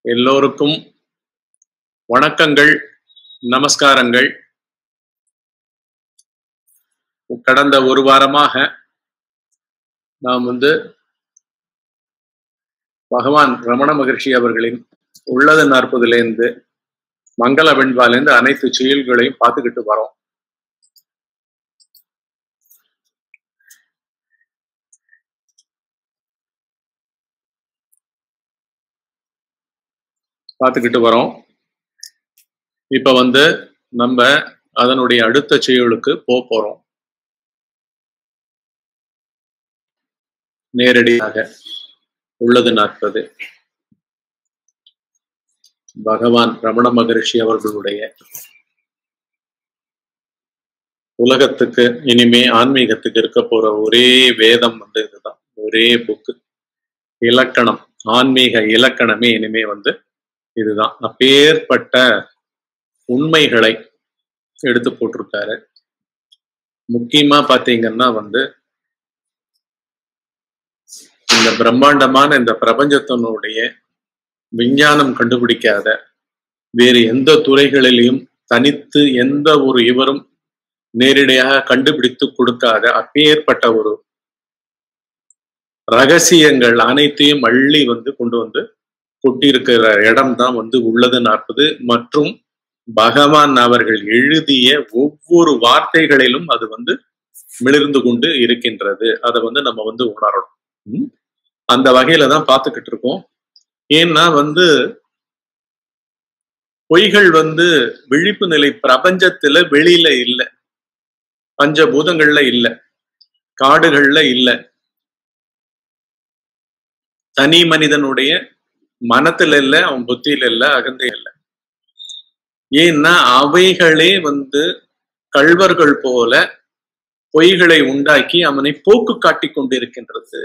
எல்லோருக்கும் வணக்கங்கள் நமஸ்காரங்கள் கடந்த ஒரு வாரமாக நாம் வந்து பகவான் ரமண மகர்ஷி அவர்களின் உள்ளது நாற்பதுலேருந்து மங்கள வெண்பாலேருந்து அனைத்து செயல்களையும் பார்த்துக்கிட்டு வரோம் பார்த்துக்கிட்டு வரோம் இப்ப வந்து நம்ம அதனுடைய அடுத்த செயலுக்கு போக போறோம் நேரடியாக உள்ளது நாற்பது பகவான் ரமண மகரிஷி அவர்களுடைய உலகத்துக்கு இனிமே ஆன்மீகத்துக்கு இருக்க போற ஒரே வேதம் வந்து இதுதான் ஒரே புக்கு இலக்கணம் ஆன்மீக இலக்கணமே இனிமே வந்து இதுதான் அப்பேற்பட்ட உண்மைகளை எடுத்து போட்டிருக்காரு முக்கியமா பாத்தீங்கன்னா வந்து இந்த பிரம்மாண்டமான இந்த பிரபஞ்சத்தினுடைய விஞ்ஞானம் கண்டுபிடிக்காத வேறு எந்த துறைகளிலையும் தனித்து எந்த ஒரு இவரும் நேரடியாக கண்டுபிடித்து கொடுக்காத அப்பேற்பட்ட ஒரு ரகசியங்கள் அனைத்தையும் அள்ளி வந்து கொண்டு வந்து கொட்டியிருக்கிற இடம் தான் வந்து உள்ளது நாற்பது மற்றும் பகவான் அவர்கள் எழுதிய ஒவ்வொரு வார்த்தைகளிலும் அது வந்து மிளிர்ந்து கொண்டு இருக்கின்றது அதை வந்து நம்ம வந்து உணரணும் அந்த வகையில தான் பார்த்துக்கிட்டு இருக்கோம் ஏன்னா வந்து பொய்கள் வந்து விழிப்பு நிலை பிரபஞ்சத்துல வெளியில இல்லை பஞ்சபூதங்கள்ல இல்லை காடுகள்ல இல்லை தனி மனிதனுடைய மனத்துல இல்ல அவன் புத்தியில இல்ல அகந்தை இல்ல ஏன்னா அவைகளே வந்து கள்வர்கள் போல பொய்களை உண்டாக்கி அவனை போக்கு காட்டி கொண்டிருக்கின்றது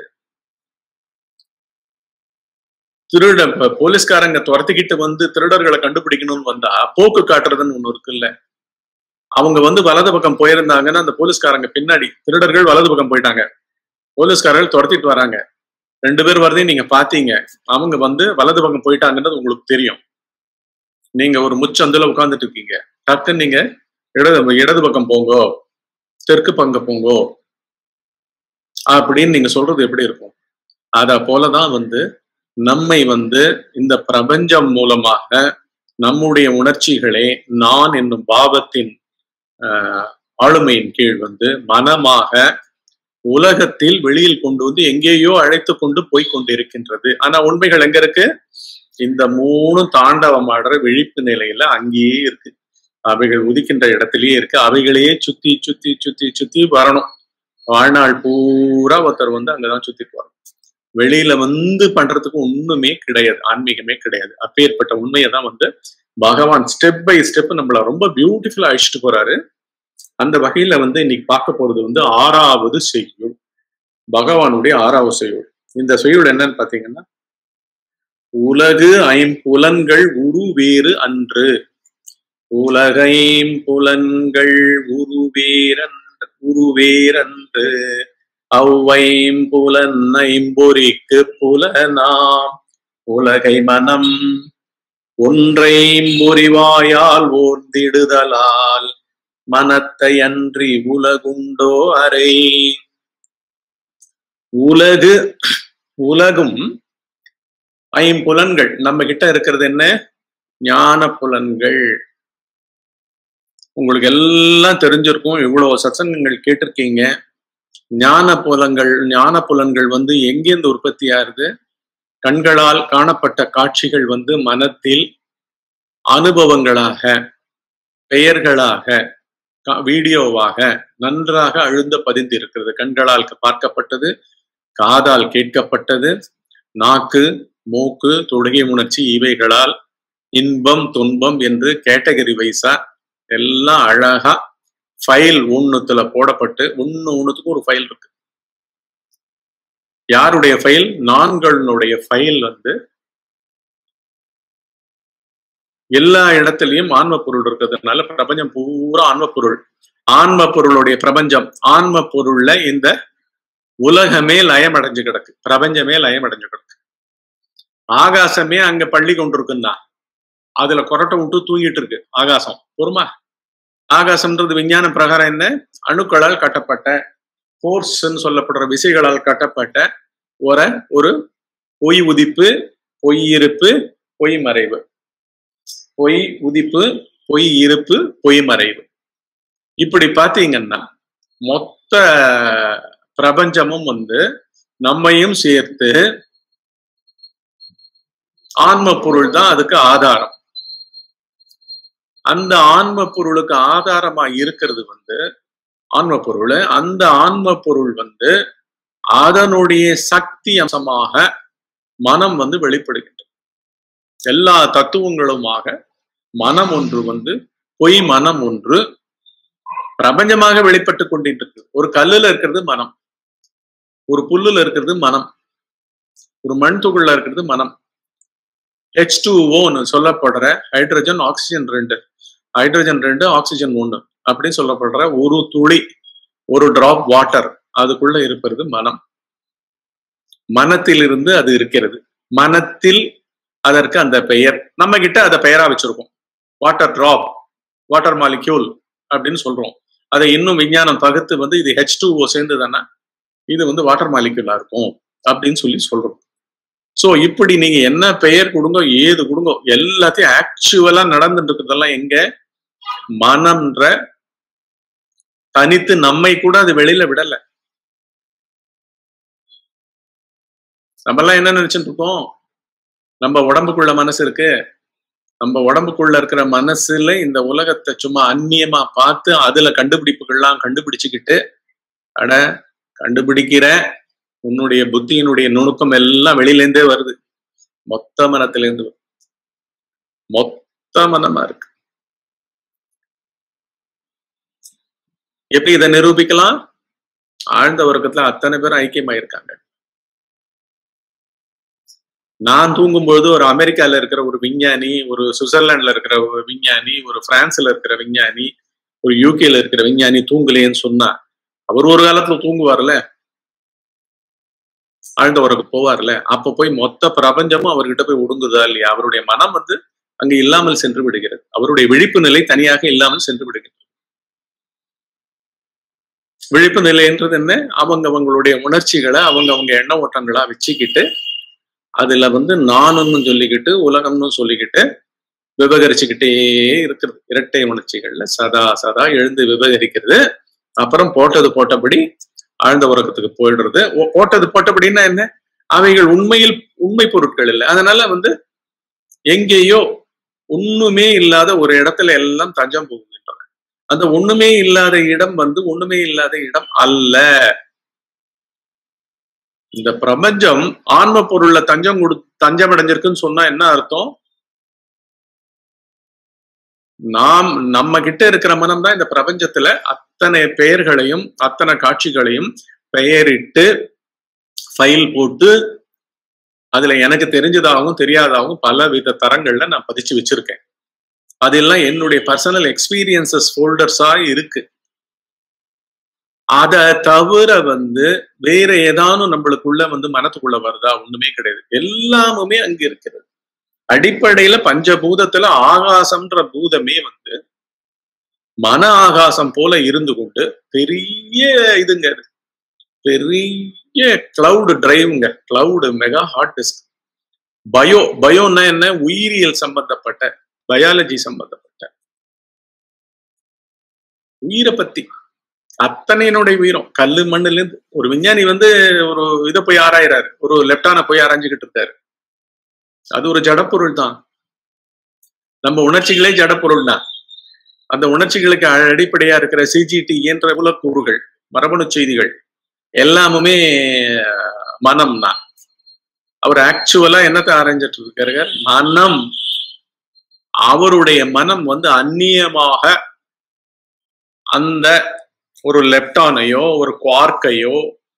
திருட போலீஸ்காரங்க துரத்திக்கிட்டு வந்து திருடர்களை கண்டுபிடிக்கணும்னு வந்தா போக்கு காட்டுறதுன்னு ஒண்ணு இருக்குல்ல அவங்க வந்து வலது பக்கம் போயிருந்தாங்கன்னா அந்த போலீஸ்காரங்க பின்னாடி திருடர்கள் வலது பக்கம் போயிட்டாங்க போலீஸ்காரர்கள் துரத்திட்டு வராங்க ரெண்டு பேர் வரதையும் நீங்க பாத்தீங்க அவங்க வந்து வலது பக்கம் போயிட்டாங்கன்றது உங்களுக்கு தெரியும் நீங்க ஒரு முச்சந்துல உட்கார்ந்துட்டு இருக்கீங்க டக்குன்னு நீங்க இடது இடது பக்கம் போங்கோ தெற்கு பங்க போங்கோ அப்படின்னு நீங்க சொல்றது எப்படி இருக்கும் அத போலதான் வந்து நம்மை வந்து இந்த பிரபஞ்சம் மூலமாக நம்முடைய உணர்ச்சிகளே நான் என்னும் பாவத்தின் ஆளுமையின் கீழ் வந்து மனமாக உலகத்தில் வெளியில் கொண்டு வந்து எங்கேயோ அழைத்து கொண்டு போய் கொண்டிருக்கின்றது ஆனா உண்மைகள் எங்க இருக்கு இந்த மூணு தாண்டவம் ஆடுற விழிப்பு நிலையில அங்கேயே இருக்கு அவைகள் உதிக்கின்ற இடத்திலேயே இருக்கு அவைகளையே சுத்தி சுத்தி சுத்தி சுத்தி வரணும் வாழ்நாள் பூரா ஒருத்தர் வந்து அங்கதான் சுத்திட்டு வரணும் வெளியில வந்து பண்றதுக்கு ஒண்ணுமே கிடையாது ஆன்மீகமே கிடையாது அப்பேற்பட்ட உண்மையை தான் வந்து பகவான் ஸ்டெப் பை ஸ்டெப் நம்மள ரொம்ப பியூட்டிஃபுல்லா அழிச்சிட்டு போறாரு அந்த வகையில வந்து இன்னைக்கு பார்க்க போறது வந்து ஆறாவது செய்யுள் பகவானுடைய ஆறாவது செய்யுள் இந்த செய்யுள் என்னன்னு பாத்தீங்கன்னா உலகு ஐம்புலன்கள் உருவேறு அன்று உலகைம்புலன்கள் உருவேரன் உருவேரன்று அவ்வைம்புலன் ஐம்பொறிக்கு புலனாம் உலகை மனம் ஒன்றை முறிவாயால் ஓர்ந்திடுதலால் மனத்தை அன்றி உலகுண்டோ அறை உலகு உலகும் ஐம்புலன்கள் நம்ம கிட்ட இருக்கிறது என்ன ஞான புலன்கள் உங்களுக்கு எல்லாம் தெரிஞ்சிருக்கும் இவ்வளவு சத்சங்கங்கள் கேட்டிருக்கீங்க ஞான புலங்கள் ஞான புலன்கள் வந்து எங்கேருந்து உற்பத்தி ஆகுது கண்களால் காணப்பட்ட காட்சிகள் வந்து மனத்தில் அனுபவங்களாக பெயர்களாக வீடியோவாக நன்றாக அழுந்த பதிந்து இருக்கிறது கண்களால் பார்க்கப்பட்டது காதால் கேட்கப்பட்டது நாக்கு மூக்கு தொடுகை உணர்ச்சி இவைகளால் இன்பம் துன்பம் என்று கேட்டகரி வைஸா எல்லாம் அழகா ஃபைல் ஒண்ணுத்துல போடப்பட்டு ஒண்ணு ஒண்ணுத்துக்கும் ஒரு ஃபைல் இருக்கு யாருடைய ஃபைல் நான்களுடைய ஃபைல் வந்து எல்லா இடத்துலயும் ஆன்ம பொருள் இருக்கிறதுனால பிரபஞ்சம் பூரா ஆன்ம பொருள் ஆன்ம பொருளுடைய பிரபஞ்சம் ஆன்ம பொருள்ல இந்த உலகமே லயம் அடைஞ்சு கிடக்கு பிரபஞ்சமே லயம் அடைஞ்சு கிடக்கு ஆகாசமே அங்க பள்ளி கொண்டிருக்குன்னா அதுல கொரட்டை விட்டு தூங்கிட்டு இருக்கு ஆகாசம் பொறுமா ஆகாசம்ன்றது விஞ்ஞான பிரகாரம் என்ன அணுக்களால் கட்டப்பட்ட போர்ஸ்ன்னு சொல்லப்படுற விசைகளால் கட்டப்பட்ட ஒரு ஒரு பொய் உதிப்பு பொய் இருப்பு பொய் மறைவு பொய் உதிப்பு பொய் இருப்பு பொய் மறைவு இப்படி பாத்தீங்கன்னா மொத்த பிரபஞ்சமும் வந்து நம்மையும் சேர்த்து ஆன்ம பொருள் தான் அதுக்கு ஆதாரம் அந்த ஆன்ம பொருளுக்கு ஆதாரமா இருக்கிறது வந்து ஆன்ம பொருள் அந்த ஆன்ம பொருள் வந்து அதனுடைய சக்தி அம்சமாக மனம் வந்து வெளிப்படுகின்றது எல்லா தத்துவங்களுமாக மனம் ஒன்று வந்து பொய் மனம் ஒன்று பிரபஞ்சமாக வெளிப்பட்டு கொண்டிருக்கு ஒரு கல்லுல இருக்கிறது மனம் ஒரு புல்லுல இருக்கிறது மனம் ஒரு மண் துகள்ல இருக்கிறது மனம் ஹெச் டூ ஓன்னு சொல்லப்படுற ஹைட்ரஜன் ஆக்சிஜன் ரெண்டு ஹைட்ரஜன் ரெண்டு ஆக்சிஜன் ஒன்று அப்படின்னு சொல்லப்படுற ஒரு துளி ஒரு டிராப் வாட்டர் அதுக்குள்ள இருப்பது மனம் மனத்திலிருந்து அது இருக்கிறது மனத்தில் அதற்கு அந்த பெயர் நம்ம கிட்ட அதை பெயரா வச்சிருக்கோம் வாட்டர் டிராப் வாட்டர் மாலிக்யூல் அப்படின்னு சொல்றோம் அதை இன்னும் விஞ்ஞானம் பகுத்து வந்து இது ஹெச் டூ ஓ சேர்ந்ததுன்னா இது வந்து வாட்டர் மாலிக்யூலா இருக்கும் அப்படின்னு சொல்லி சொல்றோம் சோ இப்படி நீங்க என்ன பெயர் கொடுங்க ஏது கொடுங்க எல்லாத்தையும் ஆக்சுவலா நடந்துட்டு இருக்கிறதெல்லாம் எங்க மனம்ன்ற தனித்து நம்மை கூட அது வெளியில விடல நம்ம எல்லாம் என்ன நினைச்சிட்டு இருக்கோம் நம்ம உடம்புக்குள்ள மனசு இருக்கு நம்ம உடம்புக்குள்ள இருக்கிற மனசுல இந்த உலகத்தை சும்மா அந்நியமா பார்த்து அதுல கண்டுபிடிப்புகள்லாம் கண்டுபிடிச்சுக்கிட்டு அட கண்டுபிடிக்கிற உன்னுடைய புத்தியினுடைய நுணுக்கம் எல்லாம் வெளியிலேருந்தே வருது மொத்த மனத்திலேருந்து மொத்த மனமா இருக்கு எப்படி இதை நிரூபிக்கலாம் ஆழ்ந்த வர்க்கத்துல அத்தனை பேரும் ஐக்கியமாயிருக்காங்க நான் தூங்கும்பொழுது ஒரு அமெரிக்கால இருக்கிற ஒரு விஞ்ஞானி ஒரு சுவிட்சர்லாந்துல இருக்கிற ஒரு விஞ்ஞானி ஒரு பிரான்ஸ்ல இருக்கிற விஞ்ஞானி ஒரு யூகேல இருக்கிற விஞ்ஞானி தூங்கலேன்னு சொன்னா அவர் ஒரு காலத்துல தூங்குவார்ல ஆழ்ந்த உறவுக்கு போவார்ல அப்ப போய் மொத்த பிரபஞ்சமும் அவர்கிட்ட போய் ஒடுங்குதா இல்லையா அவருடைய மனம் வந்து அங்கு இல்லாமல் சென்று விடுகிறது அவருடைய விழிப்பு நிலை தனியாக இல்லாமல் சென்று விடுகிறது விழிப்பு நிலைன்றது என்ன அவங்க அவங்களுடைய உணர்ச்சிகளை அவங்க அவங்க எண்ண ஓட்டங்களா வச்சுக்கிட்டு அதுல வந்து நானுன்னு சொல்லிக்கிட்டு உலகம்னு சொல்லிக்கிட்டு விபகரிச்சுக்கிட்டே இருக்கிறது இரட்டை உணர்ச்சிகள்ல சதா சதா எழுந்து விபகரிக்கிறது அப்புறம் போட்டது போட்டபடி ஆழ்ந்த உறக்கத்துக்கு போயிடுறது போட்டது போட்டபடின்னா என்ன அவைகள் உண்மையில் உண்மை பொருட்கள் இல்லை அதனால வந்து எங்கேயோ ஒண்ணுமே இல்லாத ஒரு இடத்துல எல்லாம் தஞ்சம் போகுகின்றன அந்த ஒண்ணுமே இல்லாத இடம் வந்து ஒண்ணுமே இல்லாத இடம் அல்ல இந்த பிரபஞ்சம் ஆன்ம பொருள்ல தஞ்சம் கொடு தஞ்சம் அடைஞ்சிருக்குன்னு சொன்னா என்ன அர்த்தம் நாம் நம்ம கிட்ட இருக்கிற மனம் தான் இந்த பிரபஞ்சத்துல அத்தனை பெயர்களையும் அத்தனை காட்சிகளையும் பெயரிட்டு ஃபைல் போட்டு அதுல எனக்கு தெரிஞ்சதாகவும் தெரியாதாகவும் பல வித தரங்கள்ல நான் பதிச்சு வச்சிருக்கேன் அதெல்லாம் என்னுடைய பர்சனல் எக்ஸ்பீரியன்சஸ் ஃபோல்டர்ஸா இருக்கு அத தவிர வந்து வேற ஏதானும் நம்மளுக்குள்ள வந்து மனத்துக்குள்ள வருதா ஒண்ணுமே கிடையாது எல்லாமுமே அங்க இருக்கிறது அடிப்படையில பஞ்சபூதத்துல ஆகாசம்ன்ற பூதமே வந்து மன ஆகாசம் போல இருந்து கொண்டு பெரிய இதுங்க அது பெரிய கிளவுடு டிரைவுங்க cloud mega hard disk bio பயோன்னா என்ன உயிரியல் சம்பந்தப்பட்ட பயாலஜி சம்பந்தப்பட்ட உயிரை பத்தி அத்தனையினுடைய உயிரும் கல்லு மண்ணுல இருந்து ஒரு விஞ்ஞானி வந்து ஒரு இதை போய் ஆராயிறாரு ஒரு லெப்டான போய் ஆராய்ஞ்சுக்கிட்டு இருக்காரு அது ஒரு ஜடப்பொருள் தான் நம்ம உணர்ச்சிகளே ஜடப்பொருள் தான் அந்த உணர்ச்சிகளுக்கு அடிப்படையா இருக்கிற சிஜிடி என்ற கூறுகள் மரபணு செய்திகள் எல்லாமுமே மனம் தான் அவர் ஆக்சுவலா என்னத்தை ஆராய்ஞ்சிட்டு இருக்காரு மனம் அவருடைய மனம் வந்து அந்நியமாக அந்த ஒரு லெப்டானையோ ஒரு குவார்க்கையோ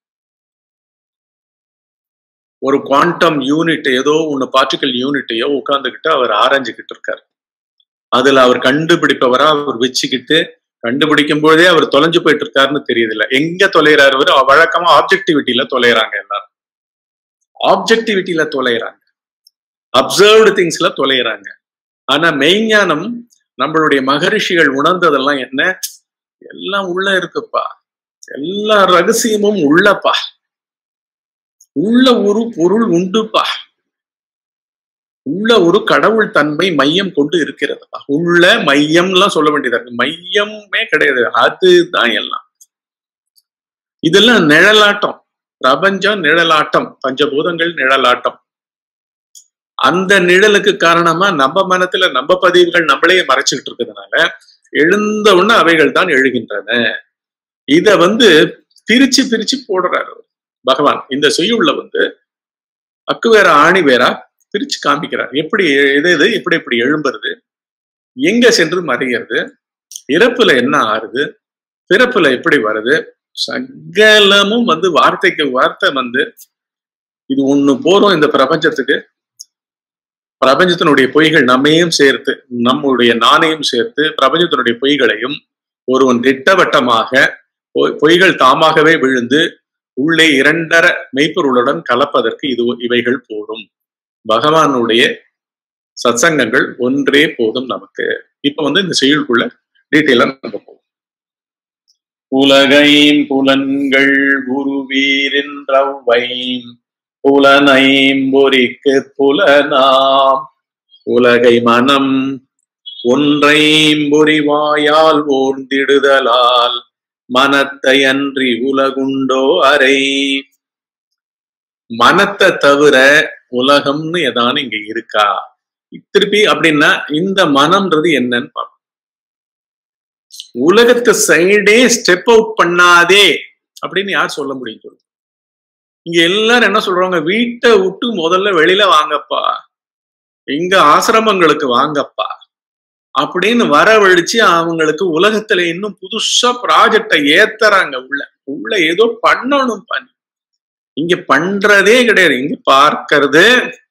ஒரு குவாண்டம் யூனிட் ஏதோ ஒன்று பார்ட்டிகல் யூனிட்டையோ உட்கார்ந்துக்கிட்டு அவர் ஆராய்ஞ்சுக்கிட்டு இருக்காரு அதுல அவர் கண்டுபிடிப்பவரா அவர் வச்சுக்கிட்டு கண்டுபிடிக்கும் பொழுதே அவர் தொலைஞ்சு போயிட்டு இருக்காருன்னு தெரியுதுல்ல எங்க தொலைகிறாரு அவர் வழக்கமா ஆப்ஜெக்டிவிட்டியில தொலைகிறாங்க எல்லாரும் ஆப்ஜெக்டிவிட்டியில தொலைகிறாங்க அப்சர்வ்டு திங்ஸ்ல தொலைகிறாங்க ஆனா மெய்ஞானம் நம்மளுடைய மகரிஷிகள் உணர்ந்ததெல்லாம் என்ன எல்லாம் உள்ள இருக்குப்பா எல்லா ரகசியமும் உள்ளப்பா உள்ள ஒரு பொருள் உண்டுப்பா உள்ள ஒரு கடவுள் தன்மை மையம் கொண்டு இருக்கிறதுப்பா உள்ள மையம்லாம் சொல்ல வேண்டியதா இருக்கு மையமே கிடையாது அதுதான் எல்லாம் இதெல்லாம் நிழலாட்டம் பிரபஞ்சம் நிழலாட்டம் பஞ்சபூதங்கள் நிழலாட்டம் அந்த நிழலுக்கு காரணமா நம்ம மனத்துல நம்ம பதிவுகள் நம்மளே மறைச்சுக்கிட்டு இருக்கிறதுனால எழுந்த உடனே அவைகள் தான் எழுகின்றன இத வந்து பிரிச்சு பிரிச்சு போடுறாரு பகவான் இந்த செய்யுள்ள வந்து அக்கு வேற ஆணி வேறா பிரிச்சு காமிக்கிறார் எப்படி எது எது எப்படி எப்படி எழும்புறது எங்க சென்று மறைகிறது இறப்புல என்ன ஆறுது பிறப்புல எப்படி வருது சகலமும் வந்து வார்த்தைக்கு வார்த்தை வந்து இது ஒண்ணு போறோம் இந்த பிரபஞ்சத்துக்கு பிரபஞ்சத்தினுடைய பொய்கள் நம்மையும் சேர்த்து நம்முடைய நாணையும் சேர்த்து பிரபஞ்சத்தினுடைய பொய்களையும் ஒருவன் திட்டவட்டமாக பொய்கள் தாமாகவே விழுந்து உள்ளே இரண்டர மெய்ப்பொருளுடன் கலப்பதற்கு இது இவைகள் போதும் பகவானுடைய சத்சங்கங்கள் ஒன்றே போதும் நமக்கு இப்ப வந்து இந்த செயலுக்குள்ள டீட்டெயிலா நம்ம போவோம் உலகைம் புலன்கள் குருவீரின்றவைம் புலனைம்பொறிக்கு புலனாம் உலகை மனம் ஒன்றைம்பொறிவாயால் ஓர்ந்திடுதலால் மனத்தை அன்றி உலகுண்டோ அறை மனத்தை தவிர உலகம்னு ஏதானு இங்க இருக்கா திருப்பி அப்படின்னா இந்த மனம்ன்றது என்னன்னு பார்ப்போம் உலகத்தை சைடே ஸ்டெப் அவுட் பண்ணாதே அப்படின்னு யார் சொல்ல முடியும் சொல்லு இங்க எல்லாரும் என்ன சொல்றாங்க வீட்டை விட்டு முதல்ல வெளியில வாங்கப்பா இங்க ஆசிரமங்களுக்கு வாங்கப்பா அப்படின்னு வரவழிச்சு அவங்களுக்கு உலகத்துல இன்னும் புதுசா ப்ராஜெக்டை ஏத்துறாங்க உள்ள உள்ள ஏதோ பண்ணணும் பண்ணி இங்க பண்றதே கிடையாது இங்க பார்க்கறது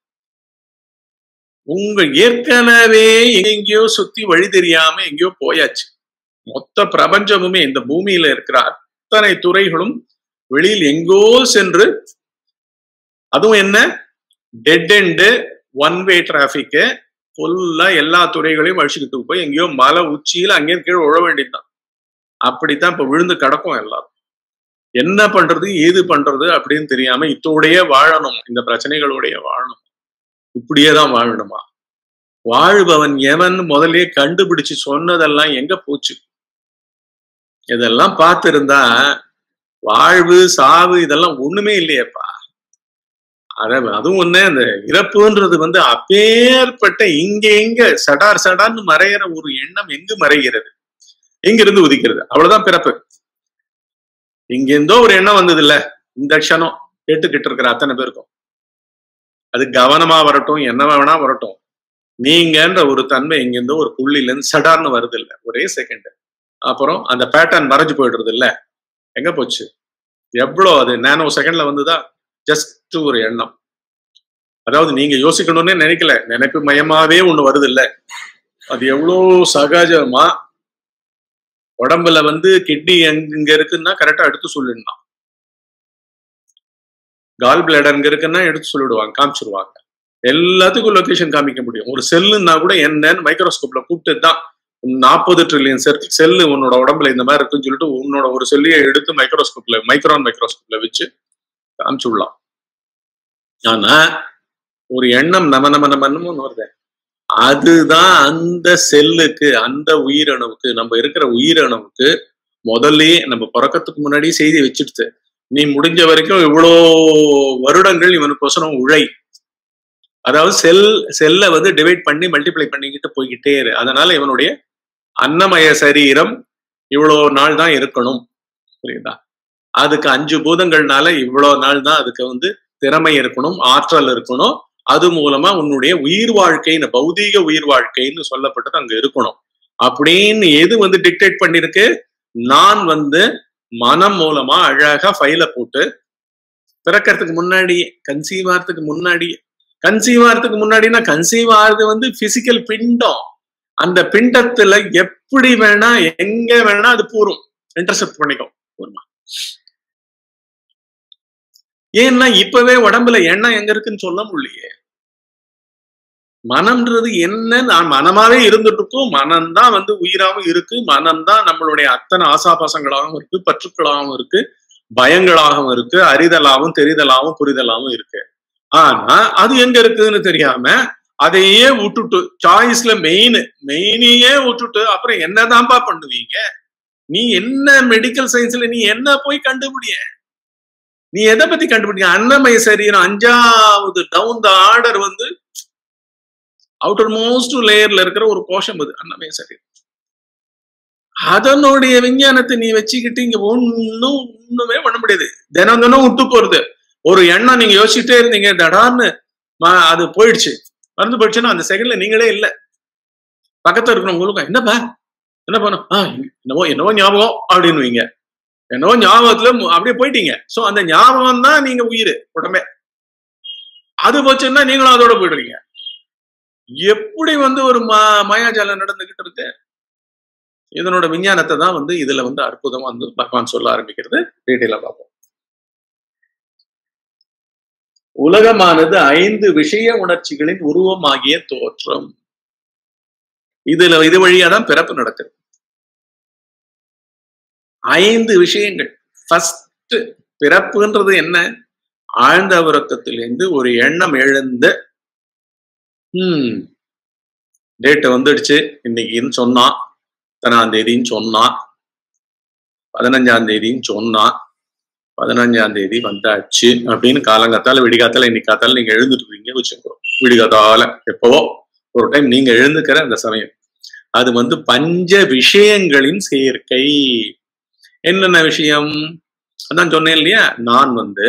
உங்க ஏற்கனவே எங்கேயோ சுத்தி வழி தெரியாம எங்கேயோ போயாச்சு மொத்த பிரபஞ்சமுமே இந்த பூமியில இருக்கிற அத்தனை துறைகளும் வெளியில் எங்கோ சென்று அதுவும் என்ன டெட் எண்டு ஒன் வே டிராபிக்கு ஃபுல்லா எல்லா துறைகளையும் அழிச்சுக்கிட்டு போய் எங்கேயோ மலை உச்சியில அங்கேயும் கீழே உழ வேண்டியதுதான் அப்படித்தான் இப்ப விழுந்து கிடக்கும் எல்லாரும் என்ன பண்றது ஏது பண்றது அப்படின்னு தெரியாம இத்தோடையே வாழணும் இந்த பிரச்சனைகளோடைய வாழணும் இப்படியே தான் வாழணுமா வாழ்பவன் எவன் முதலே கண்டுபிடிச்சு சொன்னதெல்லாம் எங்க போச்சு இதெல்லாம் பார்த்திருந்தா வாழ்வு சாவு இதெல்லாம் ஒண்ணுமே இல்லையேப்பா அத அதுவும் ஒண்ணு அந்த இறப்புன்றது வந்து அப்பேற்பட்ட இங்க எங்க சடார் சடார்னு மறையிற ஒரு எண்ணம் எங்கு மறைகிறது எங்கிருந்து உதிக்கிறது அவ்வளவுதான் பிறப்பு இங்க இருந்தோ ஒரு எண்ணம் வந்தது இல்ல இந்த க்ஷணம் கேட்டுக்கிட்டு இருக்கிற அத்தனை பேருக்கும் அது கவனமா வரட்டும் என்ன வேணா வரட்டும் நீங்கன்ற ஒரு தன்மை இங்கிருந்தோ ஒரு புள்ளில இருந்து சடார்னு வருது இல்ல ஒரே செகண்ட் அப்புறம் அந்த பேட்டர்ன் மறைஞ்சு போயிடுறது இல்ல எங்க போச்சு எவ்வளோ அது நேனோ செகண்ட்ல வந்துதா ஜஸ்ட் ஒரு எண்ணம் அதாவது நீங்க யோசிக்கணும்னே நினைக்கல நினைப்பு மயமாவே ஒண்ணு வருது இல்ல அது எவ்வளோ சகஜமா உடம்புல வந்து கிட்னி எங்க இருக்குன்னா கரெக்டா எடுத்து சொல்லிடலாம் கால் பிளேடர் எங்க இருக்குன்னா எடுத்து சொல்லிடுவாங்க காமிச்சிருவாங்க எல்லாத்துக்கும் லொகேஷன் காமிக்க முடியும் ஒரு செல்லுன்னா கூட என்னன்னு மைக்ரோஸ்கோப்ல கூப்பிட்டு தான் நாற்பது ட்ரில்லியன் செல் செல்லு உன்னோட உடம்புல இந்த மாதிரி இருக்குன்னு சொல்லிட்டு உன்னோட ஒரு செல்லையை எடுத்து மைக்ரோஸ்கோப்ல மைக்ரான் மைக்ரோஸ்கோப்ல வச்சு காமிச்சுடலாம் ஆனா ஒரு எண்ணம் நம நம நமன்னு வருது அதுதான் அந்த செல்லுக்கு அந்த உயிரணுவுக்கு நம்ம இருக்கிற உயிரணுவுக்கு முதல்லயே நம்ம பிறக்கத்துக்கு முன்னாடி செய்தி வச்சிடுச்சு நீ முடிஞ்ச வரைக்கும் இவ்வளோ வருடங்கள் இவனுக்கோசரம் உழை அதாவது செல் செல்லை வந்து டிவைட் பண்ணி மல்டிப்ளை பண்ணிக்கிட்டு போய்கிட்டே இரு அதனால இவனுடைய அன்னமய சரீரம் இவ்வளோ நாள் தான் இருக்கணும் புரியுதா அதுக்கு அஞ்சு பூதங்கள்னால இவ்வளோ நாள் தான் அதுக்கு வந்து திறமை இருக்கணும் ஆற்றல் இருக்கணும் அது மூலமா உன்னுடைய உயிர் வாழ்க்கைன்னு பௌதீக உயிர் வாழ்க்கைன்னு சொல்லப்பட்டது அங்க இருக்கணும் அப்படின்னு எது வந்து டிக்டேட் பண்ணிருக்கு நான் வந்து மனம் மூலமா அழகா ஃபைல போட்டு பிறக்கிறதுக்கு முன்னாடி கன்சீவ் ஆகிறதுக்கு முன்னாடி கன்சீவ் ஆகிறதுக்கு முன்னாடினா கன்சீவ் ஆகிறது வந்து பிசிக்கல் பிண்டம் அந்த பிண்டத்துல எப்படி வேணா எங்க வேணா அது பூரும் இன்டர்செப்ட் பண்ணிக்கும் பூர்மா ஏன்னா இப்பவே உடம்புல எண்ணம் எங்க இருக்குன்னு சொல்ல முடியலையே மனம்ன்றது என்ன நான் மனமாவே இருந்துட்டு இருக்கும் மனம்தான் வந்து உயிராவும் இருக்கு மனம்தான் நம்மளுடைய அத்தனை ஆசாபாசங்களாகவும் இருக்கு பற்றுக்களாகவும் இருக்கு பயங்களாகவும் இருக்கு அறிதலாகவும் தெரிதலாகவும் புரிதலாகவும் இருக்கு ஆனா அது எங்க இருக்குன்னு தெரியாம அதையே விட்டுட்டு சாய்ஸ்ல மெயின் மெயினையே விட்டுட்டு அப்புறம் என்னதான்ப்பா பண்ணுவீங்க நீ என்ன மெடிக்கல் சயின்ஸ்ல நீ என்ன போய் கண்டுபிடிய நீ எதை பத்தி கண்டுபிடிக்க அன்னமய சரீரம் அஞ்சாவது டவுன் த ஆர்டர் வந்து அவுட்டர் மோஸ்ட் லேயர்ல இருக்கிற ஒரு கோஷம் அது அன்னமய சரீரம் அதனுடைய விஞ்ஞானத்தை நீ வச்சுக்கிட்டு இங்க ஒன்னும் ஒண்ணுமே பண்ண முடியாது தினம் தினம் விட்டு போறது ஒரு எண்ணம் நீங்க யோசிச்சுட்டே இருந்தீங்க தடான்னு ம- அது போயிடுச்சு மறந்து போயிடுச்சுன்னா அந்த செகண்ட்ல நீங்களே இல்ல பக்கத்துல இருக்கிறவங்களுக்கும் என்னப்பா என்ன பண்ணும் ஆ என்னவோ என்னவோ ஞாபகம் அப்படின்னுவீங்க என்னவோ ஞாபகத்துல மு- அப்படியே போயிட்டீங்க சோ அந்த ஞாபகம் தான் நீங்க உயிர் உடம்பே அது போச்சுன்னா நீங்களும் அதோட போயிடுறீங்க எப்படி வந்து ஒரு மா மாயாஜாலம் நடந்துகிட்டு இருக்கு இதனோட விஞ்ஞானத்தை தான் வந்து இதுல வந்து அற்புதமா வந்து பகவான் சொல்ல ஆரம்பிக்கிறது டீட்டெயிலா பார்ப்போம் உலகமானது ஐந்து விஷய உணர்ச்சிகளின் உருவமாகிய தோற்றம் இதுல இது வழியா தான் பிறப்பு நடக்குது ஐந்து விஷயங்கள் ஃபர்ஸ்ட் பிறப்புன்றது என்ன ஆழ்ந்த உறக்கத்திலிருந்து ஒரு எண்ணம் எழுந்து ஹம் டேட் வந்துடுச்சு இன்னைக்குன்னு சொன்னான் இத்தனாம் தேதின்னு சொன்னான் பதினஞ்சாம் தேதின்னு சொன்னான் பதினஞ்சாம் தேதி வந்தாச்சு அப்படின்னு காலங்காத்தால விடிகாத்தால இன்னைக்கு காத்தால நீங்க எழுந்துட்டு இருக்கீங்க வச்சுக்கோ விடிகாத்தால எப்பவோ ஒரு டைம் நீங்க எழுந்துக்கிற அந்த சமயம் அது வந்து பஞ்ச விஷயங்களின் சேர்க்கை என்னென்ன விஷயம் அதான் சொன்னேன் இல்லையா நான் வந்து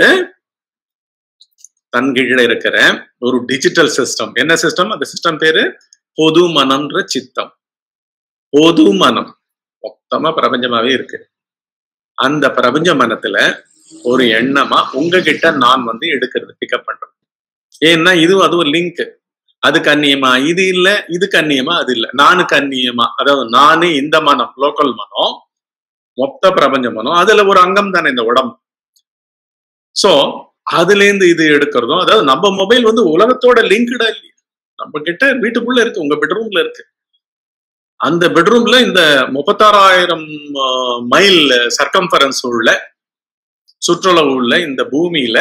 தன் கீழ இருக்கிற ஒரு டிஜிட்டல் சிஸ்டம் என்ன சிஸ்டம் அந்த சிஸ்டம் பேரு பொது மனம்ன்ற சித்தம் பொது மனம் மொத்தமா பிரபஞ்சமாவே இருக்கு அந்த பிரபஞ்ச மனத்துல ஒரு எண்ணமா உங்ககிட்ட நான் வந்து எடுக்கிறது பிக்கப் பண்றது ஏன்னா இதுவும் அது ஒரு லிங்க் அது கண்ணியமா இது இல்ல இது கண்ணியமா அது இல்ல நானு கண்ணியமா அதாவது நானு இந்த மனம் லோக்கல் மனம் மொத்த பிரபஞ்ச மனம் அதுல ஒரு அங்கம் தானே இந்த உடம்பு சோ அதுல இருந்து இது எடுக்கிறதும் அதாவது நம்ம மொபைல் வந்து உலகத்தோட லிங்க்டா இல்லையா நம்ம கிட்ட வீட்டுக்குள்ள இருக்கு உங்க பெட்ரூம்ல இருக்கு அந்த பெட்ரூம்ல இந்த முப்பத்தாறாயிரம் மைல் சர்க்கம்பரன்ஸ் உள்ள சுற்றளவு உள்ள இந்த பூமியில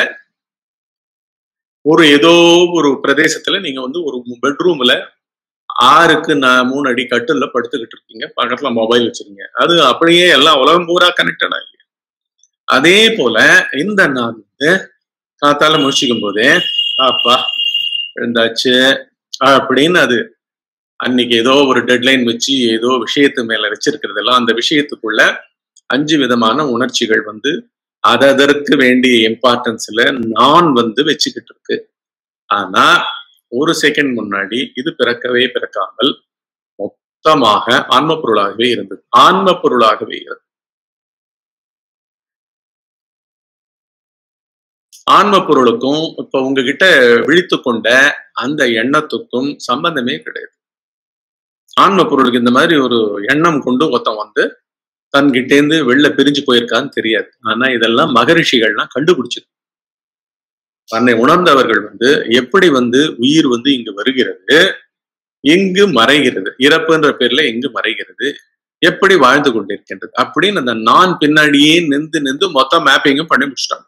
ஒரு ஏதோ ஒரு பிரதேசத்துல நீங்க வந்து ஒரு பெட்ரூம்ல ஆறுக்கு நான் மூணு அடி கட்டுல படுத்துக்கிட்டு இருக்கீங்க பக்கத்துல மொபைல் வச்சிருக்கீங்க அது அப்படியே எல்லாம் உலகம் பூரா கனெக்டடா இல்லையா அதே போல இந்த நான் வந்து காத்தால முடிச்சுக்கும் போதே அப்பா எழுந்தாச்சு அப்படின்னு அது அன்னைக்கு ஏதோ ஒரு டெட்லைன் வச்சு ஏதோ விஷயத்து மேல வச்சிருக்கிறதெல்லாம் அந்த விஷயத்துக்குள்ள அஞ்சு விதமான உணர்ச்சிகள் வந்து அதற்கு வேண்டிய இம்பார்ட்டன்ஸ்ல நான் வந்து வச்சுக்கிட்டு இருக்கு ஆனா ஒரு செகண்ட் முன்னாடி இது பிறக்கவே பிறக்காமல் மொத்தமாக ஆன்ம பொருளாகவே இருந்தது ஆன்ம பொருளாகவே இருந்தது ஆன்ம பொருளுக்கும் இப்ப உங்ககிட்ட விழித்து கொண்ட அந்த எண்ணத்துக்கும் சம்பந்தமே கிடையாது ஆன்ம பொருளுக்கு இந்த மாதிரி ஒரு எண்ணம் கொண்டு ஒருத்தன் வந்து தன்கிட்டேந்து வெளில பிரிஞ்சு போயிருக்கான்னு தெரியாது ஆனா இதெல்லாம் மகரிஷிகள்லாம் கண்டுபிடிச்சது தன்னை உணர்ந்தவர்கள் வந்து எப்படி வந்து உயிர் வந்து இங்கு வருகிறது எங்கு மறைகிறது இறப்புன்ற பேர்ல எங்கு மறைகிறது எப்படி வாழ்ந்து கொண்டிருக்கின்றது அப்படின்னு அந்த நான் பின்னாடியே நின்று நின்று மொத்த மேப்பிங்கும் பண்ணி முடிச்சிட்டாங்க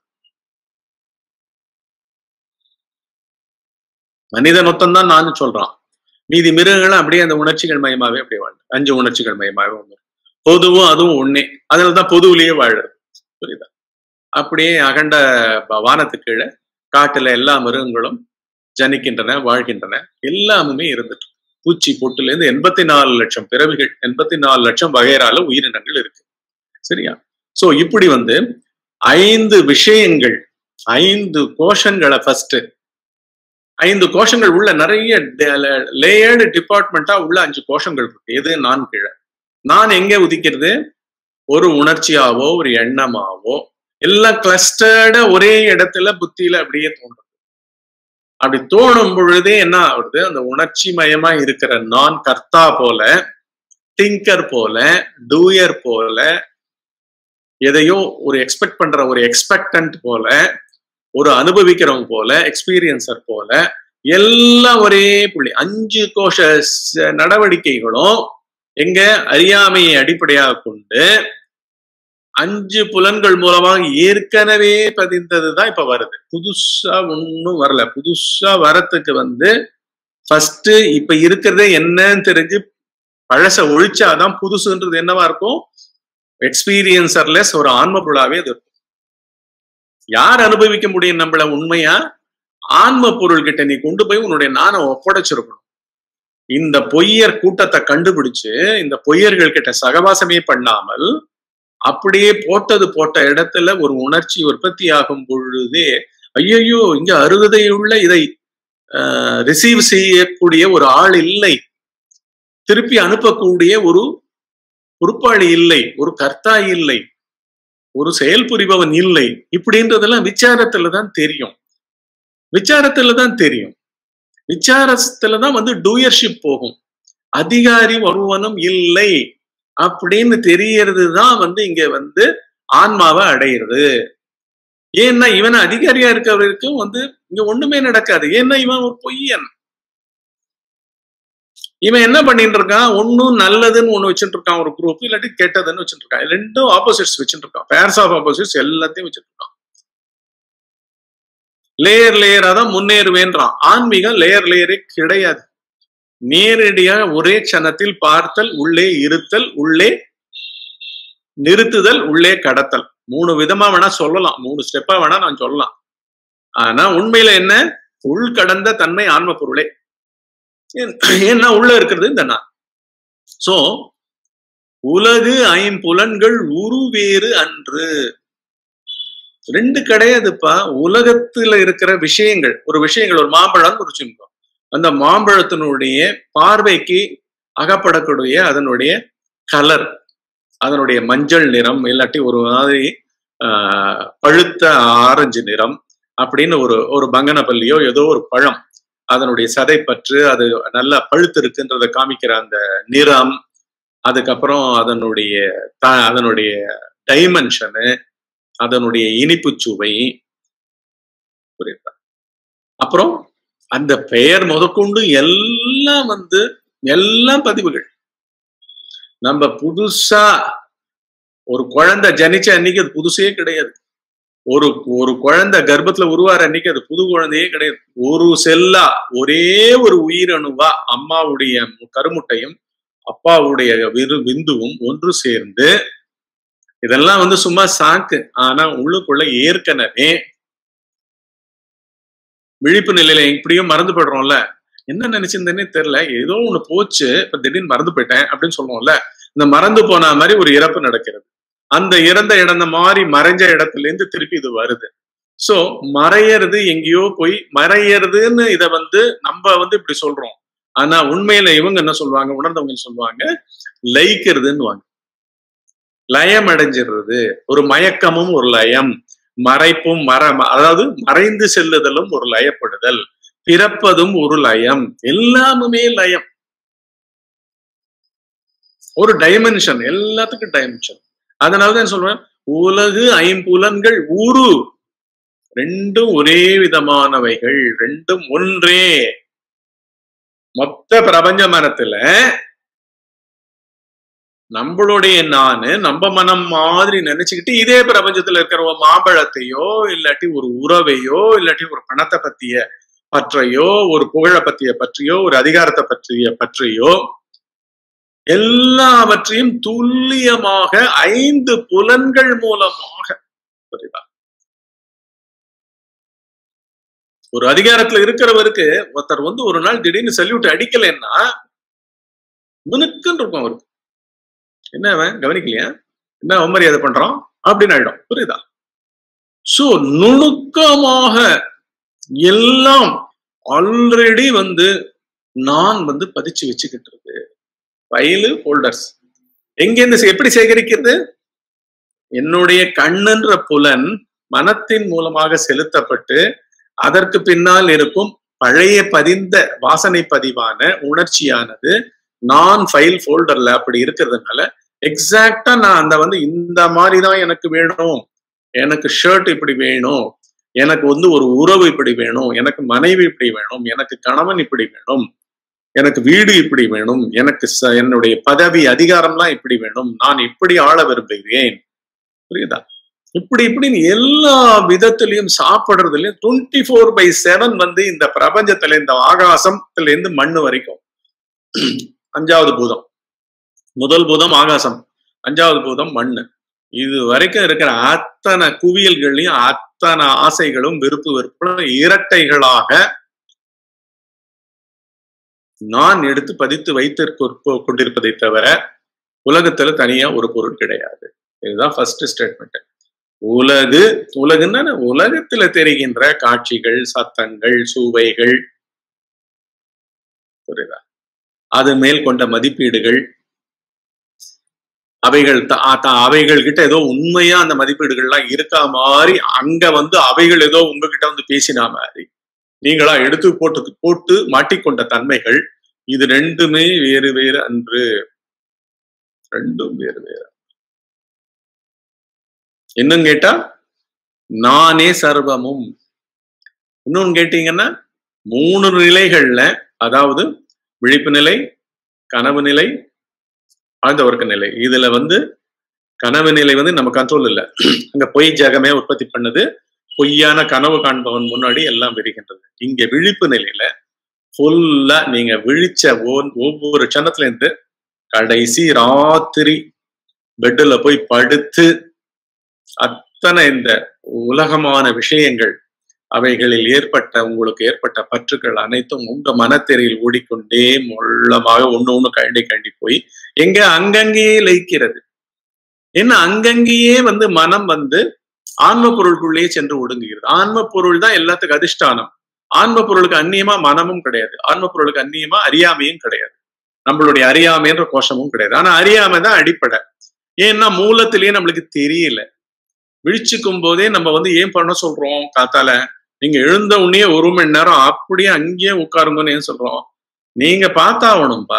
மனிதன் மொத்தம் தான் நான் சொல்றான் மீதி மிருகங்களும் அப்படியே அந்த உணர்ச்சிகள் மயமாவே அப்படியே வாழ்ந்து அஞ்சு உணர்ச்சிகள் மயமாவே ஒன்று பொதுவும் அதுவும் ஒன்னே அதுலதான் பொதுவிலேயே வாழுறது புரியுதா அப்படியே அகண்ட வானத்து கீழே காட்டுல எல்லா மிருகங்களும் ஜனிக்கின்றன வாழ்கின்றன எல்லாமுமே இருந்துட்டு பூச்சி பொட்டுல இருந்து எண்பத்தி நாலு லட்சம் பிறவிகள் எண்பத்தி நாலு லட்சம் வகையறால உயிரினங்கள் இருக்கு சரியா சோ இப்படி வந்து ஐந்து விஷயங்கள் ஐந்து கோஷங்களை ஃபர்ஸ்ட் ஐந்து கோஷங்கள் உள்ள நிறைய லேயர்டு டிபார்ட்மெண்டா உள்ள அஞ்சு கோஷங்கள் இருக்கு எது நான் கீழே நான் எங்க உதிக்கிறது ஒரு உணர்ச்சியாவோ ஒரு எண்ணமாவோ எல்லாம் கிளஸ்டர்ட ஒரே இடத்துல புத்தியில அப்படியே தோன்றும் அப்படி தோணும் பொழுதே என்ன ஆகுது அந்த உணர்ச்சி மயமா இருக்கிற நான் கர்த்தா போல திங்கர் போல டூயர் போல எதையோ ஒரு எக்ஸ்பெக்ட் பண்ற ஒரு எக்ஸ்பெக்டன்ட் போல ஒரு அனுபவிக்கிறவங்க போல எக்ஸ்பீரியன்சர் போல எல்லாம் ஒரே புள்ளி அஞ்சு கோஷ ச- நடவடிக்கைகளும் எங்க அறியாமையை அடிப்படையாக கொண்டு அஞ்சு புலன்கள் மூலமாக ஏற்கனவே பதிந்ததுதான் இப்ப வருது புதுசா ஒன்னும் வரல புதுசா வரத்துக்கு வந்து ஃபர்ஸ்ட் இப்ப இருக்கிறதே என்னன்னு தெரிஞ்சு பழச ஒழிச்சாதான் புதுசுன்றது என்னவா இருக்கும் எக்ஸ்பீரியன்சர்லெஸ் ஒரு ஆன்ம புலாவே அது இருக்கும் யார் அனுபவிக்க முடியும் நம்மள உண்மையா ஆன்ம பொருள் கிட்ட நீ கொண்டு போய் உன்னுடைய நானை ஒப்படைச்சிருக்கணும் இந்த பொய்யர் கூட்டத்தை கண்டுபிடிச்சு இந்த பொய்யர்கள் கிட்ட சகவாசமே பண்ணாமல் அப்படியே போட்டது போட்ட இடத்துல ஒரு உணர்ச்சி உற்பத்தி ஆகும் பொழுதே ஐயையோ இங்க அருகதையுள்ள இதை ரிசீவ் செய்யக்கூடிய ஒரு ஆள் இல்லை திருப்பி அனுப்பக்கூடிய ஒரு பொறுப்பாளி இல்லை ஒரு கர்த்தா இல்லை ஒரு செயல் புரிபவன் இல்லை இப்படின்றதெல்லாம் விசாரத்துல தான் தெரியும் விசாரத்துல தான் தெரியும் விசாரத்துல தான் வந்து டூயர்ஷிப் போகும் அதிகாரி ஒருவனும் இல்லை அப்படின்னு தெரியறது தான் வந்து இங்க வந்து ஆன்மாவை அடையிறது ஏன்னா இவன் அதிகாரியா இருக்கிறவருக்கும் வந்து இங்க ஒண்ணுமே நடக்காது ஏன்னா இவன் ஒரு பொய்யன் இவன் என்ன பண்ணிட்டு இருக்கான் ஒன்னும் நல்லதுன்னு ஒண்ணு வச்சுட்டு இருக்கான் ஒரு குரூப் இல்லாட்டி கெட்டதுன்னு வச்சுட்டு இருக்கான் ரெண்டும் ஆப்போசிட்ஸ் வச்சுட்டு இருக்கான் பேர்ஸ் ஆஃப் ஆப்போசிட்ஸ் எல்லாத்தையும் வச்சுட்டு இருக்கான் லேயர் லேயரா தான் முன்னேறுவேன்றான் ஆன்மீகம் லேயர் லேயரே கிடையாது நேரடியா ஒரே க்ஷணத்தில் பார்த்தல் உள்ளே இருத்தல் உள்ளே நிறுத்துதல் உள்ளே கடத்தல் மூணு விதமா வேணா சொல்லலாம் மூணு ஸ்டெப்பா வேணா நான் சொல்லலாம் ஆனா உண்மையில என்ன உள் கடந்த தன்மை ஆன்ம பொருளே ஏன்னா உள்ள இருக்கிறது இந்த நான் சோ உலகு ஐம்புலன்கள் உருவேறு அன்று ரெண்டு கிடையாதுப்பா உலகத்துல இருக்கிற விஷயங்கள் ஒரு விஷயங்கள் ஒரு மாம்பழம் குறிச்சுக்கோ அந்த மாம்பழத்தினுடைய பார்வைக்கு அகப்படக்கூடிய அதனுடைய கலர் அதனுடைய மஞ்சள் நிறம் இல்லாட்டி ஒரு மாதிரி ஆஹ், பழுத்த ஆரஞ்சு நிறம் அப்படின்னு ஒரு ஒரு பங்கனப்பள்ளியோ ஏதோ ஒரு பழம் அதனுடைய சதைப்பற்று அது நல்லா பழுத்து இருக்குன்றத காமிக்கிற அந்த நிறம் அதுக்கப்புறம் அதனுடைய த- அதனுடைய டைமென்ஷனு அதனுடைய இனிப்பு சுவை புரியுதா அப்புறம் அந்த பெயர் முதற்கொண்டு எல்லாம் வந்து எல்லாம் பதிவுகள் நம்ம புதுசா ஒரு குழந்தை ஜனிச்ச அன்னைக்கு அது புதுசே கிடையாது ஒரு ஒரு குழந்தை கர்ப்பத்துல உருவார அன்னைக்கு அது புது குழந்தையே கிடையாது ஒரு செல்லா ஒரே ஒரு உயிரணுவா அம்மாவுடைய கருமுட்டையும் அப்பாவுடைய விரு விந்துவும் ஒன்று சேர்ந்து இதெல்லாம் வந்து சும்மா சாக்கு ஆனா உள்ளுக்குள்ள ஏற்கனவே விழிப்பு நிலையில இப்படியும் மறந்து போயிடுறோம்ல என்ன நினைச்சிருந்தேனே தெரியல ஏதோ ஒண்ணு போச்சு இப்ப திடீர்னு மறந்து போயிட்டேன் அப்படின்னு சொல்லுவோம்ல இந்த மறந்து போன மாதிரி ஒரு இறப்பு நடக்கிறது அந்த இறந்த இடம் மாறி மறைஞ்ச இடத்துல இருந்து திருப்பி இது வருது சோ மறையறது எங்கேயோ போய் மறையறதுன்னு இத வந்து நம்ம வந்து இப்படி சொல்றோம் ஆனா உண்மையில இவங்க என்ன சொல்லுவாங்க உணர்ந்தவங்க சொல்லுவாங்க லயிக்கிறதுன்னு வாங்க லயம் அடைஞ்சிடுறது ஒரு மயக்கமும் ஒரு லயம் மறைப்பும் மற அதாவது மறைந்து செல்லுதலும் ஒரு லயப்படுதல் பிறப்பதும் ஒரு லயம் எல்லாமுமே லயம் ஒரு டைமென்ஷன் எல்லாத்துக்கும் டைமென்ஷன் அதனாலதான் சொல்றேன் உலகு ஐம்புலன்கள் உரு ரெண்டும் ஒரே விதமானவைகள் ரெண்டும் ஒன்றே மொத்த பிரபஞ்ச மனத்துல நம்மளுடைய நானு நம்ம மனம் மாதிரி நினைச்சுக்கிட்டு இதே பிரபஞ்சத்துல இருக்கிற ஒரு மாம்பழத்தையோ இல்லாட்டி ஒரு உறவையோ இல்லாட்டி ஒரு பணத்தை பத்திய பற்றையோ ஒரு புகழை பத்திய பற்றியோ ஒரு அதிகாரத்தை பற்றிய பற்றியோ எல்லாவற்றையும் துல்லியமாக ஐந்து புலன்கள் மூலமாக புரியுதா ஒரு அதிகாரத்துல இருக்கிறவருக்கு ஒருத்தர் வந்து ஒரு நாள் திடீர்னு சல்யூட் அடிக்கலைன்னா முனுக்குன்னு இருக்கும் அவருக்கு என்ன அவன் கவனிக்கலையா என்ன அவமரியாதை பண்றான் அப்படின்னு ஆயிடும் புரியுதா சோ நுணுக்கமாக எல்லாம் ஆல்ரெடி வந்து நான் வந்து பதிச்சு வச்சுக்கிட்டு இருக்கு ஃபைலு ஃபோல்டர்ஸ் எங்கேருந்து சே- எப்படி சேகரிக்கிறது என்னுடைய கண்ணுன்ற புலன் மனத்தின் மூலமாக செலுத்தப்பட்டு அதற்கு பின்னால் இருக்கும் பழைய பதிந்த வாசனை பதிவான உணர்ச்சியானது நான் ஃபைல் ஃபோல்டர்ல அப்படி இருக்கிறதுனால எக்ஸாக்டா நான் அந்த வந்து இந்த மாதிரி தான் எனக்கு வேணும் எனக்கு ஷர்ட் இப்படி வேணும் எனக்கு வந்து ஒரு உறவு இப்படி வேணும் எனக்கு மனைவி இப்படி வேணும் எனக்கு கணவன் இப்படி வேணும் எனக்கு வீடு இப்படி வேணும் எனக்கு ச- என்னுடைய பதவி அதிகாரம்லாம் இப்படி வேணும் நான் இப்படி ஆள விரும்புகிறேன் புரியுதா இப்படி இப்படின்னு எல்லா விதத்திலையும் சாப்பிடுறதுலயும் டுவெண்ட்டி ஃபோர் பை செவன் வந்து இந்த பிரபஞ்சத்துல இந்த ஆகாசத்துல இருந்து மண்ணு வரைக்கும் அஞ்சாவது பூதம் முதல் பூதம் ஆகாசம் அஞ்சாவது பூதம் மண்ணு இது வரைக்கும் இருக்கிற அத்தனை குவியல்களையும் அத்தனை ஆசைகளும் விருப்பு வெறுப்புகளும் இரட்டைகளாக நான் எடுத்து பதித்து வைத்திருக்க கொண்டிருப்பதை தவிர உலகத்துல தனியா ஒரு பொருள் கிடையாது இதுதான் ஃபர்ஸ்ட் ஸ்டேட்மெண்ட் உலகு உலகுன்னா என்ன? உலகத்துல தெரிகின்ற காட்சிகள் சத்தங்கள் சுவைகள் புரியுதா அது மேல் கொண்ட மதிப்பீடுகள் அவைகள் த- த- அவைகள் கிட்ட ஏதோ உண்மையா அந்த மதிப்பீடுகள்லாம் இருக்கா மாதிரி அங்க வந்து அவைகள் ஏதோ உங்ககிட்ட வந்து பேசினா மாதிரி நீங்களா எடுத்து போட்டு போட்டு மாட்டிக்கொண்ட தன்மைகள் இது ரெண்டுமே வேறு வேறு அன்று ரெண்டும் வேறு வேறு இன்னும் கேட்டா நானே சர்வமும் இன்னொன்னு கேட்டீங்கன்னா மூணு நிலைகள்ல அதாவது விழிப்பு நிலை கனவு நிலை ஆழ்ந்த உறக்க நிலை இதுல வந்து கனவு நிலை வந்து நம்ம கண்ட்ரோல் இல்ல அங்க பொய் ஜகமே உற்பத்தி பண்ணுது பொய்யான கனவு காண்பவன் முன்னாடி எல்லாம் விரிகின்றது இங்க விழிப்பு நிலையில ஃபுல்லா நீங்க விழிச்ச ஒவ்வொ- ஒவ்வொரு க்ஷணத்துல இருந்து கடைசி ராத்திரி பெட்ல போய் படுத்து அத்தனை இந்த உலகமான விஷயங்கள் அவைகளில் ஏற்பட்ட உங்களுக்கு ஏற்பட்ட பற்றுக்கள் அனைத்தும் உங்க மனத்திரையில் ஓடிக்கொண்டே முள்ளமாக ஒண்ணு ஒண்ணு கண்டி கண்டி போய் எங்க அங்கங்கேயே லயிக்கிறது என்ன அங்கங்கேயே வந்து மனம் வந்து ஆன்ம பொருளுக்குள்ளேயே சென்று ஒடுங்குகிறது ஆன்ம பொருள் தான் எல்லாத்துக்கும் அதிஷ்டானம் ஆன்ம பொருளுக்கு அந்நியமா மனமும் கிடையாது ஆன்ம பொருளுக்கு அந்நியமா அறியாமையும் கிடையாது நம்மளுடைய அறியாமைன்ற கோஷமும் கிடையாது ஆனா அறியாமை தான் அடிப்படை ஏன்னா மூலத்திலேயே நம்மளுக்கு தெரியல விழிச்சுக்கும் போதே நம்ம வந்து ஏன் பண்ண சொல்றோம் காத்தால நீங்க எழுந்த உடனே ஒரு மணி நேரம் அப்படியே அங்கேயே உட்காருங்கன்னு ஏன் சொல்றோம் நீங்க பார்த்தாகணும்பா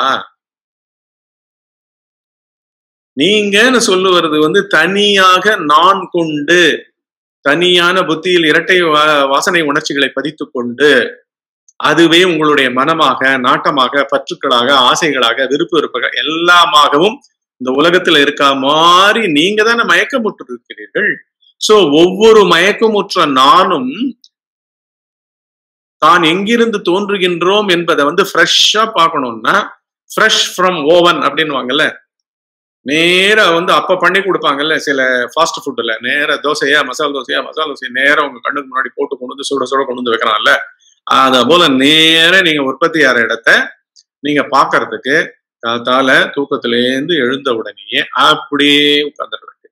நீங்கன்னு சொல்லுவது வந்து தனியாக நான் கொண்டு தனியான புத்தியில் இரட்டை வா- வாசனை உணர்ச்சிகளை பதித்துக் கொண்டு அதுவே உங்களுடைய மனமாக நாட்டமாக பற்றுக்களாக ஆசைகளாக விருப்ப வெறுப்புகள் எல்லாமாகவும் இந்த உலகத்துல இருக்கா மாதிரி நீங்க தானே மயக்கமுற்று இருக்கிறீர்கள் சோ ஒவ்வொரு மயக்கமுற்ற நானும் தான் எங்கிருந்து தோன்றுகின்றோம் என்பதை வந்து ஃப்ரெஷ்ஷா பார்க்கணும்னா ஃப்ரெஷ் ஃப்ரம் ஓவன் அப்படின்னுவாங்கல்ல நேரா வந்து அப்ப பண்ணி கொடுப்பாங்கல்ல சில ஃபாஸ்ட் ஃபுட்ல நேரா தோசையா மசாலா தோசையா மசாலா தோசையா நேரா உங்க கண்ணுக்கு முன்னாடி போட்டு கொண்டு வந்து சுட சுட கொண்டு வந்து வைக்கிறான்ல அத போல நேரா நீங்க உற்பத்தி ஆகிற இடத்த நீங்க பாக்குறதுக்கு காத்தால தூக்கத்திலேருந்து எழுந்த உடனேயே அப்படியே உட்கார்ந்துட வேண்டியது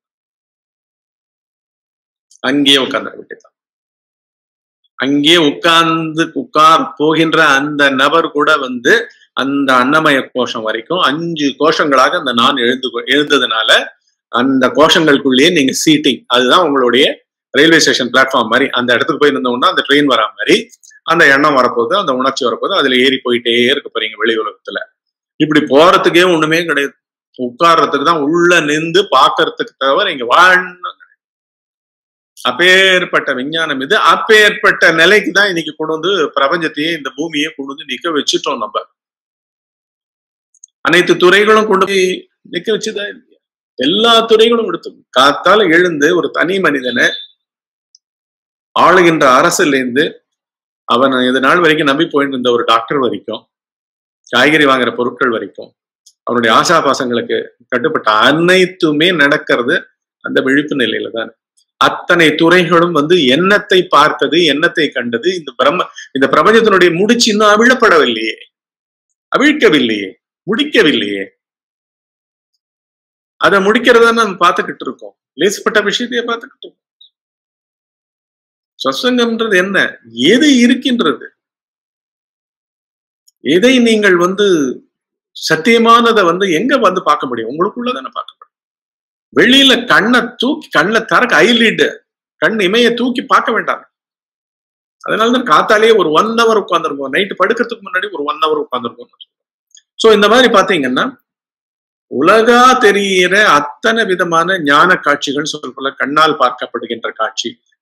அங்கேயே உட்கார்ந்துட வேண்டியது அங்கேயே உட்கார்ந்து உட்கார் போகின்ற அந்த நபர் கூட வந்து அந்த அன்னமய கோஷம் வரைக்கும் அஞ்சு கோஷங்களாக அந்த நான் எழுந்து எழுந்ததுனால அந்த கோஷங்களுக்குள்ளேயே நீங்க சீட்டிங் அதுதான் உங்களுடைய ரயில்வே ஸ்டேஷன் பிளாட்ஃபார்ம் மாதிரி அந்த இடத்துக்கு போய் இருந்தோம்னா அந்த ட்ரெயின் வரா மாதிரி அந்த எண்ணம் வரப்போகுது அந்த உணர்ச்சி வரப்போகுது அதுல ஏறி போயிட்டே இருக்க போறீங்க வெளி உலகத்துல இப்படி போறதுக்கே ஒண்ணுமே கிடையாது உட்கார்றதுக்கு தான் உள்ள நின்று பாக்குறதுக்கு தவிர இங்க வாழணும் அப்பேற்பட்ட விஞ்ஞானம் இது அப்பேற்பட்ட நிலைக்கு தான் இன்னைக்கு கொண்டு வந்து பிரபஞ்சத்தையே இந்த பூமியை கொண்டு வந்து நிக்க வச்சுட்டோம் நம்ம அனைத்து துறைகளும் கொண்டு போய் நிக்க வச்சுதான் இல்லையா எல்லா துறைகளும் எடுத்து காத்தால எழுந்து ஒரு தனி மனிதனை ஆளுகின்ற அரசுலேருந்து அவன் இது நாள் வரைக்கும் நம்பி போயிட்டு இருந்த ஒரு டாக்டர் வரைக்கும் காய்கறி வாங்குற பொருட்கள் வரைக்கும் அவனுடைய ஆசாபாசங்களுக்கு கட்டுப்பட்ட அனைத்துமே நடக்கிறது அந்த விழிப்பு நிலையில தான் அத்தனை துறைகளும் வந்து எண்ணத்தை பார்த்தது எண்ணத்தை கண்டது இந்த பிரம்ம இந்த பிரபஞ்சத்தினுடைய முடிச்சு இன்னும் அவிழப்படவில்லையே அவிழ்க்கவில்லையே முடிக்கவில்லையே அதை முடிக்கிறத நம்ம பார்த்துக்கிட்டு இருக்கோம் லேசுப்பட்ட விஷயத்தையே பார்த்துக்கிட்டு இருக்கோம் சத்சங்கம்ன்றது என்ன எது இருக்கின்றது எதை நீங்கள் வந்து சத்தியமானதை வந்து எங்க வந்து பார்க்க முடியும் உங்களுக்குள்ளதானே பார்க்க முடியும் வெளியில கண்ணை தூக்கி கண்ணை தரக்கு ஐலிட் கண் இமைய தூக்கி பார்க்க வேண்டாம் அதனாலதான் காத்தாலேயே ஒரு ஒன் ஹவர் உட்காந்துருக்கோம் நைட்டு படுக்கிறதுக்கு முன்னாடி ஒரு ஒன் ஹவர் உட்காந்துருக்கோம் சோ இந்த மாதிரி பாத்தீங்கன்னா உலகா தெரிகிற அத்தனை விதமான ஞான காட்சிகள் சொல்ல கண்ணால் பார்க்கப்படுகின்ற காட்சி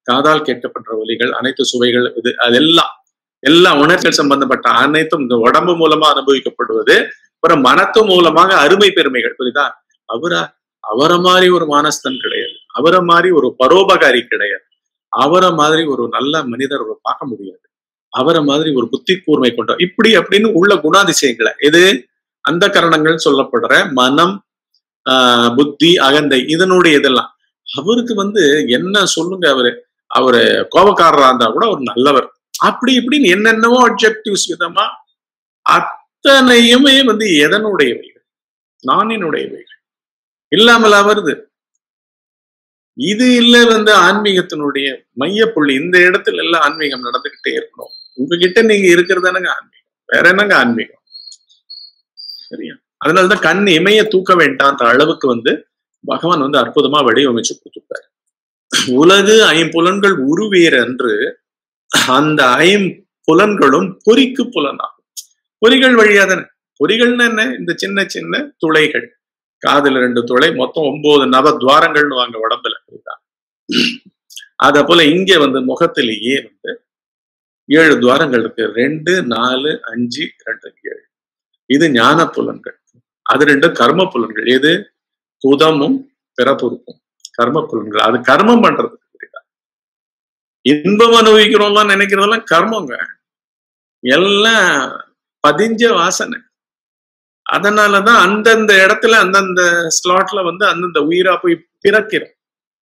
காதால் கேட்கப்படுற ஒலிகள் அனைத்து சுவைகள் இது அதெல்லாம் எல்லா உணர்ச்சிகள் சம்பந்தப்பட்ட அனைத்தும் இந்த உடம்பு மூலமா அனுபவிக்கப்படுவது அப்புறம் மனத்து மூலமாக அருமை பெருமைகள் புரியுதா அவரா அவரை மாதிரி ஒரு மானஸ்தன் கிடையாது அவரை மாதிரி ஒரு பரோபகாரி கிடையாது அவரை மாதிரி ஒரு நல்ல மனிதர் ஒரு பார்க்க முடியாது அவரை மாதிரி ஒரு புத்தி கூர்மை கொண்ட இப்படி அப்படின்னு உள்ள குணாதிசயங்களை இது அந்த கரணங்கள் சொல்லப்படுற மனம் ஆஹ் புத்தி அகந்தை இதனுடைய இதெல்லாம் அவருக்கு வந்து என்ன சொல்லுங்க அவரு அவரு கோபக்காரரா இருந்தா கூட ஒரு நல்லவர் அப்படி இப்படின்னு என்னென்னவோ அப்ஜெக்டிவ்ஸ் விதமா அத்தனையுமே வந்து எதனுடையவைகள் நானினுடையவைகள் இல்லாமலா வருது இது இல்ல வந்து ஆன்மீகத்தினுடைய மையப்புள்ளி இந்த இடத்துல எல்லாம் ஆன்மீகம் நடந்துகிட்டே இருக்கணும் உங்ககிட்ட நீங்க இருக்கிறது என்னங்க ஆன்மீகம் வேற என்னங்க ஆன்மீகம் சரியா அதனாலதான் கண் இமைய தூக்க வேண்டான்ற அளவுக்கு வந்து பகவான் வந்து அற்புதமா வடிவமைச்சு கொடுத்துருப்பாரு உலகு ஐம்புலன்கள் உருவேறு என்று அந்த ஐம்புலன்களும் பொறிக்கு புலனாகும் பொறிகள் வழியா தானே பொறிகள்னா என்ன இந்த சின்ன சின்ன துளைகள் காதுல ரெண்டு துளை மொத்தம் ஒன்பது நவ துவாரங்கள்னு வாங்க உடம்புல புரியுதா அத போல இங்க வந்து முகத்திலேயே வந்து ஏழு துவாரங்கள் இருக்கு ரெண்டு நாலு அஞ்சு ரெண்டு ஏழு இது ஞான புலன்கள் அது ரெண்டு கர்ம புலன்கள் எது குதமும் பிறப்புறுப்பும் கர்ம புலன்கள் அது கர்மம் பண்றதுக்கு புரியுதா இன்பம் அனுபவிக்கிறோம்லாம் நினைக்கிறதெல்லாம் கர்மங்க எல்லாம் பதிஞ்ச வாசனை அதனாலதான் அந்தந்த இடத்துல அந்தந்த ஸ்லாட்ல வந்து அந்தந்த உயிரா போய் பிறக்கிறோம்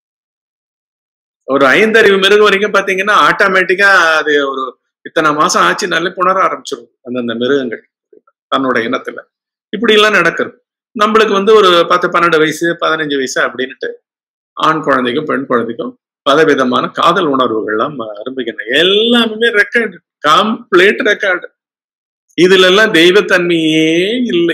ஒரு ஐந்தறிவு மிருகம் வரைக்கும் பாத்தீங்கன்னா ஆட்டோமேட்டிக்கா அது ஒரு இத்தனை மாசம் ஆச்சுனாலே புணர ஆரம்பிச்சிடும் அந்தந்த மிருகங்கள் தன்னோட இனத்துல இப்படி எல்லாம் நடக்கிறது நம்மளுக்கு வந்து ஒரு பத்து பன்னெண்டு வயசு பதினஞ்சு வயசு அப்படின்ட்டு ஆண் குழந்தைக்கும் பெண் குழந்தைக்கும் பலவிதமான காதல் உணர்வுகள்லாம் ஆரம்பிக்கின்றன எல்லாமே ரெக்கார்டு கம்ப்ளீட் ரெக்கார்டு இதுல எல்லாம் தெய்வத்தன்மையே இல்லை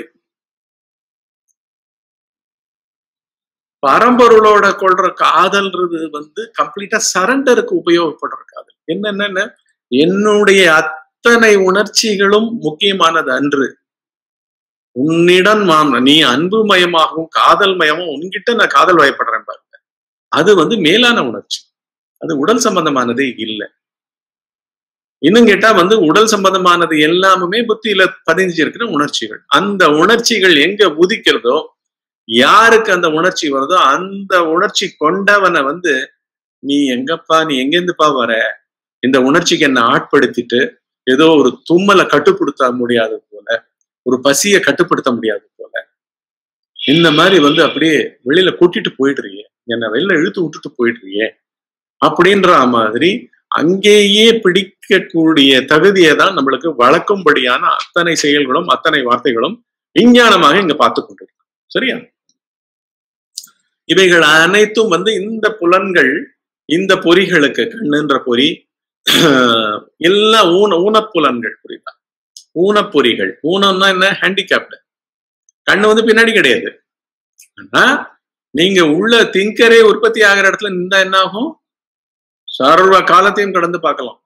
பரம்பொருளோட கொள்ற காதல்ன்றது வந்து கம்ப்ளீட்டா சரண்டருக்கு உபயோகப்படுற காதல் என்னென்ன என்னுடைய அத்தனை உணர்ச்சிகளும் முக்கியமானது அன்று உன்னிடம் நான் நீ அன்பு மயமாகவும் காதல் மயமும் உன்கிட்ட நான் காதல் வயப்படுறேன் பாருங்க அது வந்து மேலான உணர்ச்சி அது உடல் சம்பந்தமானதே இல்லை இன்னும் கேட்டா வந்து உடல் சம்பந்தமானது எல்லாமே புத்தியில பதிஞ்சிருக்கிற உணர்ச்சிகள் அந்த உணர்ச்சிகள் எங்க உதிக்கிறதோ யாருக்கு அந்த உணர்ச்சி வருதோ அந்த உணர்ச்சி கொண்டவனை வந்து நீ எங்கப்பா நீ எங்கேருந்துப்பா வர இந்த உணர்ச்சிக்கு என்ன ஆட்படுத்திட்டு ஏதோ ஒரு தும்மலை கட்டுப்படுத்த முடியாது போல ஒரு பசியை கட்டுப்படுத்த முடியாது போல இந்த மாதிரி வந்து அப்படியே வெளியில கூட்டிட்டு போயிடுறியே என்னை வெளில இழுத்து விட்டுட்டு போயிடுறியே அப்படின்ற மாதிரி அங்கேயே பிடிக்கக்கூடிய தகுதியை தான் நம்மளுக்கு வளர்க்கும்படியான அத்தனை செயல்களும் அத்தனை வார்த்தைகளும் விஞ்ஞானமாக இங்க பார்த்து கொண்டிருக்கோம் சரியா இவைகள் அனைத்தும் வந்து இந்த புலன்கள் இந்த பொறிகளுக்கு கண்ணுன்ற பொறி எல்லா ஊன ஊனப்புலன்கள் புரியுதா ஊனப்பொறிகள் ஊனம்னா என்ன ஹேண்டிகேப்டு கண்ணு வந்து பின்னாடி கிடையாது ஆனா நீங்க உள்ள திங்கரே உற்பத்தி ஆகிற இடத்துல நின்றா என்ன ஆகும் சர்வ காலத்தையும் கடந்து பார்க்கலாம்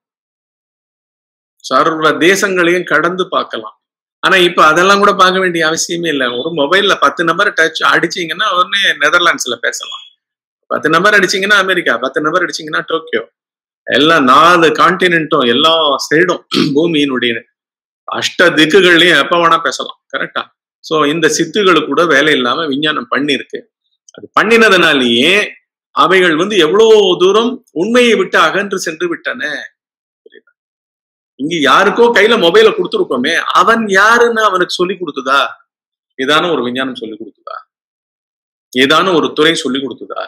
சர்வ தேசங்களையும் கடந்து பார்க்கலாம் ஆனா இப்ப அதெல்லாம் கூட பார்க்க வேண்டிய அவசியமே இல்லை ஒரு மொபைல்ல பத்து நம்பர் டச் அடிச்சீங்கன்னா உடனே நெதர்லாண்ட்ஸ்ல பேசலாம் பத்து நம்பர் அடிச்சீங்கன்னா அமெரிக்கா பத்து நம்பர் அடிச்சீங்கன்னா டோக்கியோ எல்லாம் நாலு கான்டினென்ட்டும் எல்லா சைடும் பூமியினுடைய அஷ்ட திக்குகள்லயும் எப்ப வேணா பேசலாம் கரெக்டா சோ இந்த சித்துகளுக்கு கூட வேலை இல்லாம விஞ்ஞானம் பண்ணிருக்கு அது பண்ணினதுனாலேயே அவைகள் வந்து எவ்வளவு தூரம் உண்மையை விட்டு அகன்று சென்று விட்டன இங்க யாருக்கோ கையில மொபைல கொடுத்துருக்கோமே அவன் யாருன்னு அவனுக்கு சொல்லி கொடுத்ததா ஏதான ஒரு விஞ்ஞானம் சொல்லி கொடுத்ததா ஏதான ஒரு துறை சொல்லி கொடுத்ததா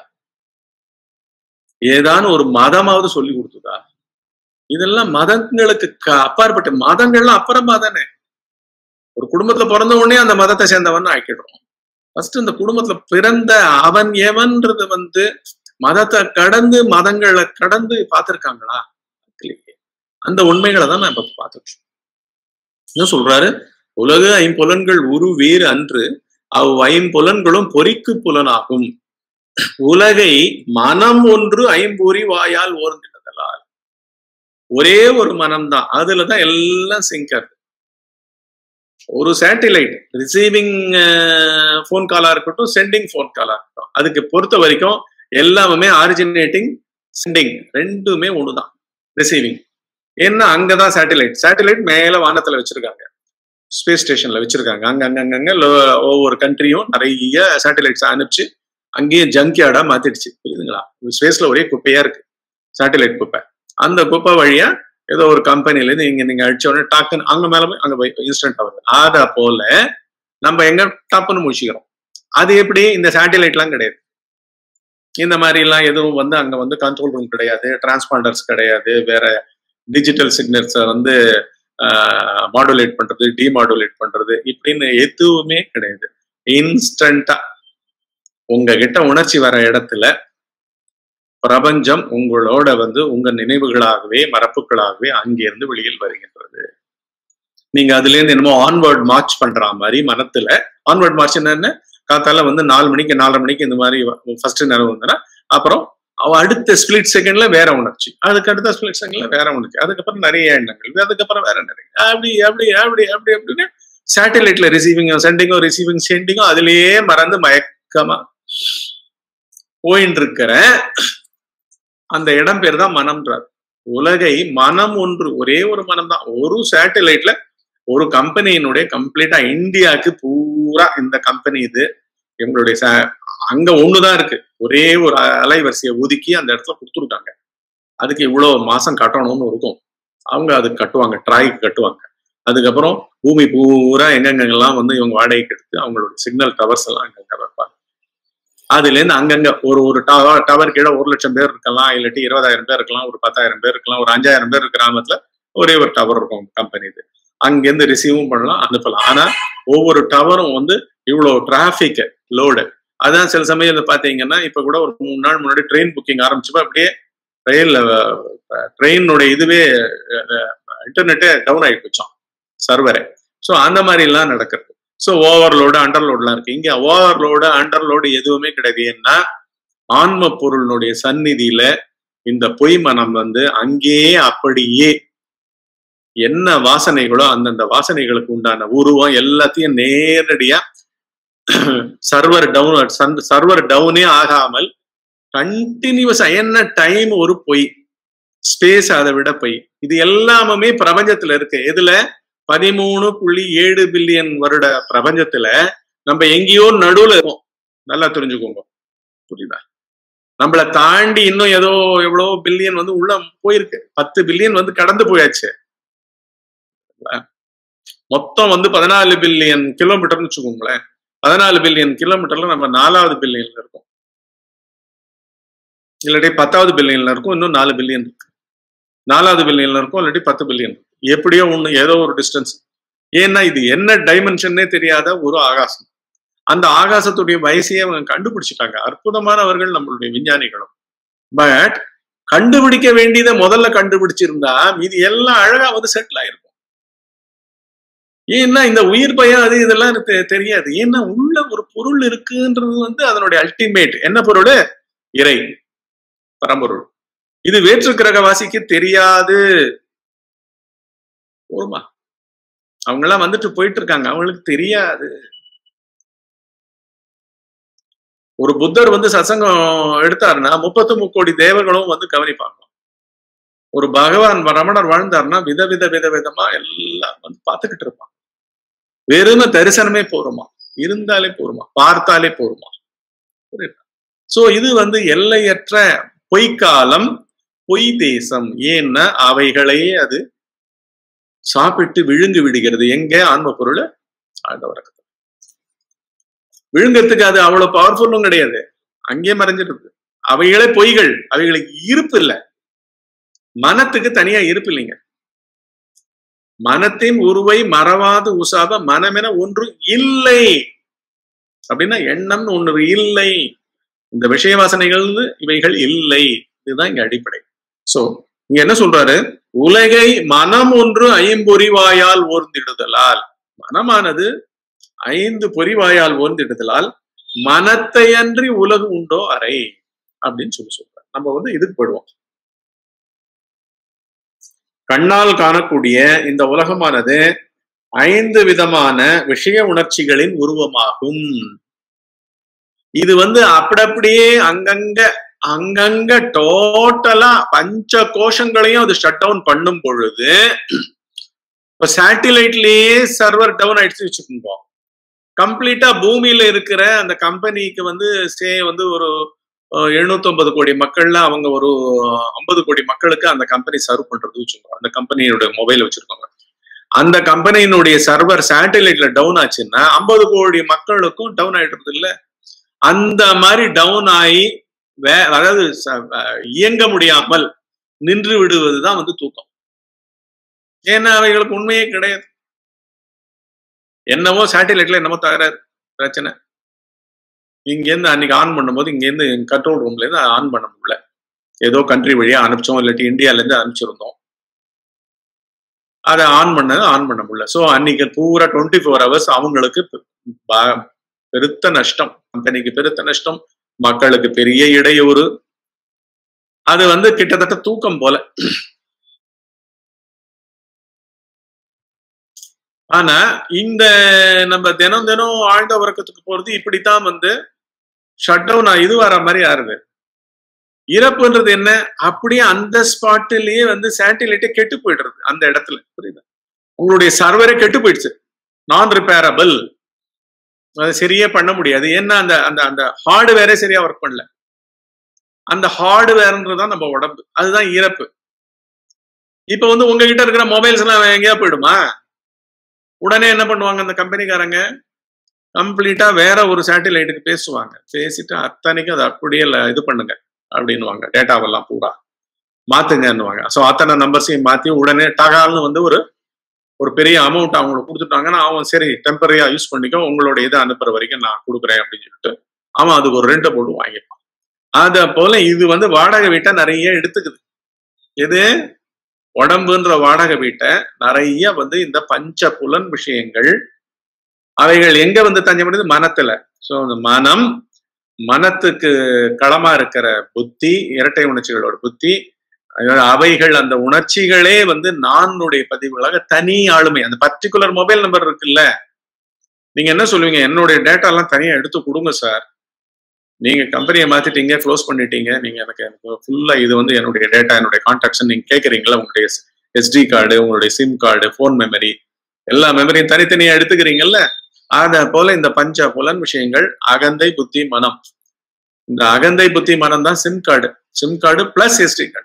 ஏதான ஒரு மதமாவது சொல்லி கொடுத்ததா இதெல்லாம் மதங்களுக்கு அப்பாற்பட்ட மதங்கள்லாம் அப்புறமா தானே ஒரு குடும்பத்துல பிறந்த உடனே அந்த மதத்தை சேர்ந்தவன் ஆக்கிடுறோம் ஃபர்ஸ்ட் இந்த குடும்பத்துல பிறந்த அவன் எவன்றது வந்து மதத்தை கடந்து மதங்களை கடந்து பார்த்திருக்காங்களா இல்லையே அந்த உண்மைகளை தான் நான் இப்ப பார்த்துட்டு என்ன சொல்றாரு உலக ஐம்புலன்கள் உரு வேறு அன்று அவ் ஐம்புலன்களும் பொறிக்கு புலனாகும் உலகை மனம் ஒன்று ஐம்பொறி வாயால் ஓர்ந்திடுதலால் ஒரே ஒரு மனம்தான் அதுலதான் எல்லாம் சிங்காது ஒரு சேட்டிலைட் ரிசீவிங் ஃபோன் காலா இருக்கட்டும் சென்டிங் ஃபோன் காலா இருக்கட்டும் அதுக்கு பொறுத்த வரைக்கும் எல்லாமே ஆரிஜினேட்டிங் சென்டிங் ரெண்டுமே ஒண்ணுதான் ரிசீவிங் ஏன்னா அங்கதான் சேட்டிலைட் சேட்டிலைட் மேல வானத்துல வச்சிருக்காங்க ஸ்பேஸ் ஸ்டேஷன்ல வச்சிருக்காங்க அங்க அங்க அங்கங்க லோ- ஒவ்வொரு கண்ட்ரியும் நிறைய சேட்டிலைட்ஸ் அனுப்பிச்சு அங்கேயே ஜங்க்யார்டா மாத்திடுச்சு புரியுதுங்களா ஸ்பேஸ்ல ஒரே குப்பையா இருக்கு சேட்டிலைட் குப்பை அந்த குப்பை வழியா ஏதோ ஒரு கம்பெனில இருந்து இங்க நீங்க அடிச்ச உடனே டாக்குன்னு அங்க மேல போய் அங்க போய் இன்ஸ்டன்ட் வருது அத போல நம்ம எங்க டப்புன்னு முடிச்சுக்கிறோம் அது எப்படி இந்த சேட்டிலைட்லாம் கிடையாது இந்த மாதிரி எல்லாம் எதுவும் வந்து அங்க வந்து கண்ட்ரோல் ரூம் கிடையாது டிரான்ஸ்பாண்டர்ஸ் கிடையாது வேற டிஜிட்டல் சிக்னல்ஸை வந்து மாடுலேட் பண்றது டிமாடுலேட் பண்றது இப்படின்னு எதுவுமே கிடையாது இன்ஸ்டண்டா உங்ககிட்ட உணர்ச்சி வர இடத்துல பிரபஞ்சம் உங்களோட வந்து உங்க நினைவுகளாகவே மரப்புகளாகவே அங்கிருந்து வெளியில் வருகின்றது நீங்க அதுல இருந்து என்னமோ ஆன்வர்ட் மார்ச் பண்ற மாதிரி மனத்துல ஆன்வர்ட் மார்ச் என்ன காத்தால வந்து நாலு மணிக்கு நாலரை மணிக்கு இந்த மாதிரி ஃபர்ஸ்ட் நினைவு வந்தனா அப்புறம் அவ அடுத்த ஸ்பிளிட் செகண்ட்ல வேற உணர்ச்சி அதுக்கு அடுத்த ஸ்பிளிட் செகண்ட்ல வேற உணர்ச்சி அதுக்கப்புறம் நிறைய எண்ணங்கள் அதுக்கப்புறம் வேற நிறைய அப்படி அப்படி அப்படி அப்படி அப்படின்னு சேட்டலைட்ல ரிசீவிங் சென்டிங்கோ ரிசீவிங் சென்டிங்கோ அதுலயே மறந்து மயக்கமா போயின்னு இருக்கிற அந்த இடம் பேர் தான் மனம்ன்றார் உலகை மனம் ஒன்று ஒரே ஒரு மனம் தான் ஒரு சேட்டலைட்ல ஒரு கம்பெனியினுடைய கம்ப்ளீட்டா இந்தியாவுக்கு பூரா இந்த கம்பெனி இது எங்களுடைய ச- அங்க ஒண்ணுதான் இருக்கு ஒரே ஒரு அலைவரிசையை ஒதுக்கி அந்த இடத்துல கொடுத்துருக்காங்க அதுக்கு இவ்வளவு மாசம் கட்டணும்னு இருக்கும் அவங்க அதுக்கு கட்டுவாங்க ட்ராய்க்கு கட்டுவாங்க அதுக்கப்புறம் பூமி பூரா எங்கெங்கெல்லாம் வந்து இவங்க வாடகைக்கு எடுத்து அவங்களோட சிக்னல் டவர்ஸ் எல்லாம் அங்கங்க வைப்பாங்க அதுல இருந்து அங்கங்க ஒரு ஒரு டவர் டவர் கீழே ஒரு லட்சம் பேர் இருக்கலாம் இல்லாட்டி இருபதாயிரம் பேர் இருக்கலாம் ஒரு பத்தாயிரம் பேர் இருக்கலாம் ஒரு அஞ்சாயிரம் பேர் கிராமத்துல ஒரே ஒரு டவர் இருக்கும் கம்பெனி இது அங்கிருந்து ரிசீவும் பண்ணலாம் அனுப்பலாம் ஆனா ஒவ்வொரு டவரும் வந்து இவ்வளவு டிராபிக் லோடு அதான் சில சமயம் பாத்தீங்கன்னா இப்ப கூட ஒரு மூணு நாள் முன்னாடி ட்ரெயின் புக்கிங் ஆரம்பிச்சப்ப அப்படியே ரயில்ல ட்ரெயினுடைய இதுவே இன்டர்நெட்டே டவுன் ஆகி போச்சான் சர்வரே ஸோ அந்த மாதிரி எல்லாம் நடக்கிறது ஸோ ஓவர்லோடு அண்டர்லோட்லாம் இருக்கு இங்க ஓவர்லோடு அண்டர்லோடு எதுவுமே கிடையாது ஏன்னா ஆன்ம பொருளினுடைய சந்நிதியில இந்த பொய் மனம் வந்து அங்கேயே அப்படியே என்ன வாசனைகளோ அந்தந்த வாசனைகளுக்கு உண்டான உருவம் எல்லாத்தையும் நேரடியா சர்வர் டவுன் சர்வர் டவுனே ஆகாமல் கண்டினியூஸா என்ன டைம் ஒரு பொய் ஸ்பேஸ் அதை விட பொய் இது எல்லாமே பிரபஞ்சத்துல இருக்கு எதுல பதிமூணு புள்ளி ஏழு பில்லியன் வருட பிரபஞ்சத்துல நம்ம எங்கேயோ நடுவுல இருக்கோம் நல்லா தெரிஞ்சுக்கோங்க புரியுதா நம்மள தாண்டி இன்னும் ஏதோ எவ்வளவு பில்லியன் வந்து உள்ள போயிருக்கு பத்து பில்லியன் வந்து கடந்து போயாச்சு மொத்தம் வந்து பதினாலு பில்லியன் கிலோமீட்டர்னு வச்சுக்கோங்களேன் பதினாலு பில்லியன் கிலோமீட்டர்ல நம்ம நாலாவது பில்லியன்ல இருக்கோம் இல்லாட்டி பத்தாவது பில்லியன்ல இருக்கும் இன்னும் நாலு பில்லியன் இருக்கு நாலாவது பில்லியன்ல இருக்கும் இல்லாட்டி பத்து பில்லியன் எப்படியோ ஒண்ணு ஏதோ ஒரு டிஸ்டன்ஸ் ஏன்னா இது என்ன டைமென்ஷன்னே தெரியாத ஒரு ஆகாசம் அந்த ஆகாசத்துடைய வயசையே அவங்க கண்டுபிடிச்சிட்டாங்க அற்புதமானவர்கள் நம்மளுடைய விஞ்ஞானிகளும் பட் கண்டுபிடிக்க வேண்டியதை முதல்ல கண்டுபிடிச்சிருந்தா மீதி எல்லாம் அழகா வந்து செட்டில் ஆயிருக்கும் ஏன்னா இந்த உயிர் பயம் அது இதெல்லாம் எனக்கு தெரியாது ஏன்னா உள்ள ஒரு பொருள் இருக்குன்றது வந்து அதனுடைய அல்டிமேட் என்ன பொருள் இறை பரம்பொருள் இது வேற்று கிரகவாசிக்கு தெரியாது போருமா அவங்க எல்லாம் வந்துட்டு போயிட்டு இருக்காங்க அவங்களுக்கு தெரியாது ஒரு புத்தர் வந்து சசங்கம் எடுத்தாருன்னா முப்பத்து முக்கோடி தேவர்களும் வந்து கவனிப்பாங்க ஒரு பகவான் ரமணர் வாழ்ந்தாருன்னா விதவித வித விதமா எல்லாம் வந்து பார்த்துக்கிட்டு இருப்பான் வெறும தரிசனமே போருமா இருந்தாலே போருமா பார்த்தாலே போருமா புரியுதா சோ இது வந்து எல்லையற்ற பொய்க்காலம் பொய் தேசம் ஏன்னா அவைகளையே அது சாப்பிட்டு விழுங்கு விடுகிறது எங்க ஆன்ம பொருள் ஆழ்ந்தவரக்கத்தில் விழுங்கறதுக்கு அது அவ்வளவு பவர்ஃபுல்லும் கிடையாது அங்கே மறைஞ்சிருக்கு அவைகளே பொய்கள் அவைகளுக்கு இருப்பு இல்லை மனத்துக்கு தனியா இருப்பு இல்லைங்க மனத்தின் உருவை மறவாது உசாத மனமென ஒன்று இல்லை அப்படின்னா எண்ணம்னு ஒன்று இல்லை இந்த விஷய வாசனைகள் இவைகள் இல்லை இதுதான் இங்க அடிப்படை சோ இங்க என்ன சொல்றாரு உலகை மனம் ஒன்று ஐம்பொறிவாயால் ஓர்ந்திடுதலால் மனமானது ஐந்து பொறிவாயால் ஓர்ந்திடுதலால் மனத்தை அன்றி உலகு உண்டோ அறை அப்படின்னு சொல்லி சொல்றாரு நம்ம வந்து இதுக்கு போயிடுவோம் கண்ணால் காணக்கூடிய இந்த உலகமானது ஐந்து விதமான விஷய உணர்ச்சிகளின் உருவமாகும் இது வந்து அப்படியே அங்கங்க அங்கங்க டோட்டலா பஞ்ச கோஷங்களையும் அது ஷட் டவுன் பண்ணும் பொழுது இப்ப சேட்டிலைட்லயே சர்வர் டவுன் ஆயிடுச்சு வச்சுக்கோங்க கம்ப்ளீட்டா பூமியில இருக்கிற அந்த கம்பெனிக்கு வந்து சே வந்து ஒரு எழுநூத்தி ஐம்பது கோடி மக்கள்ல அவங்க ஒரு ஐம்பது கோடி மக்களுக்கு அந்த கம்பெனி சர்வ் பண்றது வச்சுக்கோங்க அந்த கம்பெனியோட மொபைல் வச்சிருக்காங்க அந்த கம்பெனியினுடைய சர்வர் சேட்டலைட்ல டவுன் ஆச்சுன்னா ஐம்பது கோடி மக்களுக்கும் டவுன் ஆயிடுறது இல்ல அந்த மாதிரி டவுன் ஆகி வே அதாவது இயங்க முடியாமல் நின்று விடுவதுதான் வந்து தூக்கம் ஏன்னா அவைகளுக்கு உண்மையே கிடையாது என்னவோ சேட்டிலைட்ல என்னமோ தகராறு பிரச்சனை இங்கேருந்து அன்னைக்கு ஆன் பண்ணும்போது இங்கேருந்து கண்ட்ரோல் ரூம்ல இருந்து ஆன் பண்ண முடியல ஏதோ கண்ட்ரி வழியா அனுப்பிச்சோம் இல்லாட்டி இந்தியால இருந்து அனுப்பிச்சிருந்தோம் அதை ஆன் பண்ணது ஆன் பண்ண முடியல ஸோ அன்னைக்கு பூரா டுவெண்ட்டி ஃபோர் ஹவர்ஸ் அவங்களுக்கு பெருத்த நஷ்டம் கம்பெனிக்கு பெருத்த நஷ்டம் மக்களுக்கு பெரிய இடையூறு அது வந்து கிட்டத்தட்ட தூக்கம் போல ஆனா இந்த நம்ம தினம் தினம் ஆழ்ந்த உறக்கத்துக்கு போறது இப்படித்தான் வந்து ஷட் டவுன் இது வர மாதிரி ஆறுது இறப்புன்றது என்ன அப்படியே அந்த ஸ்பாட்டிலேயே வந்து சேட்டிலைட்டே கெட்டு போயிடுறது அந்த இடத்துல புரியுது உங்களுடைய சர்வரே கெட்டு போயிடுச்சு நான் ரிப்பேரபிள் அதை சரியே பண்ண முடியாது ஏன்னா அந்த அந்த அந்த ஹார்டுவேரே சரியா ஒர்க் பண்ணல அந்த ஹார்டுவேர்ன்றதுதான் நம்ம உடம்பு அதுதான் இறப்பு இப்ப வந்து உங்ககிட்ட இருக்கிற மொபைல்ஸ் எல்லாம் எங்கேயா போயிடுமா உடனே என்ன பண்ணுவாங்க அந்த கம்பெனிக்காரங்க கம்ப்ளீட்டா வேற ஒரு சேட்டிலைட்டுக்கு பேசுவாங்க பேசிட்டு அத்தனைக்கும் அதை அப்படியே இது பண்ணுங்க அப்படின்வாங்க டேட்டாவெல்லாம் பூரா மாத்துங்கன்னுவாங்க ஸோ அத்தனை நம்பர்ஸையும் மாத்தி உடனே டகால்னு வந்து ஒரு ஒரு பெரிய அமௌண்ட் அவங்களுக்கு கொடுத்துட்டாங்கன்னா அவன் சரி டெம்பரரியா யூஸ் பண்ணிக்கோ உங்களோட இதை அனுப்புற வரைக்கும் நான் கொடுக்குறேன் அப்படின்னு சொல்லிட்டு அவன் அதுக்கு ஒரு ரெண்டை போட்டு வாங்கிப்பான் அத போல இது வந்து வாடகை வீட்டை நிறைய எடுத்துக்குது எது உடம்புன்ற வாடகை வீட்டை நிறைய வந்து இந்த பஞ்ச புலன் விஷயங்கள் அவைகள் எங்க வந்து தஞ்சமடைது மனத்துல சோ அந்த மனம் மனத்துக்கு களமா இருக்கிற புத்தி இரட்டை உணர்ச்சிகளோட புத்தி அவைகள் அந்த உணர்ச்சிகளே வந்து நானுடைய பதிவுகளாக தனி ஆளுமை அந்த பர்டிகுலர் மொபைல் நம்பர் இருக்குல்ல நீங்க என்ன சொல்லுவீங்க என்னுடைய டேட்டா எல்லாம் தனியா எடுத்து கொடுங்க சார் நீங்க கம்பெனியை மாத்திட்டீங்க க்ளோஸ் பண்ணிட்டீங்க நீங்க எனக்கு எனக்கு ஃபுல்லா இது வந்து என்னுடைய டேட்டா என்னுடைய கான்டாக்ட்ஸ் நீங்க கேட்குறீங்களா உங்களுடைய எஸ்டி கார்டு உங்களுடைய சிம் கார்டு ஃபோன் மெமரி எல்லா மெமரியும் தனித்தனியா எடுத்துக்கிறீங்கல்ல அத போல இந்த பஞ்ச புலன் விஷயங்கள் அகந்தை புத்தி மனம் இந்த அகந்தை புத்தி மனம் தான் SIM card SIM card plus SD card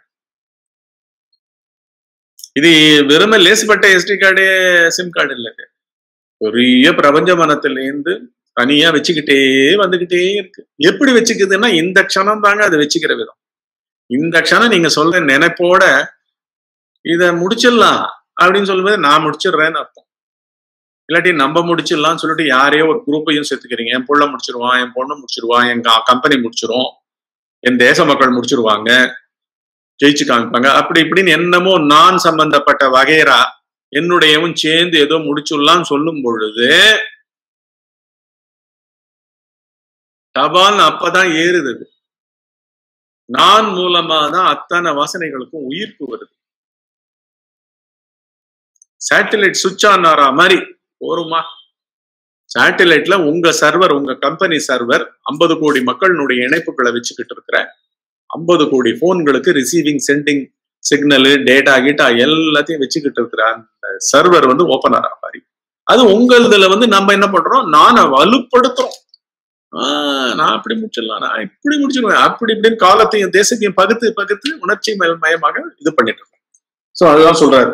இது வெறுமை லேசுப்பட்ட எஸ்டி கார்டு சிம் கார்டு இல்லைங்க பெரிய பிரபஞ்ச மனத்திலேருந்து தனியா வச்சுக்கிட்டே வந்துகிட்டே இருக்கு எப்படி வச்சுக்குதுன்னா இந்த க்ஷணம் தாங்க அதை வச்சுக்கிற விதம் இந்த க்ஷணம் நீங்க சொல்ற நினைப்போட இத முடிச்சிடலாம் அப்படின்னு சொல்லும்போது நான் முடிச்சிடுறேன்னு அர்த்தம் இல்லாட்டி நம்ம முடிச்சிடலாம்னு சொல்லிட்டு யாரையோ ஒரு குரூப்பையும் சேர்த்துக்கிறீங்க என் புள்ள முடிச்சிருவான் என் பொண்ணு முடிச்சிருவான் என் கம்பெனி முடிச்சிரும் என் தேச மக்கள் முடிச்சிருவாங்க ஜெயிச்சு காமிப்பாங்க அப்படி இப்படின்னு என்னமோ நான் சம்பந்தப்பட்ட வகைரா என்னுடையவும் சேர்ந்து ஏதோ முடிச்சுடலாம்னு சொல்லும் பொழுது தபால் அப்பதான் ஏறுது நான் மூலமா தான் அத்தனை வாசனைகளுக்கும் உயிர்ப்பு வருது சேட்டிலைட் சுவிட்ச் ஆன் ஆறா மாதிரி போருமா சேட்டிலைட்ல உங்க சர்வர் உங்க கம்பெனி சர்வர் ஐம்பது கோடி மக்களினுடைய இணைப்புகளை வச்சுக்கிட்டு இருக்கிற ஐம்பது கோடி போன்களுக்கு ரிசீவிங் சென்டிங் சிக்னலு டேட்டா கீட்டா எல்லாத்தையும் வச்சுக்கிட்டு இருக்கிற அந்த சர்வர் வந்து ஓப்பன் ஆகிற மாதிரி அது உங்களதுல வந்து நம்ம என்ன பண்றோம் நானை வலுப்படுத்துறோம் ஆஹ் நான் அப்படி முடிச்சிடலாம் நான் இப்படி முடிச்சிடுவேன் அப்படி இப்படின்னு காலத்தையும் தேசத்தையும் பகுத்து பகுத்து உணர்ச்சி மயமாக இது பண்ணிட்டு இருக்கோம் சோ அதுதான் சொல்றாரு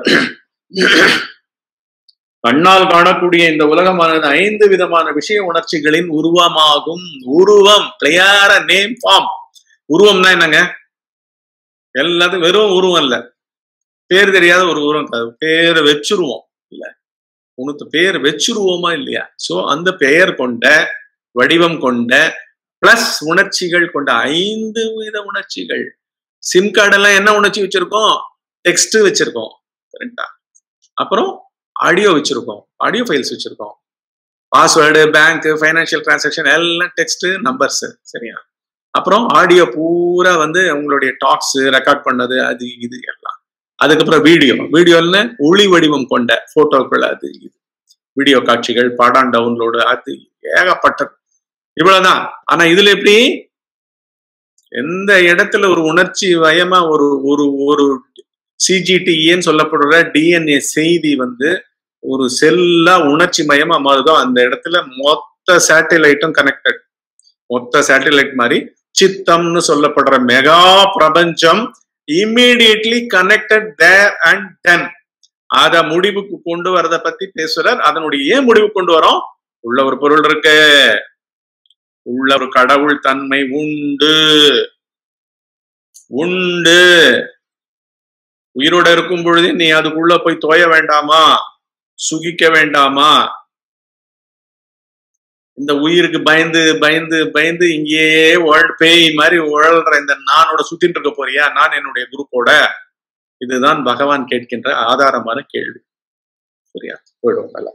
கண்ணால் காணக்கூடிய இந்த உலகமானது ஐந்து விதமான விஷய உணர்ச்சிகளின் உருவமாகும் உருவம் கிளியார நேம் ஃபார்ம் உருவம்னா என்னங்க எல்லாத்துக்கும் வெறும் உருவம் இல்ல பேர் தெரியாத ஒரு உருவம் பேரை வச்சிருவோம் இல்ல உனக்கு பேர் வச்சிருவோமா இல்லையா சோ அந்த பெயர் கொண்ட வடிவம் கொண்ட பிளஸ் உணர்ச்சிகள் கொண்ட ஐந்து வித உணர்ச்சிகள் சிம் கார்டெல்லாம் என்ன உணர்ச்சி வச்சிருக்கோம் டெக்ஸ்ட் வச்சிருக்கோம் கரெக்டா அப்புறம் ஆடியோ வச்சிருக்கோம் ஆடியோ ஃபைல்ஸ் வச்சிருக்கோம் பாஸ்வேர்டு பேங்க் ஃபைனான்சியல் டிரான்சாக்ஷன் எல்லாம் டெக்ஸ்ட் நம்பர்ஸ் சரியா அப்புறம் ஆடியோ பூரா வந்து உங்களுடைய டாக்ஸ் ரெக்கார்ட் பண்ணது அது இது எல்லாம் அதுக்கப்புறம் வீடியோ வீடியோன்னு ஒளி வடிவம் கொண்ட போட்டோக்கள் அது இது வீடியோ காட்சிகள் படம் டவுன்லோடு அது ஏகப்பட்டது இவ்வளவுதான் ஆனா இதுல எப்படி எந்த இடத்துல ஒரு உணர்ச்சி வயமா ஒரு ஒரு ஒரு சிஜிடிஏன்னு சொல்லப்படுற டிஎன்ஏ செய்தி வந்து ஒரு செல்லா உணர்ச்சி மயமா மாறுதோ அந்த இடத்துல மொத்த சேட்டிலைட்டும் கனெக்டட் மொத்த சேட்டிலைட் மாதிரி சித்தம்னு சொல்லப்படுற மெகா பிரபஞ்சம் immediately connected there and then அத முடிவுக்கு கொண்டு வரத பத்தி பேசுறார் அதனுடைய ஏன் முடிவு கொண்டு வரோம் உள்ள ஒரு பொருள் இருக்கு உள்ள ஒரு கடவுள் தன்மை உண்டு உண்டு உயிரோட இருக்கும் பொழுது நீ அதுக்குள்ள போய் தோய வேண்டாமா சுகிக்க வேண்டாமா இந்த உயிருக்கு பயந்து பயந்து பயந்து இங்கேயே உழ பேய் மாதிரி உழல்ற இந்த நானோட சுத்தின்னு இருக்க போறியா நான் என்னுடைய குரூப்போட இதுதான் பகவான் கேட்கின்ற ஆதாரமான கேள்வி சரியா போயிடும் நல்லா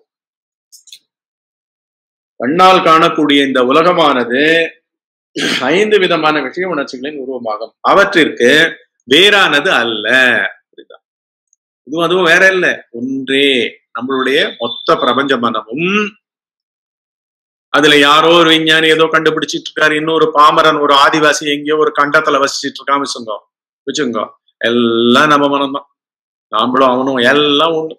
கண்ணால் காணக்கூடிய இந்த உலகமானது ஐந்து விதமான விஷய உணர்ச்சிகளின் உருவமாகும் அவற்றிற்கு வேறானது அல்ல புரியுதா இதுவும் அதுவும் வேற இல்ல ஒன்றே நம்மளுடைய மொத்த பிரபஞ்ச மனமும் அதுல யாரோ ஒரு விஞ்ஞானி ஏதோ கண்டுபிடிச்சிட்டு இருக்காரு இன்னொரு பாமரன் ஒரு ஆதிவாசி எங்கேயோ ஒரு கண்டத்துல வசிச்சிட்டு இருக்கான் வச்சுங்க வச்சுங்க எல்லாம் நம்ம மனம்தான் நாமளும் அவனும் எல்லாம் ஒண்ணு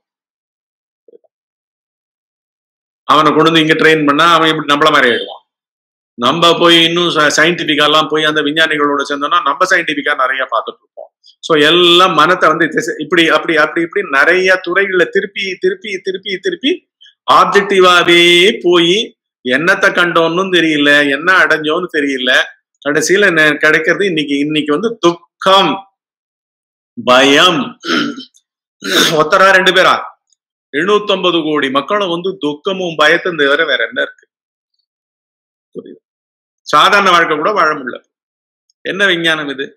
அவனை கொண்டு வந்து இங்க ட்ரெயின் பண்ணா அவன் இப்படி நம்மள மாதிரி ஆயிடுவான் நம்ம போய் இன்னும் சயின்டிபிக்கா எல்லாம் போய் அந்த விஞ்ஞானிகளோட சேர்ந்தோம்னா நம்ம சயின்டிபிக்கா நிறைய பார்த்துட்டு இருப்போம் ஸோ எல்லாம் மனத்தை வந்து இப்படி அப்படி அப்படி இப்படி நிறைய துறைகள்ல திருப்பி திருப்பி திருப்பி திருப்பி ஆப்ஜெக்டிவாவே போய் என்னத்தை கண்டோன்னு தெரியல என்ன அடைஞ்சோன்னு தெரியல கடைசியில கிடைக்கிறது இன்னைக்கு இன்னைக்கு வந்து துக்கம் பயம் ஒத்தரா ரெண்டு பேரா எழுநூத்தி ஐம்பது கோடி மக்களும் வந்து துக்கமும் பயத்தும் தவிர வேற என்ன இருக்கு புரியுது சாதாரண வாழ்க்கை கூட வாழ முடியல என்ன விஞ்ஞானம் இது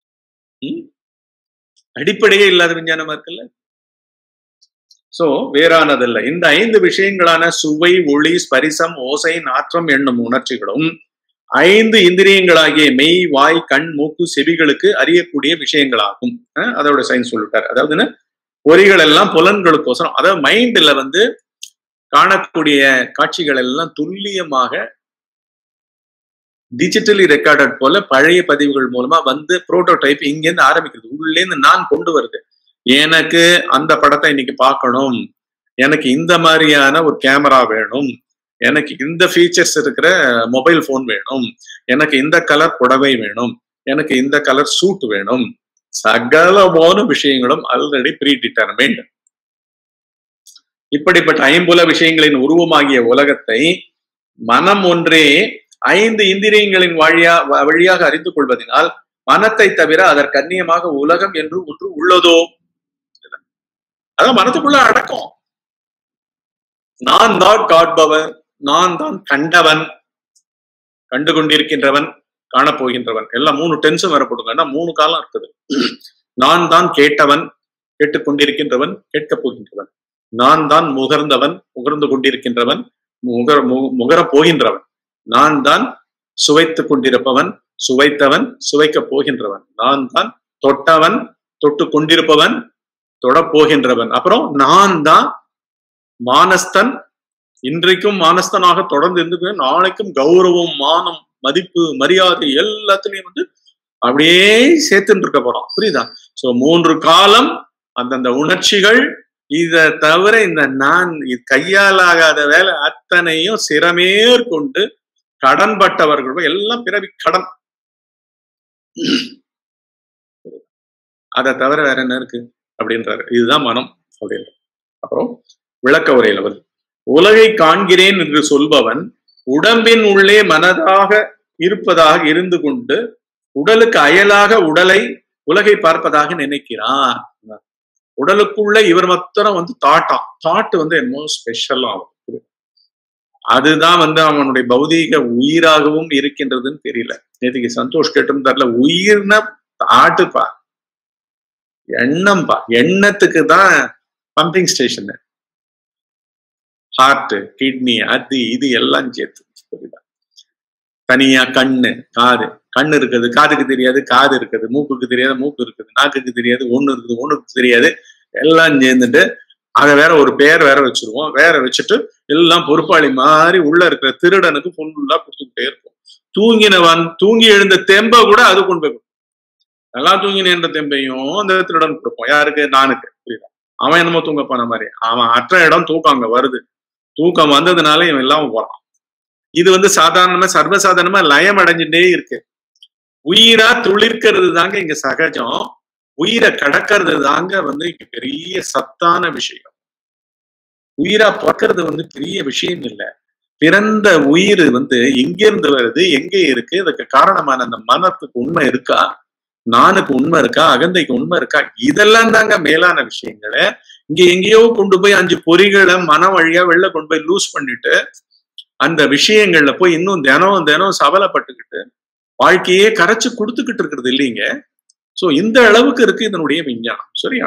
அடிப்படையே இல்லாத விஞ்ஞானமா இருக்குல்ல சோ வேறானதல்ல இந்த ஐந்து விஷயங்களான சுவை ஒளி ஸ்பரிசம் ஓசை நாற்றம் என்னும் உணர்ச்சிகளும் ஐந்து இந்திரியங்களாகிய மெய் வாய் கண் மூக்கு செவிகளுக்கு அறியக்கூடிய விஷயங்களாகும் அதோட சயின்ஸ் சொல்லிட்டார் அதாவதுன்னு பொறிகள் எல்லாம் புலன்களுக்கோசரம் அதாவது மைண்ட்ல வந்து காணக்கூடிய காட்சிகள் எல்லாம் துல்லியமாக டிஜிட்டலி ரெக்கார்டட் போல பழைய பதிவுகள் மூலமா வந்து புரோட்டோடைப் இங்கேருந்து ஆரம்பிக்கிறது உள்ளேருந்து நான் கொண்டு வருது எனக்கு அந்த படத்தை இன்னைக்கு பார்க்கணும் எனக்கு இந்த மாதிரியான ஒரு கேமரா வேணும் எனக்கு இந்த ஃபீச்சர்ஸ் இருக்கிற மொபைல் ஃபோன் வேணும் எனக்கு இந்த கலர் புடவை வேணும் எனக்கு இந்த கலர் சூட் வேணும் சகலமான விஷயங்களும் ஆல்ரெடி ப்ரீ டிட்டர்மைண்ட் இப்படிப்பட்ட ஐம்புல விஷயங்களின் உருவமாகிய உலகத்தை மனம் ஒன்றே ஐந்து இந்திரியங்களின் வழியா வழியாக அறிந்து கொள்வதனால் மனத்தை தவிர அதற்கு கண்ணியமாக உலகம் என்று ஒன்று உள்ளதோ அதான் மனத்துக்குள்ள அடக்கம் நான் தான் காட்பவன் நான் தான் கண்டவன் கண்டு கொண்டிருக்கின்றவன் காணப்போகின்றவன் எல்லாம் மூணு டென்ஷன் வரப்படுங்க மூணு காலம் இருக்குது நான் தான் கேட்டவன் கேட்டுக்கொண்டிருக்கின்றவன் கேட்கப் போகின்றவன் நான் தான் முகர்ந்தவன் முகர்ந்து கொண்டிருக்கின்றவன் முகர முகரப் போகின்றவன் நான் தான் சுவைத்துக் கொண்டிருப்பவன் சுவைத்தவன் சுவைக்கப் போகின்றவன் நான் தான் தொட்டவன் தொட்டு கொண்டிருப்பவன் தொடப் போகின்றவன் அப்புறம் நான் தான் மானஸ்தன் இன்றைக்கும் மானஸ்தனாக தொடர்ந்து இருந்து நாளைக்கும் கௌரவம் மானம் மதிப்பு மரியாதை எல்லாத்துலயும் வந்து அப்படியே சேர்த்துட்டு இருக்க போறோம் புரியுதா சோ மூன்று காலம் அந்தந்த உணர்ச்சிகள் இத தவிர இந்த நான் கையாலாகாத வேலை அத்தனையும் சிறமேற்கொண்டு கடன்பட்டவர்கள் எல்லாம் பிறவி கடன் அதை தவிர வேற என்ன இருக்கு அப்படின்றாரு இதுதான் மனம் அப்படின்னு அப்புறம் விளக்க உரையில வருது உலகை காண்கிறேன் என்று சொல்பவன் உடம்பின் உள்ளே மனதாக இருப்பதாக இருந்து கொண்டு உடலுக்கு அயலாக உடலை உலகை பார்ப்பதாக நினைக்கிறான் உடலுக்குள்ள இவர் மாத்திரம் வந்து தாட்டான் தாட் வந்து என்னமோ ஸ்பெஷலா அதுதான் வந்து அவனுடைய பௌதீக உயிராகவும் இருக்கின்றதுன்னு தெரியல நேற்றுக்கு சந்தோஷ் கேட்டும் தரல உயிர்னா தாட்டுப்பா எண்ணம்பா எண்ணத்துக்கு தான் பம்பிங் ஸ்டேஷன் ஹார்ட் கிட்னி அது இது எல்லாம் சேர்த்து புரியுதா தனியா கண்ணு காது கண்ணு இருக்குது காதுக்கு தெரியாது காது இருக்குது மூக்குக்கு தெரியாது மூக்கு இருக்குது நாக்குக்கு தெரியாது ஒண்ணு இருக்குது ஒண்ணுக்கு தெரியாது எல்லாம் சேர்ந்துட்டு அதை வேற ஒரு பேர் வேற வச்சிருவோம் வேற வச்சுட்டு எல்லாம் பொறுப்பாளி மாதிரி உள்ள இருக்கிற திருடனுக்கு ஃபுல்லா கொடுத்துக்கிட்டே இருக்கும் தூங்கினவன் தூங்கி எழுந்த தெம்ப கூட அது கொண்டு போய் கொடுக்கும். நல்லா தூங்கினேன்ற தெம்பையும் அந்த திருடன் கொடுப்போம் யாருக்கு நானுக்கு புரியுதா அவன் என்னமோ தூங்க போன மாதிரி அவன் அற்ற இடம் தூக்கம் அங்க வருது தூக்கம் வந்ததுனால இவன் இல்லாம போறான் இது வந்து சாதாரணமா சர்வசாதாரணமா லயம் அடைஞ்சுட்டே இருக்கு உயிரா துளிர்க்கிறது தாங்க இங்க சகஜம் உயிரை கடக்கிறது தாங்க வந்து இங்க பெரிய சத்தான விஷயம் உயிரா பிறக்கிறது வந்து பெரிய விஷயம் இல்ல பிறந்த உயிர் வந்து எங்கிருந்து வருது எங்கே இருக்கு இதுக்கு காரணமான அந்த மனத்துக்கு உண்மை இருக்கா நானுக்கு உண்மை இருக்கா அகந்தைக்கு உண்மை இருக்கா இதெல்லாம் தாங்க மேலான விஷயங்களை இங்க எங்கேயோ கொண்டு போய் அஞ்சு பொறிகளை மன வழியா வெளில கொண்டு போய் லூஸ் பண்ணிட்டு அந்த விஷயங்கள்ல போய் இன்னும் தினம் தினம் சபலப்பட்டுக்கிட்டு வாழ்க்கையே கரைச்சு கொடுத்துக்கிட்டு இருக்கிறது இல்லைங்க சோ இந்த அளவுக்கு இருக்கு இதனுடைய விஞ்ஞானம் சரியா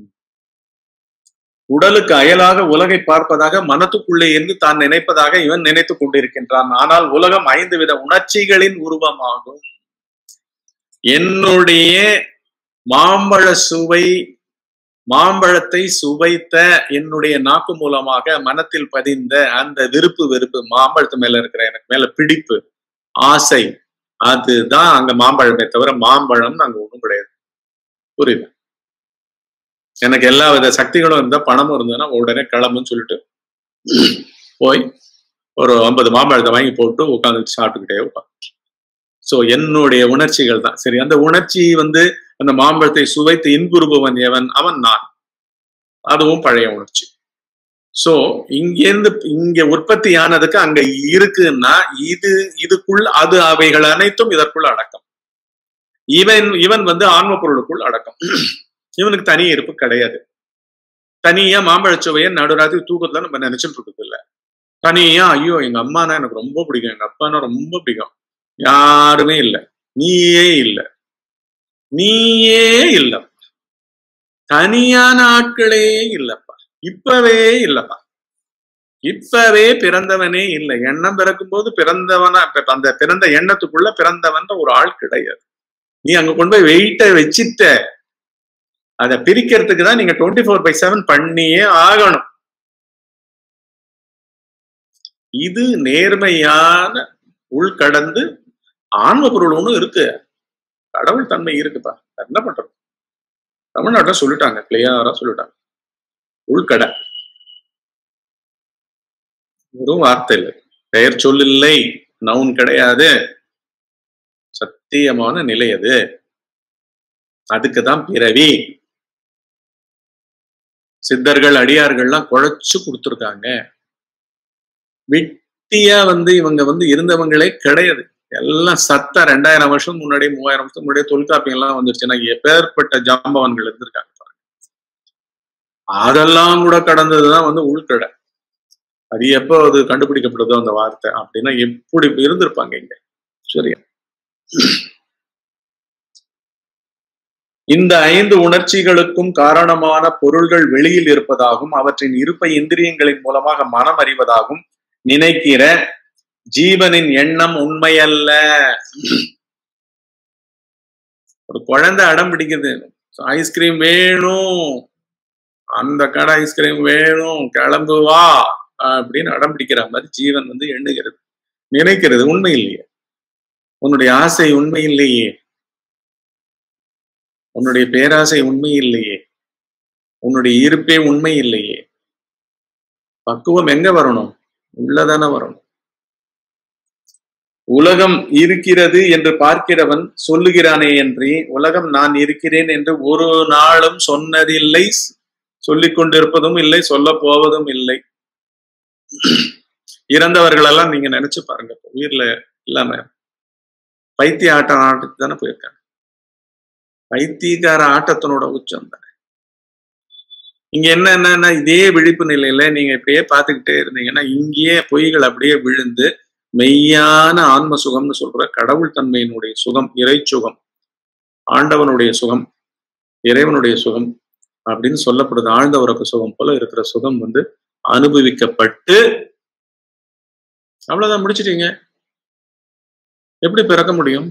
உடலுக்கு அயலாக உலகை பார்ப்பதாக மனத்துக்குள்ளே இருந்து தான் நினைப்பதாக இவன் நினைத்துக் கொண்டிருக்கின்றான் ஆனால் உலகம் ஐந்து வித உணர்ச்சிகளின் உருவமாகும் என்னுடைய மாம்பழ சுவை மாம்பழத்தை சுவைத்த என்னுடைய நாக்கு மூலமாக மனத்தில் பதிந்த அந்த விருப்பு வெறுப்பு மாம்பழத்து மேல இருக்கிற எனக்கு மேல பிடிப்பு ஆசை அதுதான் அங்க மாம்பழமே தவிர மாம்பழம் அங்க ஒண்ணும் கிடையாது புரியுது எனக்கு எல்லா வித சக்திகளும் இருந்தா பணமும் இருந்ததுன்னா உடனே கிளம்புன்னு சொல்லிட்டு போய் ஒரு ஐம்பது மாம்பழத்தை வாங்கி போட்டு உட்காந்து சாப்பிட்டுக்கிட்டே உட்காந்து சோ என்னுடைய உணர்ச்சிகள் தான் சரி அந்த உணர்ச்சி வந்து அந்த மாம்பழத்தை சுவைத்து இன்புறுபவன் எவன் அவன் நான் அதுவும் பழைய உணர்ச்சி சோ இங்கேருந்து இங்க உற்பத்தி ஆனதுக்கு அங்க இருக்குன்னா இது இதுக்குள் அது அவைகள் அனைத்தும் இதற்குள் அடக்கம் இவன் இவன் வந்து ஆன்ம பொருளுக்குள் அடக்கம் இவனுக்கு தனி இருப்பு கிடையாது தனியா மாம்பழச்சுவைய நடுராத்திரி தூக்கத்துல நம்ம நினைச்சிட்டு இருக்குது இல்ல தனியா ஐயோ எங்க அம்மானா எனக்கு ரொம்ப பிடிக்கும் எங்க அப்பானா ரொம்ப பிடிக்கும் யாருமே இல்ல நீயே இல்ல நீயே இல்ல தனியான ஆட்களே இல்லப்பா இப்பவே இல்லப்பா இப்பவே பிறந்தவனே இல்லை எண்ணம் பிறக்கும் போது பிறந்தவனா அந்த பிறந்த எண்ணத்துக்குள்ள பிறந்தவன் ஒரு ஆள் கிடையாது நீ அங்க கொண்டு போய் வெயிட்ட வச்சிட்ட அதை பிரிக்கிறதுக்கு தான் நீங்க டுவெண்ட்டி ஃபோர் பை செவன் பண்ணியே ஆகணும் இது நேர்மையான உள்கடந்து ஆன்ம பொருள் ஒண்ணும் இருக்கு கடவுள் தன்மை இருக்குப்பா என்ன பண்றது தமிழ்நாட்டில் சொல்லிட்டாங்க கிளியாரா சொல்லிட்டாங்க உள்கடை வெறும் வார்த்தை இல்லை பெயர் சொல்லில்லை நவுன் கிடையாது சத்தியமான நிலை அது அதுக்குதான் பிறவி சித்தர்கள் அடியார்கள்லாம் குழைச்சு கொடுத்துருக்காங்க வெட்டியா வந்து இவங்க வந்து இருந்தவங்களே கிடையாது எல்லாம் சத்த ரெண்டாயிரம் வருஷம் முன்னாடி மூவாயிரம் வருஷம் முன்னாடியே தொல்காப்பியம் எல்லாம் வந்துருச்சுன்னா எப்பேற்பட்ட ஜாம்பவான்கள் இருந்திருக்காங்க பாருங்க அதெல்லாம் கூட கடந்ததுதான் வந்து உள்கடை அது எப்போ அது கண்டுபிடிக்கப்படுதோ அந்த வார்த்தை அப்படின்னா எப்படி இருந்திருப்பாங்க இங்க சரியா இந்த ஐந்து உணர்ச்சிகளுக்கும் காரணமான பொருள்கள் வெளியில் இருப்பதாகவும் அவற்றின் இருப்பை இந்திரியங்களின் மூலமாக மனம் அறிவதாகவும் நினைக்கிற ஜீவனின் எண்ணம் உண்மையல்ல ஒரு குழந்தை அடம் பிடிக்குது ஐஸ்கிரீம் வேணும் அந்த கடை ஐஸ்கிரீம் வேணும் கிளம்பு வா அப்படின்னு அடம் பிடிக்கிற மாதிரி ஜீவன் வந்து எண்ணுகிறது நினைக்கிறது உண்மை இல்லையே உன்னுடைய ஆசை உண்மை இல்லையே உன்னுடைய பேராசை உண்மை இல்லையே உன்னுடைய இருப்பே உண்மை இல்லையே பக்குவம் எங்க வரணும் உள்ளதானே வரணும் உலகம் இருக்கிறது என்று பார்க்கிறவன் சொல்லுகிறானே என்று உலகம் நான் இருக்கிறேன் என்று ஒரு நாளும் சொன்னதில்லை சொல்லிக் கொண்டிருப்பதும் இல்லை சொல்ல போவதும் இல்லை இறந்தவர்கள் எல்லாம் நீங்க நினைச்சு பாருங்க உயிர்ல இல்லாம பைத்திய ஆட்டம் ஆட்டத்துக்கு தானே போயிருக்காங்க பைத்தியக்கார ஆட்டத்தினோட உச்சம் தானே இங்க என்ன என்னன்னா இதே விழிப்பு நிலையில நீங்க இப்படியே பார்த்துக்கிட்டே இருந்தீங்கன்னா இங்கேயே பொய்கள் அப்படியே விழுந்து மெய்யான ஆன்ம சுகம்னு சொல்ற கடவுள் தன்மையினுடைய சுகம் இறை சுகம் ஆண்டவனுடைய சுகம் இறைவனுடைய சுகம் அப்படின்னு சொல்லப்படுது ஆழ்ந்த உறக்க சுகம் போல இருக்கிற சுகம் வந்து அனுபவிக்கப்பட்டு அவ்வளவுதான் முடிச்சிட்டீங்க எப்படி பிறக்க முடியும்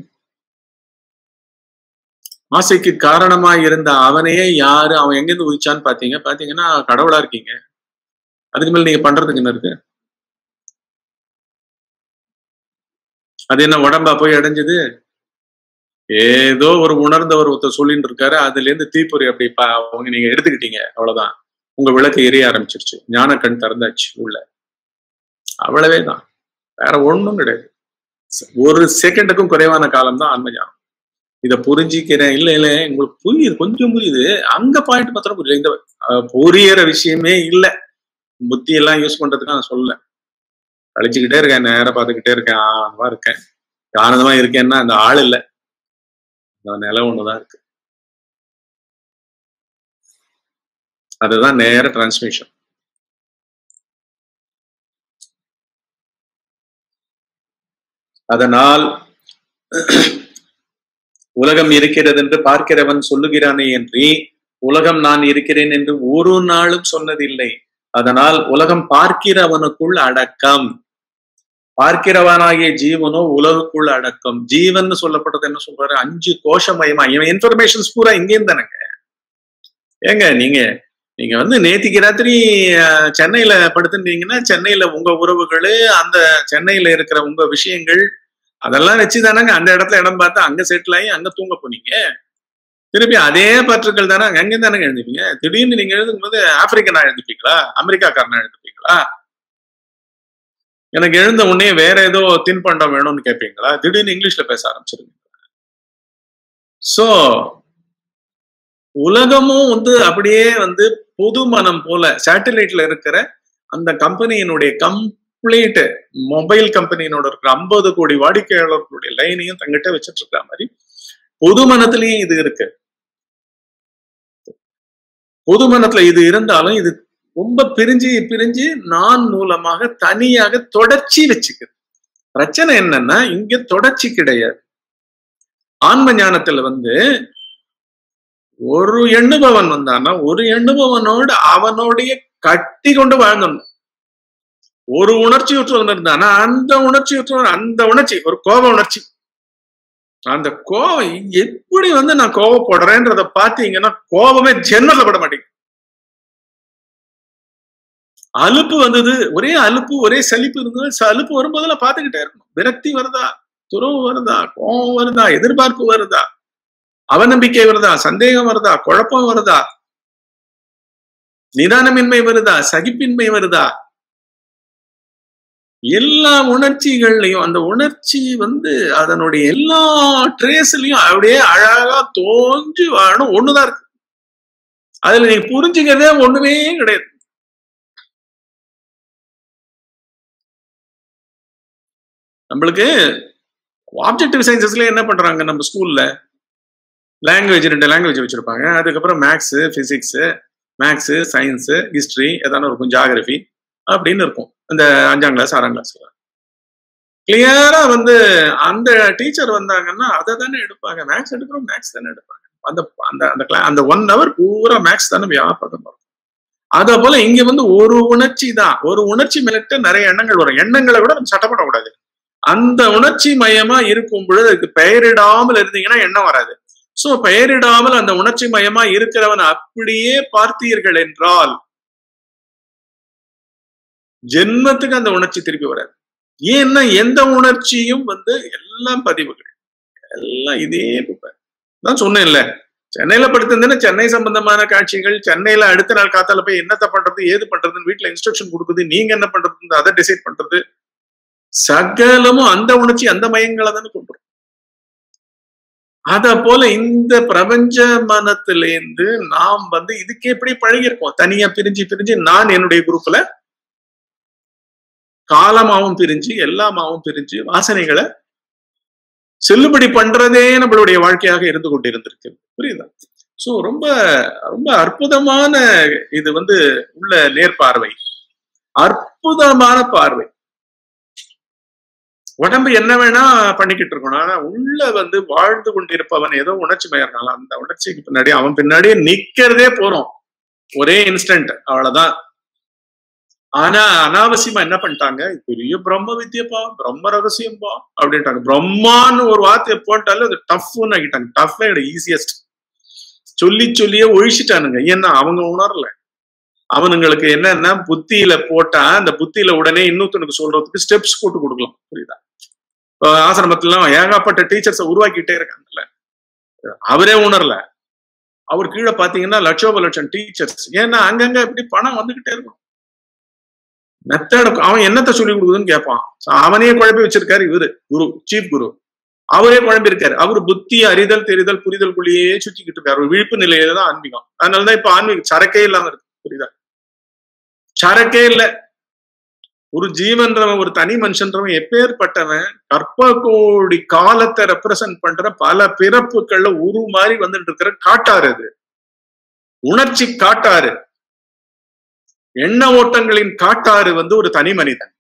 ஆசைக்கு காரணமா இருந்த அவனையே யாரு அவன் எங்கிருந்து உதிச்சான்னு பாத்தீங்க பாத்தீங்கன்னா கடவுளா இருக்கீங்க அதுக்கு மேல நீங்க பண்றதுக்கு என்ன இருக்கு அது என்ன உடம்பா போய் அடைஞ்சது ஏதோ ஒரு உணர்ந்தவர் ஒருத்தர் சொல்லிட்டு இருக்காரு அதுல இருந்து தீப்பொறி அப்படி பா- அவங்க நீங்க எடுத்துக்கிட்டீங்க அவ்வளவுதான் உங்க விளக்கு எரிய ஆரம்பிச்சிருச்சு ஞான கண் திறந்தாச்சு உள்ள அவ்வளவே தான் வேற ஒண்ணும் கிடையாது ஒரு செகண்டுக்கும் குறைவான காலம் தான் ஆன்ம ஞானம் இத புரிஞ்சிக்கிறேன் இல்ல இல்ல உங்களுக்கு புரியுது கொஞ்சம் புரியுது அங்க பாயிண்ட் மாத்திரம் புரியல இந்த அஹ், புரியற விஷயமே இல்ல புத்தி எல்லாம் யூஸ் பண்றதுக்கு நான் சொல்லல அழிச்சுக்கிட்டே இருக்கேன் நேரம் பார்த்துக்கிட்டே இருக்கேன் ஆனந்தமா இருக்கேன் ஆனந்தமா இருக்கேன்னா அந்த ஆள் இல்ல அந்த நிலை ஒண்ணுதான் இருக்கு அதுதான் நேர டிரான்ஸ்மிஷன் அதனால் உலகம் இருக்கிறது என்று பார்க்கிறவன் சொல்லுகிறானே என்று உலகம் நான் இருக்கிறேன் என்று ஒரு நாளும் சொன்னதில்லை அதனால் உலகம் பார்க்கிறவனுக்குள் அடக்கம் பார்க்கிறவனாகிய ஜீவனோ உலகுக்குள் அடக்கம் ஜீவன் சொல்லப்பட்டது என்ன சொல்றாரு அஞ்சு கோஷமயமா இவன் இன்ஃபர்மேஷன்ஸ் பூரா இங்கேயும் தானேங்க ஏங்க நீங்க நீங்க வந்து நேத்திக்கு ராத்திரி அஹ், சென்னையில படுத்துட்டீங்கன்னா சென்னையில உங்க உறவுகள் அந்த சென்னையில இருக்கிற உங்க விஷயங்கள் அதெல்லாம் வச்சு தானங்க அந்த இடத்துல இடம் பார்த்து அங்க செட்டில் ஆகி அங்க தூங்க போனீங்க திருப்பி அதே பற்றுக்கள் தானே அங்கே தானே எழுதுப்பீங்க திடீர்னு நீங்க எழுதும் போது ஆப்பிரிக்கனா எழுதுப்பீங்களா அமெரிக்காக்காரனா எழுதுப்பீங்களா எனக்கு எழுந்த உடனே வேற ஏதோ தின்பண்டம் வேணும்னு கேட்பீங்களா திடீர்னு இங்கிலீஷ்ல பேச ஆரம்பிச்சிருவீங்க சோ உலகமும் வந்து அப்படியே வந்து பொது மனம் போல சேட்டலைட்ல இருக்கிற அந்த கம்பெனியினுடைய கம்ப்ளீட் மொபைல் கம்பெனியினோட இருக்கிற ஐம்பது கோடி வாடிக்கையாளர்களுடைய லைனையும் தங்கிட்ட வச்சிட்டு இருக்கிற மாதிரி பொது மனத்திலையும் இது இருக்கு பொது மனத்துல இது இருந்தாலும் இது ரொம்ப பிரிஞ்சு பிரிஞ்சு நான் மூலமாக தனியாக தொடர்ச்சி வச்சுக்குது பிரச்சனை என்னன்னா இங்க தொடர்ச்சி கிடையாது ஆன்ம ஞானத்துல வந்து ஒரு எண்ணுபவன் வந்தான்னா ஒரு எண்ணுபவனோடு அவனோடைய கட்டி கொண்டு வாழ்ந்தணும் ஒரு உணர்ச்சி உற்றவன் இருந்தானா அந்த உணர்ச்சி உற்றவன் அந்த உணர்ச்சி ஒரு கோப உணர்ச்சி அந்த கோபம் எப்படி வந்து நான் கோபப்படுறேன்றத பாத்தீங்கன்னா கோபமே ஜென்மத்துல பட மாட்டேங்குது அலுப்பு வந்தது ஒரே அலுப்பு ஒரே சலிப்பு இருந்தது சலுப்பு வரும்போதெல்லாம் பார்த்துக்கிட்டே இருக்கணும் விரக்தி வருதா துறவு வருதா கோபம் வருதா எதிர்பார்ப்பு வருதா அவநம்பிக்கை வருதா சந்தேகம் வருதா குழப்பம் வருதா நிதானமின்மை வருதா சகிப்பின்மை வருதா எல்லா உணர்ச்சிகள்லையும் அந்த உணர்ச்சி வந்து அதனுடைய எல்லா ட்ரேஸ்லயும் அப்படியே அழகா தோன்றி வாழணும் ஒண்ணுதான் இருக்கு அதுல நீங்க புரிஞ்சுக்கிறதே ஒண்ணுமே கிடையாது நம்மளுக்கு ஆப்ஜெக்டிவ் சயின்சஸ்ல என்ன பண்றாங்க நம்ம ஸ்கூல்ல லாங்குவேஜ் ரெண்டு லாங்குவேஜ் வச்சிருப்பாங்க அதுக்கப்புறம் maths physics maths science history ஏதான இருக்கும் ஜாகிரபி அப்படின்னு இருக்கும் இந்த அஞ்சாம் கிளாஸ் ஆறாம் கிளாஸ் கிளியரா வந்து அந்த டீச்சர் வந்தாங்கன்னா அதை தானே எடுப்பாங்க மேக்ஸ் எடுக்கிறோம் மேக்ஸ் தானே எடுப்பாங்க அந்த அந்த அந்த கிளா அந்த ஒன் ஹவர் பூரா மேக்ஸ் தானே வியாபகம் வரும் அதே போல இங்க வந்து ஒரு உணர்ச்சி தான் ஒரு உணர்ச்சி மேலிட்ட நிறைய எண்ணங்கள் வரும் எண்ணங்களை விட நம்ம சட்டப்படக்கூடாது அந்த உணர்ச்சி மயமா இருக்கும் பொழுது அதுக்கு பெயரிடாமல் இருந்தீங்கன்னா எண்ணம் வராது சோ பெயரிடாமல் அந்த உணர்ச்சி மயமா இருக்கிறவன் அப்படியே பார்த்தீர்கள் என்றால் ஜென்மத்துக்கு அந்த உணர்ச்சி திருப்பி வராது ஏன்னா எந்த உணர்ச்சியும் வந்து எல்லாம் பதிவுகள் எல்லாம் இதே புப்ப தான் சொன்னேன்ல சென்னையில படுத்திருந்தேன்னா சென்னை சம்பந்தமான காட்சிகள் சென்னையில அடுத்த நாள் காத்தால போய் என்னத்த பண்றது ஏது பண்றதுன்னு வீட்டுல இன்ஸ்ட்ரக்ஷன் கொடுக்குது நீங்க என்ன பண்றது அதை டிசைட் பண்றது சகலமும் அந்த உணர்ச்சி அந்த மயங்களை தானே கொண்டு அத போல இந்த பிரபஞ்ச மனத்திலேருந்து நாம் வந்து இதுக்கு எப்படி பழகிருக்கோம் தனியா பிரிஞ்சு பிரிஞ்சு நான் என்னுடைய குரூப்ல காலமாவும் பிரிஞ்சு எல்லாமாவும் பிரிஞ்சு வாசனைகளை செல்லுபடி பண்றதே நம்மளுடைய வாழ்க்கையாக இருந்து கொண்டிருந்திருக்கு புரியுதா சோ ரொம்ப ரொம்ப அற்புதமான இது வந்து உள்ள நேர்பார்வை அற்புதமான பார்வை உடம்பு என்ன வேணா பண்ணிக்கிட்டு இருக்கணும் ஆனா உள்ள வந்து வாழ்ந்து கொண்டிருப்பவன் ஏதோ உணர்ச்சி மயர்னால அந்த உணர்ச்சிக்கு பின்னாடி அவன் பின்னாடியே நிக்கிறதே போறோம் ஒரே இன்ஸ்டன்ட் அவ்வளவுதான் ஆனா அனாவசியமா என்ன பண்ணிட்டாங்க பெரிய பிரம்ம வித்தியப்பா பிரம்ம ரகசியம்பா அப்படின்ட்டாங்க பிரம்மான்னு ஒரு வார்த்தையை போட்டாலும் அது டஃப்னு ஆகிட்டாங்க டஃப் ஈஸியஸ்ட் சொல்லி சொல்லியே ஒழிச்சிட்டானுங்க ஏன்னா அவங்க உணரல அவனுங்களுக்கு என்னன்னா புத்தியில போட்டா அந்த புத்தியில உடனே இன்னொருத்தனுக்கு சொல்றதுக்கு ஸ்டெப்ஸ் போட்டு கொடுக்கலாம் புரியுதா இப்போ ஆசிரமத்துல ஏகப்பட்ட டீச்சர்ஸை உருவாக்கிட்டே இருக்காங்கல்ல அவரே உணரல அவர் கீழே பாத்தீங்கன்னா லட்சோப லட்சம் டீச்சர்ஸ் ஏன்னா அங்கங்க இப்படி பணம் வந்துகிட்டே இருக்கும் மெத்தட் அவன் என்னத்தை சொல்லி கொடுக்குதுன்னு கேட்பான் So, அவனே குழப்பி வச்சிருக்காரு இவரு குரு சீஃப் குரு அவரே குழம்பி இருக்காரு அவர் புத்தி அறிதல் தெரிதல் புரிதல்குள்ளேயே சுத்திக்கிட்டு இருக்காரு ஒரு விழிப்பு நிலையில தான் ஆன்மீகம் அதனாலதான் இப்ப ஆன்மீகம் சரக்கே இல்லாம இருக்கு புரியுதா சரக்கே இல்ல ஒரு ஜீவன்றவன் ஒரு தனி மனுஷன்றவன் எப்பேற்பட்டவன் கற்ப கோடி காலத்தை ரெப்ரசன்ட் பண்ற பல பிறப்புகள்ல உரு மாதிரி வந்துட்டு இருக்கிற காட்டாரு அது உணர்ச்சி காட்டாரு எண்ண ஓட்டங்களின் காட்டாறு வந்து ஒரு தனி மனிதன்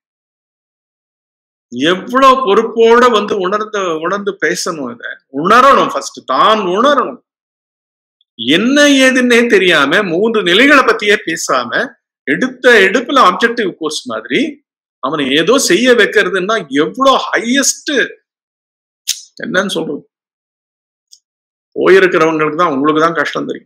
எவ்வளவு பொறுப்போட வந்து உணர்ந்து உணர்ந்து பேசணும் இத உணரணும் ஃபர்ஸ்ட் தான் உணரணும் என்ன ஏதுன்னே தெரியாம மூன்று நிலைகளை பத்தியே பேசாம எடுத்த எடுப்புல ஆப்ஜெக்டிவ் கோர்ஸ் மாதிரி அவனை ஏதோ செய்ய வைக்கிறதுன்னா எவ்வளவு ஹையஸ்ட் என்னன்னு சொல்றது போயிருக்கிறவங்களுக்கு தான் உங்களுக்கு தான் கஷ்டம் தெரியும்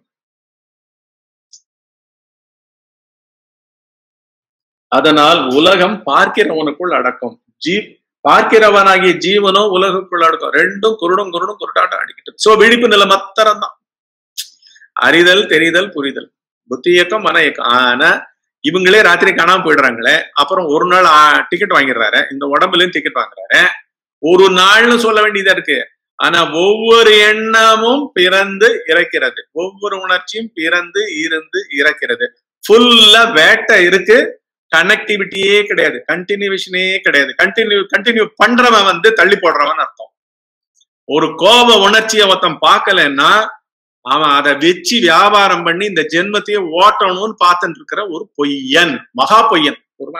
அதனால் உலகம் பார்க்கிறவனுக்குள் அடக்கம் ஜீ பார்க்கிறவனாகிய ஜீவனோ உலகுக்குள் அடக்கம் ரெண்டும் குருடும் குருடும் குருட்டாட்டம் அடிக்கிட்டு சோ விழிப்பு நிலை மாத்திரம் தான் அறிதல் தெரிதல் புரிதல் புத்தி இயக்கம் மன இயக்கம் ஆனா இவங்களே ராத்திரி காணாம போயிடுறாங்களே அப்புறம் ஒரு நாள் டிக்கெட் வாங்கிடுறாரு இந்த உடம்புலயும் டிக்கெட் வாங்குறாரு ஒரு நாள்னு சொல்ல வேண்டியதா இருக்கு ஆனா ஒவ்வொரு எண்ணமும் பிறந்து இறக்கிறது ஒவ்வொரு உணர்ச்சியும் பிறந்து இருந்து இறக்கிறது ஃபுல்லா வேட்டை இருக்கு கனெக்டிவிட்டியே கிடையாது கண்டினியூஷனே கிடையாது கண்டினியூ கண்டினியூ பண்றவன் வந்து தள்ளி போடுறவன் அர்த்தம் ஒரு கோப உணர்ச்சியை ஒருத்தன் பார்க்கலன்னா அவன் அதை வச்சு வியாபாரம் பண்ணி இந்த ஜென்மத்தையே ஓட்டணும்னு பார்த்துட்டு இருக்கிற ஒரு பொய்யன் மகா பொய்யன் ஒருவா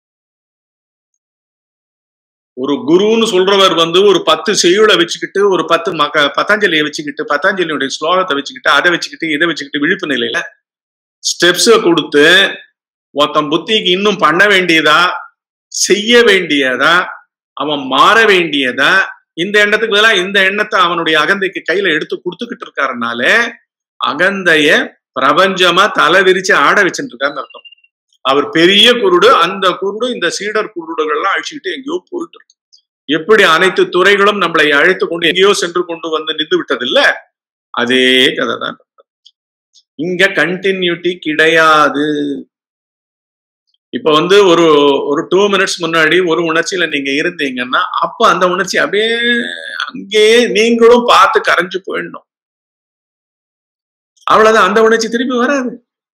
ஒரு குருன்னு சொல்றவர் வந்து ஒரு பத்து செய்யுளை வச்சுக்கிட்டு ஒரு பத்து மக பதஞ்சலியை வச்சுக்கிட்டு பதஞ்சலியுடைய ஸ்லோகத்தை வச்சுக்கிட்டு அதை வச்சுக்கிட்டு இதை வச்சுக்கிட்டு விழிப்பு நிலையில ஸ்டெப்ஸ கொடுத்து ஒருத்தன் புத்திக்கு இன்னும் பண்ண வேண்டியதா செய்ய வேண்டியதா அவன் மாற வேண்டியதா இந்த எண்ணத்துக்கு பதிலாக இந்த எண்ணத்தை அவனுடைய அகந்தைக்கு கையில எடுத்து கொடுத்துக்கிட்டு இருக்காருனால அகந்தைய பிரபஞ்சமா தலை விரிச்சு ஆட வச்சுட்டு இருக்காருன்னு அர்த்தம் அவர் பெரிய குருடு அந்த குருடு இந்த சீடர் குருடுகள்லாம் அழிச்சுக்கிட்டு எங்கேயோ போயிட்டு இருக்கு எப்படி அனைத்து துறைகளும் நம்மளை அழைத்து கொண்டு எங்கேயோ சென்று கொண்டு வந்து நின்று விட்டது இல்ல அதே கதை தான் இங்க கண்டினியூட்டி கிடையாது இப்ப வந்து ஒரு ஒரு டூ மினிட்ஸ் முன்னாடி ஒரு உணர்ச்சியில நீங்க இருந்தீங்கன்னா அப்ப அந்த உணர்ச்சி அப்படியே அங்கேயே நீங்களும் பார்த்து கரைஞ்சு போயிடணும் அவ்வளவுதான் அந்த உணர்ச்சி திருப்பி வராது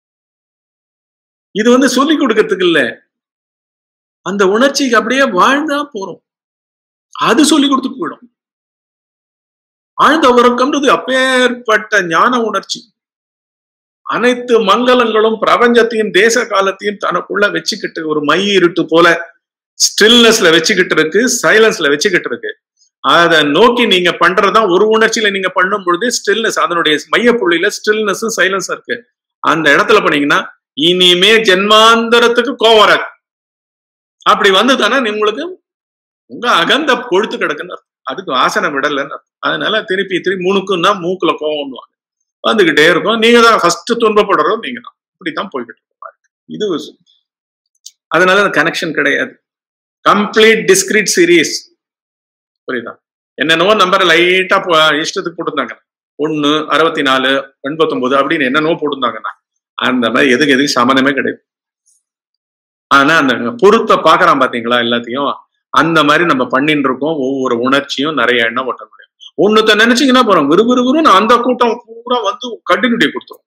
இது வந்து சொல்லி கொடுக்கறதுக்கு இல்ல அந்த உணர்ச்சிக்கு அப்படியே வாழ்ந்தா போறோம் அது சொல்லி கொடுத்து போயிடும் ஆழ்ந்த உறக்கம்ன்றது அப்பேற்பட்ட ஞான உணர்ச்சி அனைத்து மங்களங்களும் பிரபஞ்சத்தையும் தேச காலத்தையும் தனக்குள்ள வச்சுக்கிட்டு ஒரு மை இருட்டு போல ஸ்டில்னஸ்ல வச்சுக்கிட்டு இருக்கு சைலன்ஸ்ல வச்சுக்கிட்டு இருக்கு அதை நோக்கி நீங்க பண்றதுதான் ஒரு உணர்ச்சியில நீங்க பண்ணும் பொழுது ஸ்டில்னஸ் அதனுடைய மையப்புள்ளியில ஸ்டில்னஸும் சைலன்ஸும் இருக்கு அந்த இடத்துல பண்ணீங்கன்னா இனிமே ஜென்மாந்தரத்துக்கு கோவம் வராது அப்படி வந்து தானே உங்களுக்கு உங்க அகந்த கொழுத்து கிடக்குன்னு அதுக்கு வாசனை விடலன்னு அதனால திருப்பி திருப்பி மூணுக்குன்னா மூக்குல கோவம்னுவாங்க வந்துகிட்டே இருக்கும் நீங்க தான் ஃபர்ஸ்ட் துன்பப்படுறோம் நீங்க தான் இப்படித்தான் போய்கிட்டு இருப்பாரு இது அதனால கனெக்ஷன் கிடையாது கம்ப்ளீட் டிஸ்கிரீட் சீரீஸ் புரியுதா என்னென்னவோ நம்பர் லைட்டா இஷ்டத்துக்கு போட்டிருந்தாங்க ஒன்னு அறுபத்தி நாலு எண்பத்தொன்பது அப்படின்னு என்னென்னவோ போட்டிருந்தாங்கண்ணா அந்த மாதிரி எதுக்கு எதுக்கு சமனமே கிடையாது ஆனா அந்த பொருத்த பாக்குறான் பாத்தீங்களா எல்லாத்தையும் அந்த மாதிரி நம்ம பண்ணிட்டு இருக்கோம் ஒவ்வொரு உணர்ச்சியும் நிறைய எண்ணம் ஓட்ட முடியும் ஒண்ணுத்த நினைச்சீங்கன்னா போறோம் விறுவிறுவிறுன்னு அந்த கூட்டம் பூரா வந்து கண்டினியூட்டி கொடுத்துரும்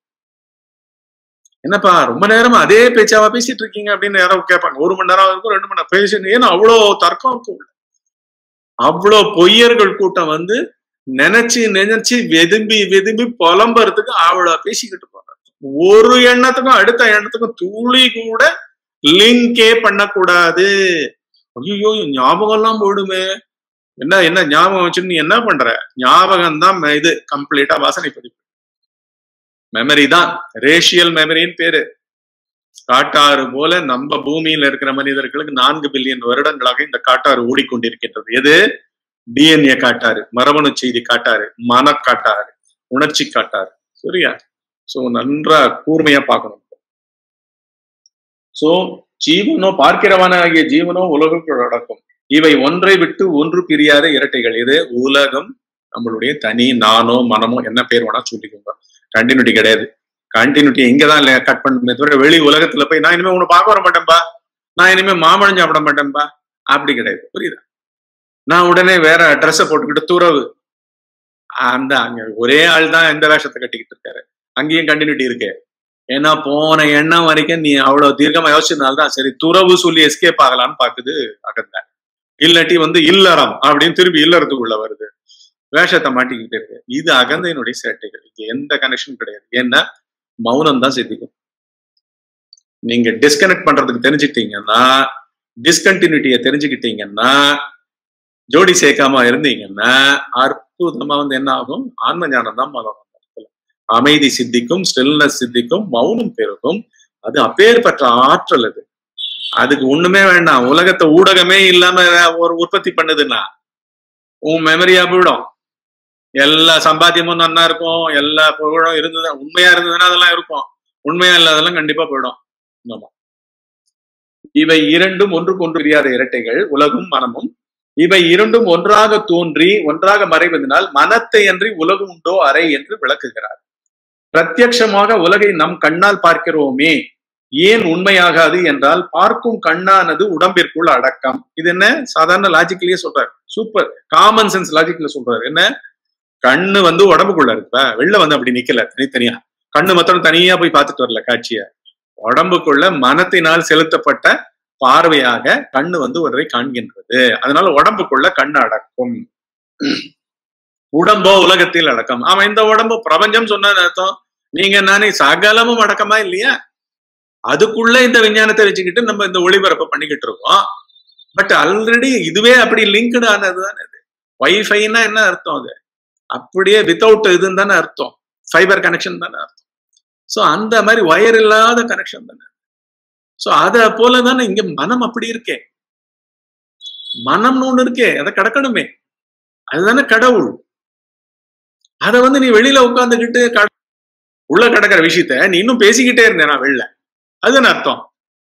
என்னப்பா ரொம்ப நேரமா அதே பேச்சாவா பேசிட்டு இருக்கீங்க அப்படின்னு யாரோ கேட்பாங்க ஒரு மணி நேரம் இருக்கும் ரெண்டு மணி நேரம் பேசி ஏன்னா அவ்வளோ தர்க்கம் இருக்கும் உள்ள அவ்வளோ பொய்யர்கள் கூட்டம் வந்து நினைச்சு நினைச்சு வெதும்பி வெதும்பி புலம்புறதுக்கு அவ்வளோ பேசிக்கிட்டு போறாங்க ஒரு எண்ணத்துக்கும் அடுத்த எண்ணத்துக்கும் துளி கூட லிங்கே பண்ணக்கூடாது ஐயோ ஞாபகம் எல்லாம் போயிடுமே என்ன என்ன ஞாபகம் வச்சு நீ என்ன பண்ற ஞாபகம் தான் இது கம்ப்ளீட்டா வாசனை பதிப்பு மெமரி தான் ரேஷியல் மெமரின்னு பேரு காட்டாறு போல நம்ம பூமியில இருக்கிற மனிதர்களுக்கு நான்கு பில்லியன் வருடங்களாக இந்த காட்டாறு ஓடிக்கொண்டிருக்கின்றது எது டிஎன்ஏ காட்டாரு மரபணு செய்தி காட்டாரு மன காட்டாரு உணர்ச்சி காட்டாரு சரியா சோ நன்றா கூர்மையா பார்க்கணும் சோ ஜீவனோ பார்க்கிறவனாகிய ஜீவனோ உலகுக்குள் அடக்கும் இவை ஒன்றை விட்டு ஒன்று பிரியாத இரட்டைகள் இது உலகம் நம்மளுடைய தனி நானோ மனமோ என்ன பேர் வேணா சொல்லிக்கோங்க கண்டினியூட்டி கிடையாது கண்டினியூட்டி இங்கதான் கட் பண்ணுமே தவிர வெளி உலகத்துல போய் நான் இனிமே உன்னை பார்க்க வர மாட்டேன்பா நான் இனிமே மாமழம் சாப்பிட மாட்டேன்பா அப்படி கிடையாது புரியுதா நான் உடனே வேற ட்ரெஸ்ஸை போட்டுக்கிட்டு துறவு அந்த அங்க ஒரே ஆள் தான் எந்த வேஷத்தை கட்டிக்கிட்டு இருக்காரு அங்கேயும் கண்டினியூட்டி இருக்கு ஏன்னா போன எண்ணம் வரைக்கும் நீ அவ்வளவு தீர்க்கமா யோசிச்சதுனாலதான் சரி துறவு சொல்லி எஸ்கேப் ஆகலான்னு பாக்குது அகந்த இல்லாட்டி வந்து இல்லறம் அப்படின்னு திருப்பி இல்லறதுக்குள்ள வருது வேஷத்தை மாட்டிக்கிட்டே இருக்கு இது அகந்தையினுடைய சேட்டைகள் இங்க எந்த கனெக்ஷன் கிடையாது ஏன்னா மௌனம் தான் சித்திக்கும் நீங்க டிஸ்கனெக்ட் பண்றதுக்கு தெரிஞ்சுக்கிட்டீங்கன்னா டிஸ்கண்டினியூட்டியை தெரிஞ்சுக்கிட்டீங்கன்னா ஜோடி சேர்க்காம இருந்தீங்கன்னா அற்புதமா வந்து என்ன ஆகும் ஆன்ம ஞானம் தான் மலரும் அமைதி சித்திக்கும் ஸ்டில்னஸ் சித்திக்கும் மௌனம் பெருகும் அது அப்பேற்பட்ட ஆற்றல் அது அதுக்கு ஒண்ணுமே வேண்டாம் உலகத்தை ஊடகமே இல்லாம ஒரு உற்பத்தி பண்ணுதுன்னா உன் மெமரியா போயிடும் எல்லா சம்பாத்தியமும் நன்னா இருக்கும் எல்லா புகழும் இருந்தது உண்மையா இருந்ததுன்னா அதெல்லாம் இருக்கும் உண்மையா இல்லாதெல்லாம் கண்டிப்பா போயிடும் ஆமா இவை இரண்டும் ஒன்றுக்கு ஒன்று தெரியாத இரட்டைகள் உலகும் மனமும் இவை இரண்டும் ஒன்றாக தோன்றி ஒன்றாக மறைவதனால் மனத்தை அன்றி உலகம் உண்டோ அறை என்று விளக்குகிறார் பிரத்யட்சமாக உலகை நம் கண்ணால் பார்க்கிறோமே ஏன் உண்மையாகாது என்றால் பார்க்கும் கண்ணானது உடம்பிற்குள் அடக்கம் இது என்ன சாதாரண லாஜிக்லயே சொல்றாரு சூப்பர் காமன் சென்ஸ் லாஜிக்ல சொல்றாரு என்ன கண்ணு வந்து உடம்புக்குள்ள இருக்குப்பா வெளில வந்து அப்படி நிக்கல தனித்தனியா கண்ணு மாத்திரம் தனியா போய் பார்த்துட்டு வரல காட்சிய உடம்புக்குள்ள மனத்தினால் செலுத்தப்பட்ட பார்வையாக கண்ணு வந்து ஒருவரை காண்கின்றது அதனால உடம்புக்குள்ள கண்ணு அடக்கும் உடம்போ உலகத்தில் அடக்கம் அவன் இந்த உடம்பு பிரபஞ்சம் சொன்ன அர்த்தம் நீங்க நானே சகலமும் அடக்கமா இல்லையா அதுக்குள்ள இந்த விஞ்ஞானத்தை வச்சுக்கிட்டு நம்ம இந்த ஒளிபரப்பை பண்ணிக்கிட்டு இருக்கோம் பட் ஆல்ரெடி இதுவே அப்படி லிங்க்டு ஆனது தானே இது வைஃபைனா என்ன அர்த்தம் அது அப்படியே வித்தவுட் இதுன்னு தானே அர்த்தம் ஃபைபர் கனெக்ஷன் தானே அர்த்தம் ஸோ அந்த மாதிரி ஒயர் இல்லாத கனெக்ஷன் தானே ஸோ அத போல தானே இங்க மனம் அப்படி இருக்கே மனம்னு ஒண்ணு இருக்கே அதை கடக்கணுமே அதுதானே கடவுள் அத வந்து நீ வெளியில உட்காந்துக்கிட்டு உள்ள கிடக்கிற விஷயத்த நீ இன்னும் பேசிக்கிட்டே இருந்தேன் நான் வெளில அதுன்னு அர்த்தம்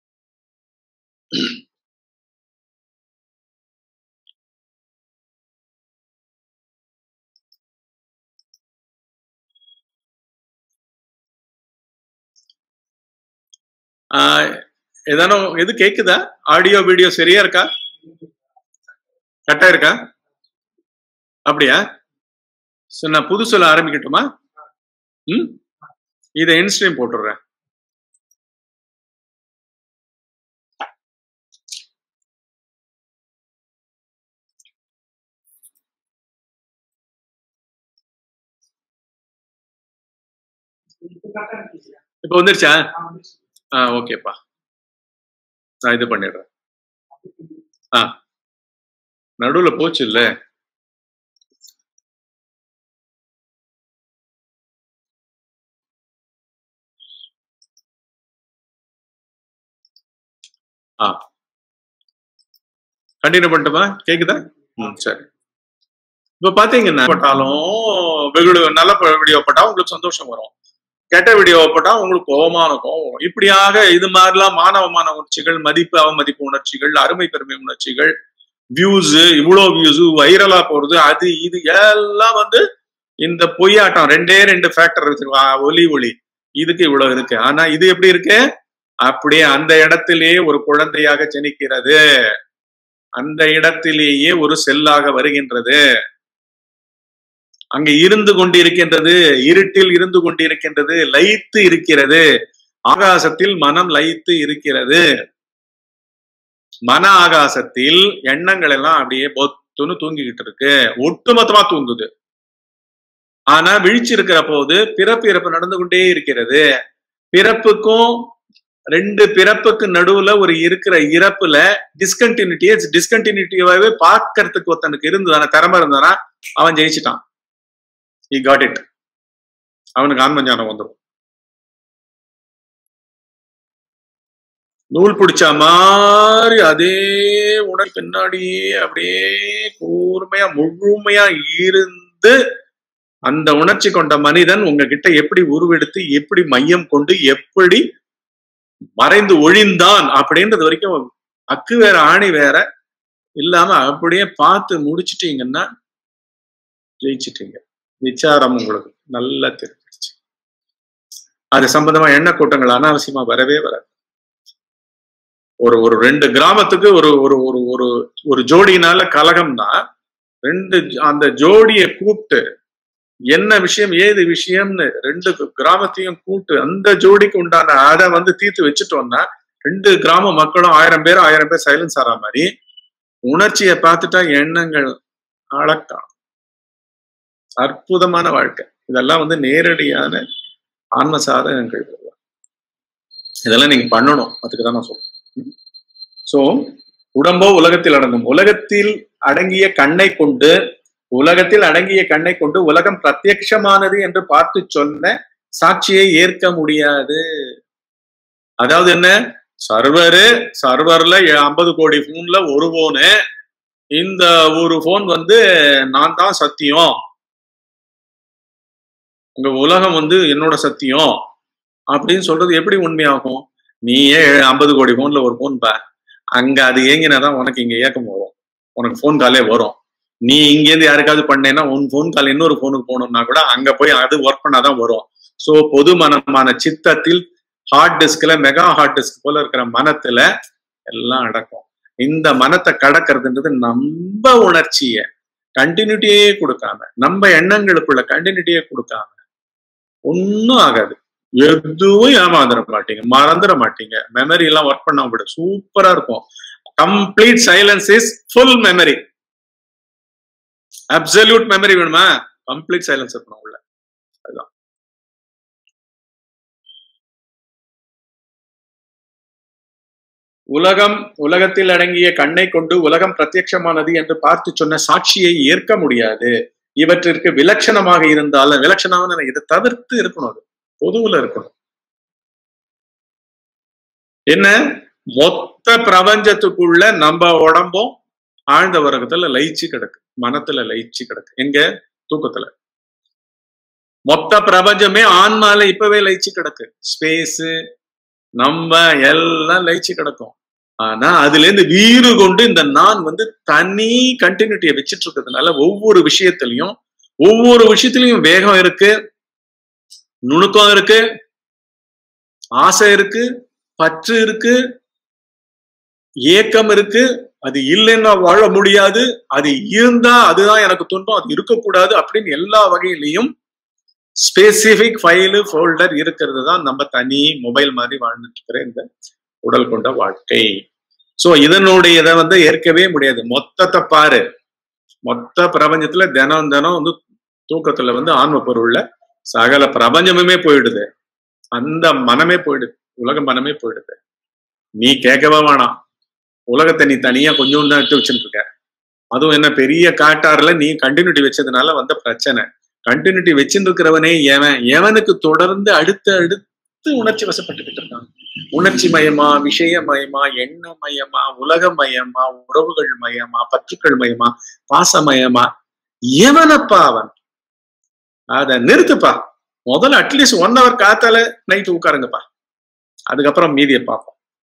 ஏதானோ எது கேக்குதா ஆடியோ வீடியோ சரியா இருக்கா கரெக்டா இருக்கா அப்படியா சரி நான் புது சொல்ல ஆரம்பிக்கட்டுமா ம் இதை இன்ஸ்ட்ரீம் போட்டுடுறேன் இப்ப வந்துருச்சா ஆ ஓகேப்பா நான் இது பண்ணிடுறேன் ஆ நடுவுல போச்சு இல்ல ஆ கண்டினியூ பண்ணட்டுமா கேக்குதா ம் சரி இப்ப பாத்தீங்கன்னா போட்டாலும் வெகுடு நல்ல வீடியோ போட்டா உங்களுக்கு சந்தோஷம் வரும் கெட்ட வீடியோ போட்டா உங்களுக்கு கோபமான கோபம் இப்படியாக இது மாதிரிலாம் மானவமான உணர்ச்சிகள் மதிப்பு அவமதிப்பு உணர்ச்சிகள் அருமை பெருமை உணர்ச்சிகள் வியூஸ் இவ்வளோ வியூஸ் வைரலா போறது அது இது எல்லாம் வந்து இந்த பொய்யாட்டம் ரெண்டே ரெண்டு ஃபேக்டர் இருக்கு ஒலி ஒளி இதுக்கு இவ்வளவு இருக்கு ஆனா இது எப்படி இருக்கு அப்படியே அந்த இடத்திலேயே ஒரு குழந்தையாக ஜனிக்கிறது அந்த இடத்திலேயே ஒரு செல்லாக வருகின்றது அங்க இருந்து கொண்டிருக்கின்றது இருட்டில் இருந்து கொண்டிருக்கின்றது லயித்து இருக்கிறது ஆகாசத்தில் மனம் லயித்து இருக்கிறது மன ஆகாசத்தில் எண்ணங்கள் எல்லாம் அப்படியே பொத்துன்னு தூங்கிக்கிட்டு இருக்கு ஒட்டுமொத்தமா தூங்குது ஆனா விழிச்சு இருக்கிற போது பிறப்பு இறப்பு நடந்து கொண்டே இருக்கிறது பிறப்புக்கும் ரெண்டு பிறப்புக்கு நடுவுல ஒரு இருக்கிற இறப்புல டிஸ்கண்டினியூட்டியே டிஸ்கண்டினியூட்டியாவே பார்க்கறதுக்கு ஒருத்தனுக்கு இருந்ததான திறமை இருந்தானா அவன் ஜெயிச்சிட்டான் ஈ காட் இட் அவனுக்கு ஆன்ம ஞானம் வந்துடும் நூல் பிடிச்ச மாதிரி அதே உடல் பின்னாடியே அப்படியே கூர்மையா முழுமையா இருந்து அந்த உணர்ச்சி கொண்ட மனிதன் உங்ககிட்ட எப்படி உருவெடுத்து எப்படி மையம் கொண்டு எப்படி மறைந்து ஒழிந்தான் அப்படின்றது வரைக்கும் அக்கு வேற ஆணி வேற இல்லாம அப்படியே பார்த்து முடிச்சிட்டீங்கன்னா ஜெயிச்சிட்டீங்க விசாரம் உங்களுக்கு நல்லா தெரிஞ்சிருச்சு அது சம்பந்தமா எண்ண கூட்டங்கள் அனாவசியமா வரவே வராது ஒரு ஒரு ரெண்டு கிராமத்துக்கு ஒரு ஒரு ஒரு ஒரு ஒரு ஜோடியினால கலகம்னா ரெண்டு அந்த ஜோடியை கூப்பிட்டு என்ன விஷயம் ஏது விஷயம்னு ரெண்டு கிராமத்தையும் கூப்பிட்டு அந்த ஜோடிக்கு உண்டான அதை வந்து தீர்த்து வச்சுட்டோம்னா ரெண்டு கிராம மக்களும் ஆயிரம் பேர் ஆயிரம் பேர் சைலன்ஸ் ஆற மாதிரி உணர்ச்சியை பார்த்துட்டா எண்ணங்கள் அழக்கம் அற்புதமான வாழ்க்கை இதெல்லாம் வந்து நேரடியான ஆன்ம சாதகங்கள் இதெல்லாம் நீங்க பண்ணணும் அதுக்கு தான் நான் சொல்றேன் சோ உடம்போ உலகத்தில் அடங்கும் உலகத்தில் அடங்கிய கண்ணை கொண்டு உலகத்தில் அடங்கிய கண்ணை கொண்டு உலகம் பிரத்யட்சமானது என்று பார்த்து சொன்ன சாட்சியை ஏற்க முடியாது அதாவது என்ன சர்வரு சர்வர்ல ஐம்பது கோடி போன்ல ஒரு போனு இந்த ஒரு போன் வந்து நான் தான் சத்தியம் உங்க உலகம் வந்து என்னோட சத்தியம் அப்படின்னு சொல்றது எப்படி உண்மையாகும் நீயே ஐம்பது கோடி போன்ல ஒரு போன் பா அங்க அது ஏங்கினாதான் உனக்கு இங்க ஏக்கம் வரும் உனக்கு போன் காலே வரும் நீ இங்கேருந்து யாருக்காவது பண்ணேன்னா உன் போன் கால் இன்னொரு போனுக்கு போகணும்னா கூட அங்க போய் அது ஒர்க் பண்ணாதான் வரும் சோ பொது மனமான சித்தத்தில் ஹார்ட் டிஸ்க்ல மெகா ஹார்ட் டிஸ்க் போல இருக்கிற மனத்துல எல்லாம் அடக்கும் இந்த மனத்தை கடக்கிறதுன்றது நம்ம உணர்ச்சிய கண்டினியூட்டியே கொடுக்காம நம்ம எண்ணங்களுக்குள்ள கண்டினியூட்டியே கொடுக்காம ஒன்னும் ஆகாது எதுவும் ஏமாந்துட மாட்டீங்க மறந்துட மாட்டீங்க மெமரி எல்லாம் ஒர்க் பண்ண விட சூப்பரா இருக்கும் complete silence is full memory absolute memory வேணுமா கம்ப்ளீட் சைலன்ஸ் இருக்கணும் உள்ள அதுதான் உலகம் உலகத்தில் அடங்கிய கண்ணை கொண்டு உலகம் பிரத்யட்சமானது என்று பார்த்து சொன்ன சாட்சியை ஏற்க முடியாது இவற்றிற்கு விலட்சணமாக இருந்தாலும் விலட்சணமான இதை தவிர்த்து இருக்கணும் அது பொதுவுல இருக்கணும் என்ன மொத்த பிரபஞ்சத்துக்குள்ள நம்ம உடம்பும் ஆழ்ந்த வர்க்கத்துல லயிச்சு கிடக்கு மனத்துல லயிச்சு கிடக்கு எங்க தூக்கத்துல மொத்த பிரபஞ்சமே ஆன்மால இப்பவே லயிச்சு கிடக்கு ஸ்பேஸ் நம்ம எல்லாம் லயிச்சு கிடக்கும் ஆனா அதுல இருந்து வீறு கொண்டு இந்த நான் வந்து தனி கண்டினியூட்டியை வச்சிட்டு இருக்கிறதுனால ஒவ்வொரு விஷயத்திலையும் ஒவ்வொரு விஷயத்திலையும் வேகம் இருக்கு நுணுக்கம் இருக்கு ஆசை இருக்கு பற்று இருக்கு ஏக்கம் இருக்கு அது இல்லைன்னா வாழ முடியாது அது இருந்தா அதுதான் எனக்கு துன்பம் அது இருக்கக்கூடாது அப்படின்னு எல்லா வகையிலையும் ஸ்பெசிபிக் ஃபைலு ஃபோல்டர் இருக்கிறது தான் நம்ம தனி மொபைல் மாதிரி வாழ்ந்துட்டு இருக்கிற இந்த உடல் கொண்ட வாழ்க்கை சோ இதனுடைய இதை வந்து ஏற்கவே முடியாது மொத்தத்தை பாரு மொத்த பிரபஞ்சத்துல தினம் தினம் வந்து தூக்கத்துல வந்து ஆன்ம பொருள்ல சகல பிரபஞ்சமுமே போயிடுது அந்த மனமே போயிடுது உலக மனமே போயிடுது நீ கேட்கவே வேணாம் உலகத்தை நீ தனியா கொஞ்சம் தான் எடுத்து வச்சுட்டு இருக்க அதுவும் என்ன பெரிய காட்டாறுல நீ கண்டினியூட்டி வச்சதுனால வந்த பிரச்சனை கண்டினியூட்டி வச்சுட்டு இருக்கிறவனே எவன் எவனுக்கு தொடர்ந்து அடுத்து அடுத்து உணர்ச்சி வசப்பட்டுக்கிட்டு இருக்கான் உணர்ச்சி மயமா விஷயமயமா எண்ணமயமா உலகமயமா உறவுகள் மயமா பற்றுக்கள் மயமா பாசமயமா எவனப்பா அவன் அத நிறுத்துப்பா முதல்ல அட்லீஸ்ட் ஒன் ஹவர் காத்தால நைட்டு உட்காருங்கப்பா அதுக்கப்புறம் மீதியை பார்ப்போம்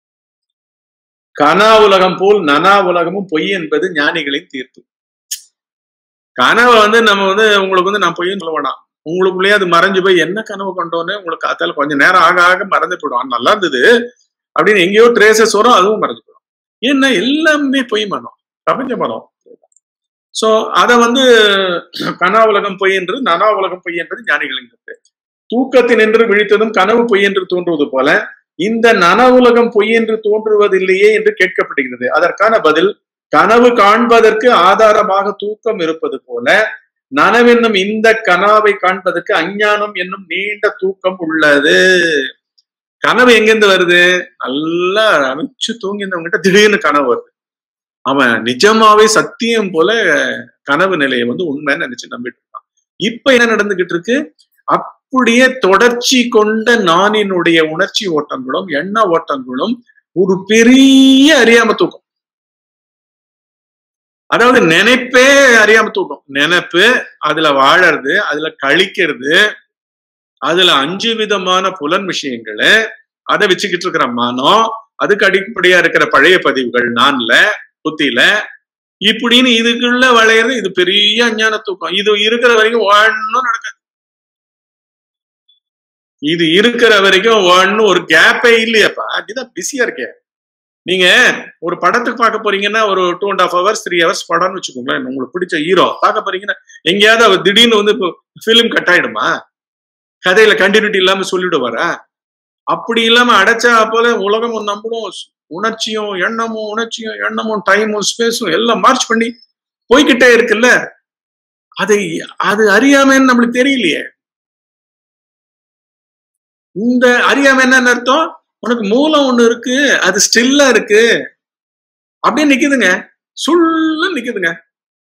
கனா உலகம் போல் நனா உலகமும் பொய் என்பது ஞானிகளின் தீர்ப்பு கனவை வந்து நம்ம வந்து உங்களுக்கு வந்து நான் பொய்ன்னு சொல்ல வேணாம் உங்களுக்குள்ளேயே அது மறைஞ்சு போய் என்ன கனவு கொண்டோன்னு உங்களுக்கு காத்தால கொஞ்சம் நேரம் ஆக ஆக மறந்து போயிடும் நல்லா இருந்தது அப்படின்னு எங்கேயோ ட்ரேசஸ் வரும் அதுவும் மறந்து போயிடும் ஏன்னா எல்லாமே பொய் மனம் பிரபஞ்ச மனம் சோ அத வந்து கனா உலகம் பொய் என்று நனா உலகம் பொய் என்பது ஞானிகளின் கருத்து தூக்கத்தினின்று விழித்ததும் கனவு பொய் என்று தோன்றுவது போல இந்த நன உலகம் பொய் என்று தோன்றுவதில்லையே என்று கேட்கப்படுகிறது அதற்கான பதில் கனவு காண்பதற்கு ஆதாரமாக தூக்கம் இருப்பது போல நனவென்னும் இந்த கனாவை காண்பதற்கு அஞ்ஞானம் என்னும் நீண்ட தூக்கம் உள்ளது கனவு எங்கிருந்து வருது நல்லா அமிச்சு தூங்கினவங்கிட்ட திடீர்னு கனவு வருது அவன் நிஜமாவே சத்தியம் போல கனவு நிலையை வந்து உண்மைன்னு நினைச்சு நம்பிட்டு இருக்கான் இப்ப என்ன நடந்துகிட்டு இருக்கு அப்படியே தொடர்ச்சி கொண்ட நானினுடைய உணர்ச்சி ஓட்டங்களும் எண்ண ஓட்டங்களும் ஒரு பெரிய அறியாம தூக்கம் அதாவது நினைப்பே அறியாம தூக்கம் நினைப்பு அதுல வாழறது அதுல கழிக்கிறது அதுல அஞ்சு விதமான புலன் விஷயங்களை அதை வச்சுக்கிட்டு இருக்கிற மனம் அதுக்கு அடிப்படையா இருக்கிற பழைய பதிவுகள் நான்ல புத்தியில இப்படின்னு இதுக்குள்ள வளையிறது இது பெரிய அஞ்ஞான தூக்கம் இது இருக்கிற வரைக்கும் ஒன்னும் நடக்காது இது இருக்கிற வரைக்கும் ஒன்னும் ஒரு கேப்பே இல்லையாப்பா அதுதான் பிஸியா இருக்கே நீங்க ஒரு படத்துக்கு பார்க்க போறீங்கன்னா ஒரு two and half hours three hours படம்னு வச்சுக்கோங்களேன் உங்களுக்கு பிடிச்ச ஹீரோ பார்க்க போறீங்கன்னா எங்கேயாவது அவர் திடீர்னு வந்து இப்போ ஃபிலிம் கட் ஆயிடுமா கதையில கண்டினியூட்டி இல்லாம சொல்லிடுவாரா அப்படி இல்லாம அடைச்சா போல உலகமும் நம்மளும் உணர்ச்சியும் எண்ணமும் உணர்ச்சியும் எண்ணமும் டைமும் ஸ்பேஸும் எல்லாம் மார்ச் பண்ணி போய்கிட்டே இருக்குல்ல அதை அது அறியாமன்னு நம்மளுக்கு தெரியலையே இந்த அறியாம என்னன்னு அர்த்தம் உனக்கு மூலம் ஒண்ணு இருக்கு அது ஸ்டில்லா இருக்கு அப்படியே நிக்குதுங்க சுள்ள நிக்குதுங்க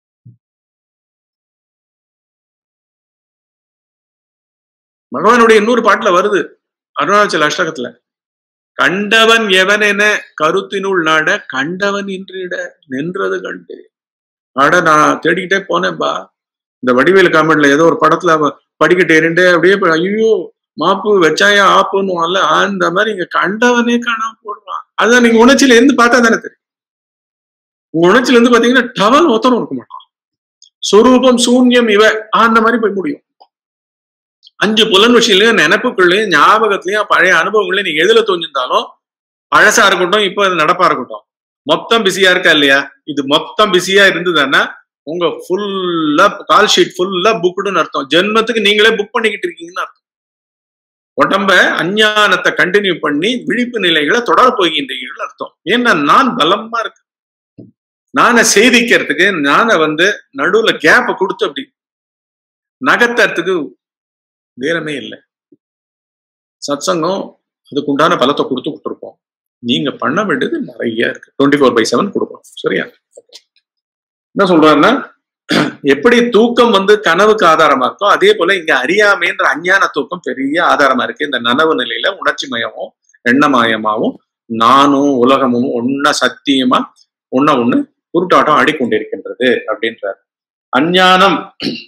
பகவானுடைய இன்னொரு பாட்டுல வருது அருணாச்சல அஷ்டகத்துல கண்டவன் எவனென கருத்தினுள் நாட கண்டவன் இன்றிட நின்றது கண்டு ஆட நான் தேடிக்கிட்டே போனேன்பா இந்த வடிவேலு காமெண்ட்ல ஏதோ ஒரு படத்துல படிக்கட்டு எறிண்டே அப்படியே ஐயோ மாப்பு வச்சாயா ஆப்புன்னு அந்த மாதிரி இங்க கண்டவனே காணாம போடுவான் அதான் நீங்க உணர்ச்சியில இருந்து பார்த்தா தானே தெரியும் உங்க உணர்ச்சியில இருந்து பாத்தீங்கன்னா டவல் ஒத்தனம் இருக்க மாட்டான் சொரூபம் சூன்யம் இவ அந்த மாதிரி போய் முடியும் அஞ்சு புலன் விஷயங்களையும் நினைப்புக்குள்ளேயும் ஞாபகத்திலையும் பழைய அனுபவங்களையும் நீங்க எதுல தோஞ்சிருந்தாலும் பழசா இருக்கட்டும் இப்ப அது நடப்பா இருக்கட்டும் மொத்தம் பிஸியா இருக்கா இல்லையா இது மொத்தம் பிஸியா இருந்ததுன்னா உங்க ஃபுல்லா கால் ஷீட் ஃபுல்லா புக்குடுன்னு அர்த்தம் ஜென்மத்துக்கு நீங்களே புக் பண்ணிக்கிட்டு இருக்கீங்கன்னு அர்த்தம் உடம்ப அஞ்ஞானத்தை கண்டினியூ பண்ணி விழிப்பு நிலைகளை தொடர போகின்றீர்கள் அர்த்தம் ஏன்னா நான் பலமா இருக்கு நானை செய்திக்கிறதுக்கு நானை வந்து நடுவுல கேப்ப கொடுத்து அப்படி நகர்த்தறதுக்கு நேரமே இல்லை சத்சங்கம் அதுக்கு உண்டான பலத்தை கொடுத்து கொடுத்துருப்போம் நீங்க பண்ண வேண்டியது நிறைய இருக்கு டுவெண்ட்டி ஃபோர் பை செவன் கொடுப்போம் சரியா என்ன சொல்றாருன்னா எப்படி தூக்கம் வந்து கனவுக்கு ஆதாரமா இருக்கோ அதே போல இங்க அறியாமைன்ற அஞ்ஞான தூக்கம் பெரிய ஆதாரமா இருக்கு இந்த நனவு நிலையில உணர்ச்சி மயமும் எண்ணமயமாவும் நானும் உலகமும் ஒன்ன சத்தியமா ஒன்ன ஒண்ணு குருட்டாட்டம் ஆடிக்கொண்டிருக்கின்றது அப்படின்றார் அஞ்ஞானம்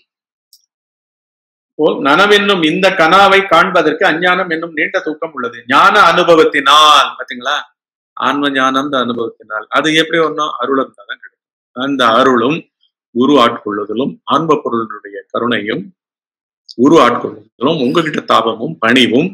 போல் நனவென்னும் இந்த கனாவை காண்பதற்கு அஞ்ஞானம் என்னும் நீண்ட தூக்கம் உள்ளது ஞான அனுபவத்தினால் பாத்தீங்களா ஆன்ம ஞானம் அனுபவத்தினால் அது எப்படி வரணும் அருள் இருந்தாதான் கிடைக்கும் அந்த அருளும் குரு ஆட்கொள்ளுதலும் ஆன்ம பொருளினுடைய கருணையும் குரு ஆட்கொள்ளுதலும் உங்ககிட்ட தாபமும் பணிவும்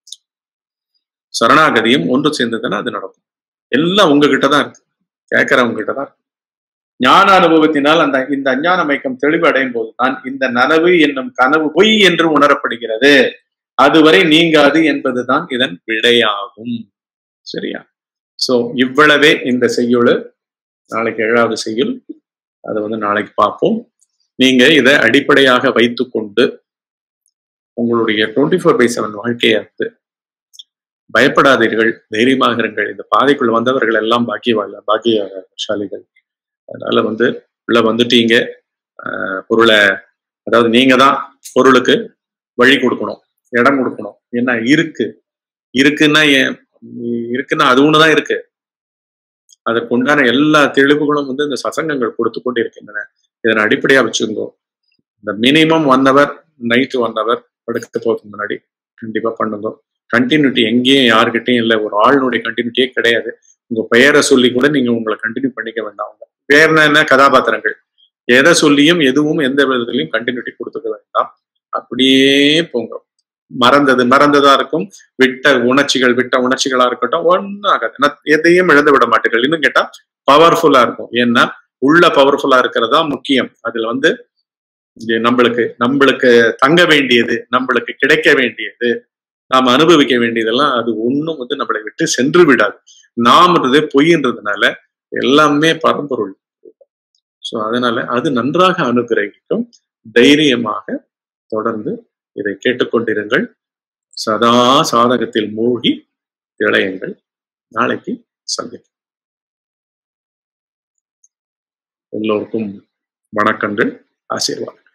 சரணாகதியும் ஒன்று சேர்ந்ததுன்னா அது நடக்கும் எல்லாம் உங்ககிட்ட தான் இருக்கு கேட்கறவங்க கிட்ட தான் ஞான அனுபவத்தினால் அந்த இந்த அஞ்ஞான மயக்கம் தெளிவு அடையும் போது தான் இந்த நனவு என்னும் கனவு பொய் என்று உணரப்படுகிறது அதுவரை நீங்காது என்பதுதான் இதன் விடையாகும் சரியா சோ இவ்வளவே இந்த செய்யுள் நாளைக்கு ஏழாவது செய்யுள் அதை வந்து நாளைக்கு பார்ப்போம் நீங்க இதை அடிப்படையாக வைத்துக்கொண்டு உங்களுடைய டுவெண்ட்டி ஃபோர் பை செவன் வாழ்க்கையை வந்து பயப்படாதீர்கள் தைரியமாக இருங்கள் இந்த பாதைக்குள்ள வந்தவர்கள் எல்லாம் பாக்கியவாழ பாக்கியசாலிகள் அதனால வந்து உள்ள வந்துட்டீங்க பொருளை அதாவது நீங்க தான் பொருளுக்கு வழி கொடுக்கணும் இடம் கொடுக்கணும் என்ன இருக்கு இருக்குன்னா இருக்குன்னா அது ஒண்ணுதான் இருக்கு அதற்கு உண்டான எல்லா தெளிவுகளும் வந்து இந்த சசங்கங்கள் கொடுத்து கொண்டு இருக்கின்றன இதனை அடிப்படையா வச்சுருந்தோ இந்த minimum one hour night one hour படுக்க போகிறதுக்கு முன்னாடி கண்டிப்பா பண்ணுங்க கண்டினியூட்டி எங்கேயும் யாருக்கிட்டையும் இல்லை ஒரு ஆளுனுடைய கண்டினியூட்டியே கிடையாது உங்க பெயரை சொல்லி கூட நீங்க உங்களை கண்டினியூ பண்ணிக்க வேண்டாம் அவங்க பேர்னா என்ன கதாபாத்திரங்கள் எதை சொல்லியும் எதுவும் எந்த விதத்திலையும் கண்டினியூட்டி கொடுத்துக்க வேண்டாம் அப்படியே போங்க மறந்தது மறந்ததா இருக்கும் விட்ட உணர்ச்சிகள் விட்ட உணர்ச்சிகளா இருக்கட்டும் ஒன்னும் ஆகாது நான் எதையும் இழந்து விட மாட்டீர்கள் இன்னும் கேட்டா பவர்ஃபுல்லா இருக்கும் ஏன்னா உள்ள பவர்ஃபுல்லா இருக்கிறதா முக்கியம் அதுல வந்து நம்மளுக்கு நம்மளுக்கு தங்க வேண்டியது நம்மளுக்கு கிடைக்க வேண்டியது நாம் அனுபவிக்க வேண்டியதெல்லாம் அது ஒன்றும் வந்து நம்மளை விட்டு சென்று விடாது நாம்ன்றது பொய்ன்றதுனால எல்லாமே பரம்பொருள் ஸோ அதனால அது நன்றாக அனுகிரகிக்கும் தைரியமாக தொடர்ந்து இதை கேட்டுக்கொண்டிருங்கள் சதா சாதகத்தில் மூழ்கி இளையுங்கள் நாளைக்கு சந்திக்கும் எல்லோருக்கும் வணக்கங்கள் ஆசீர்வாதம்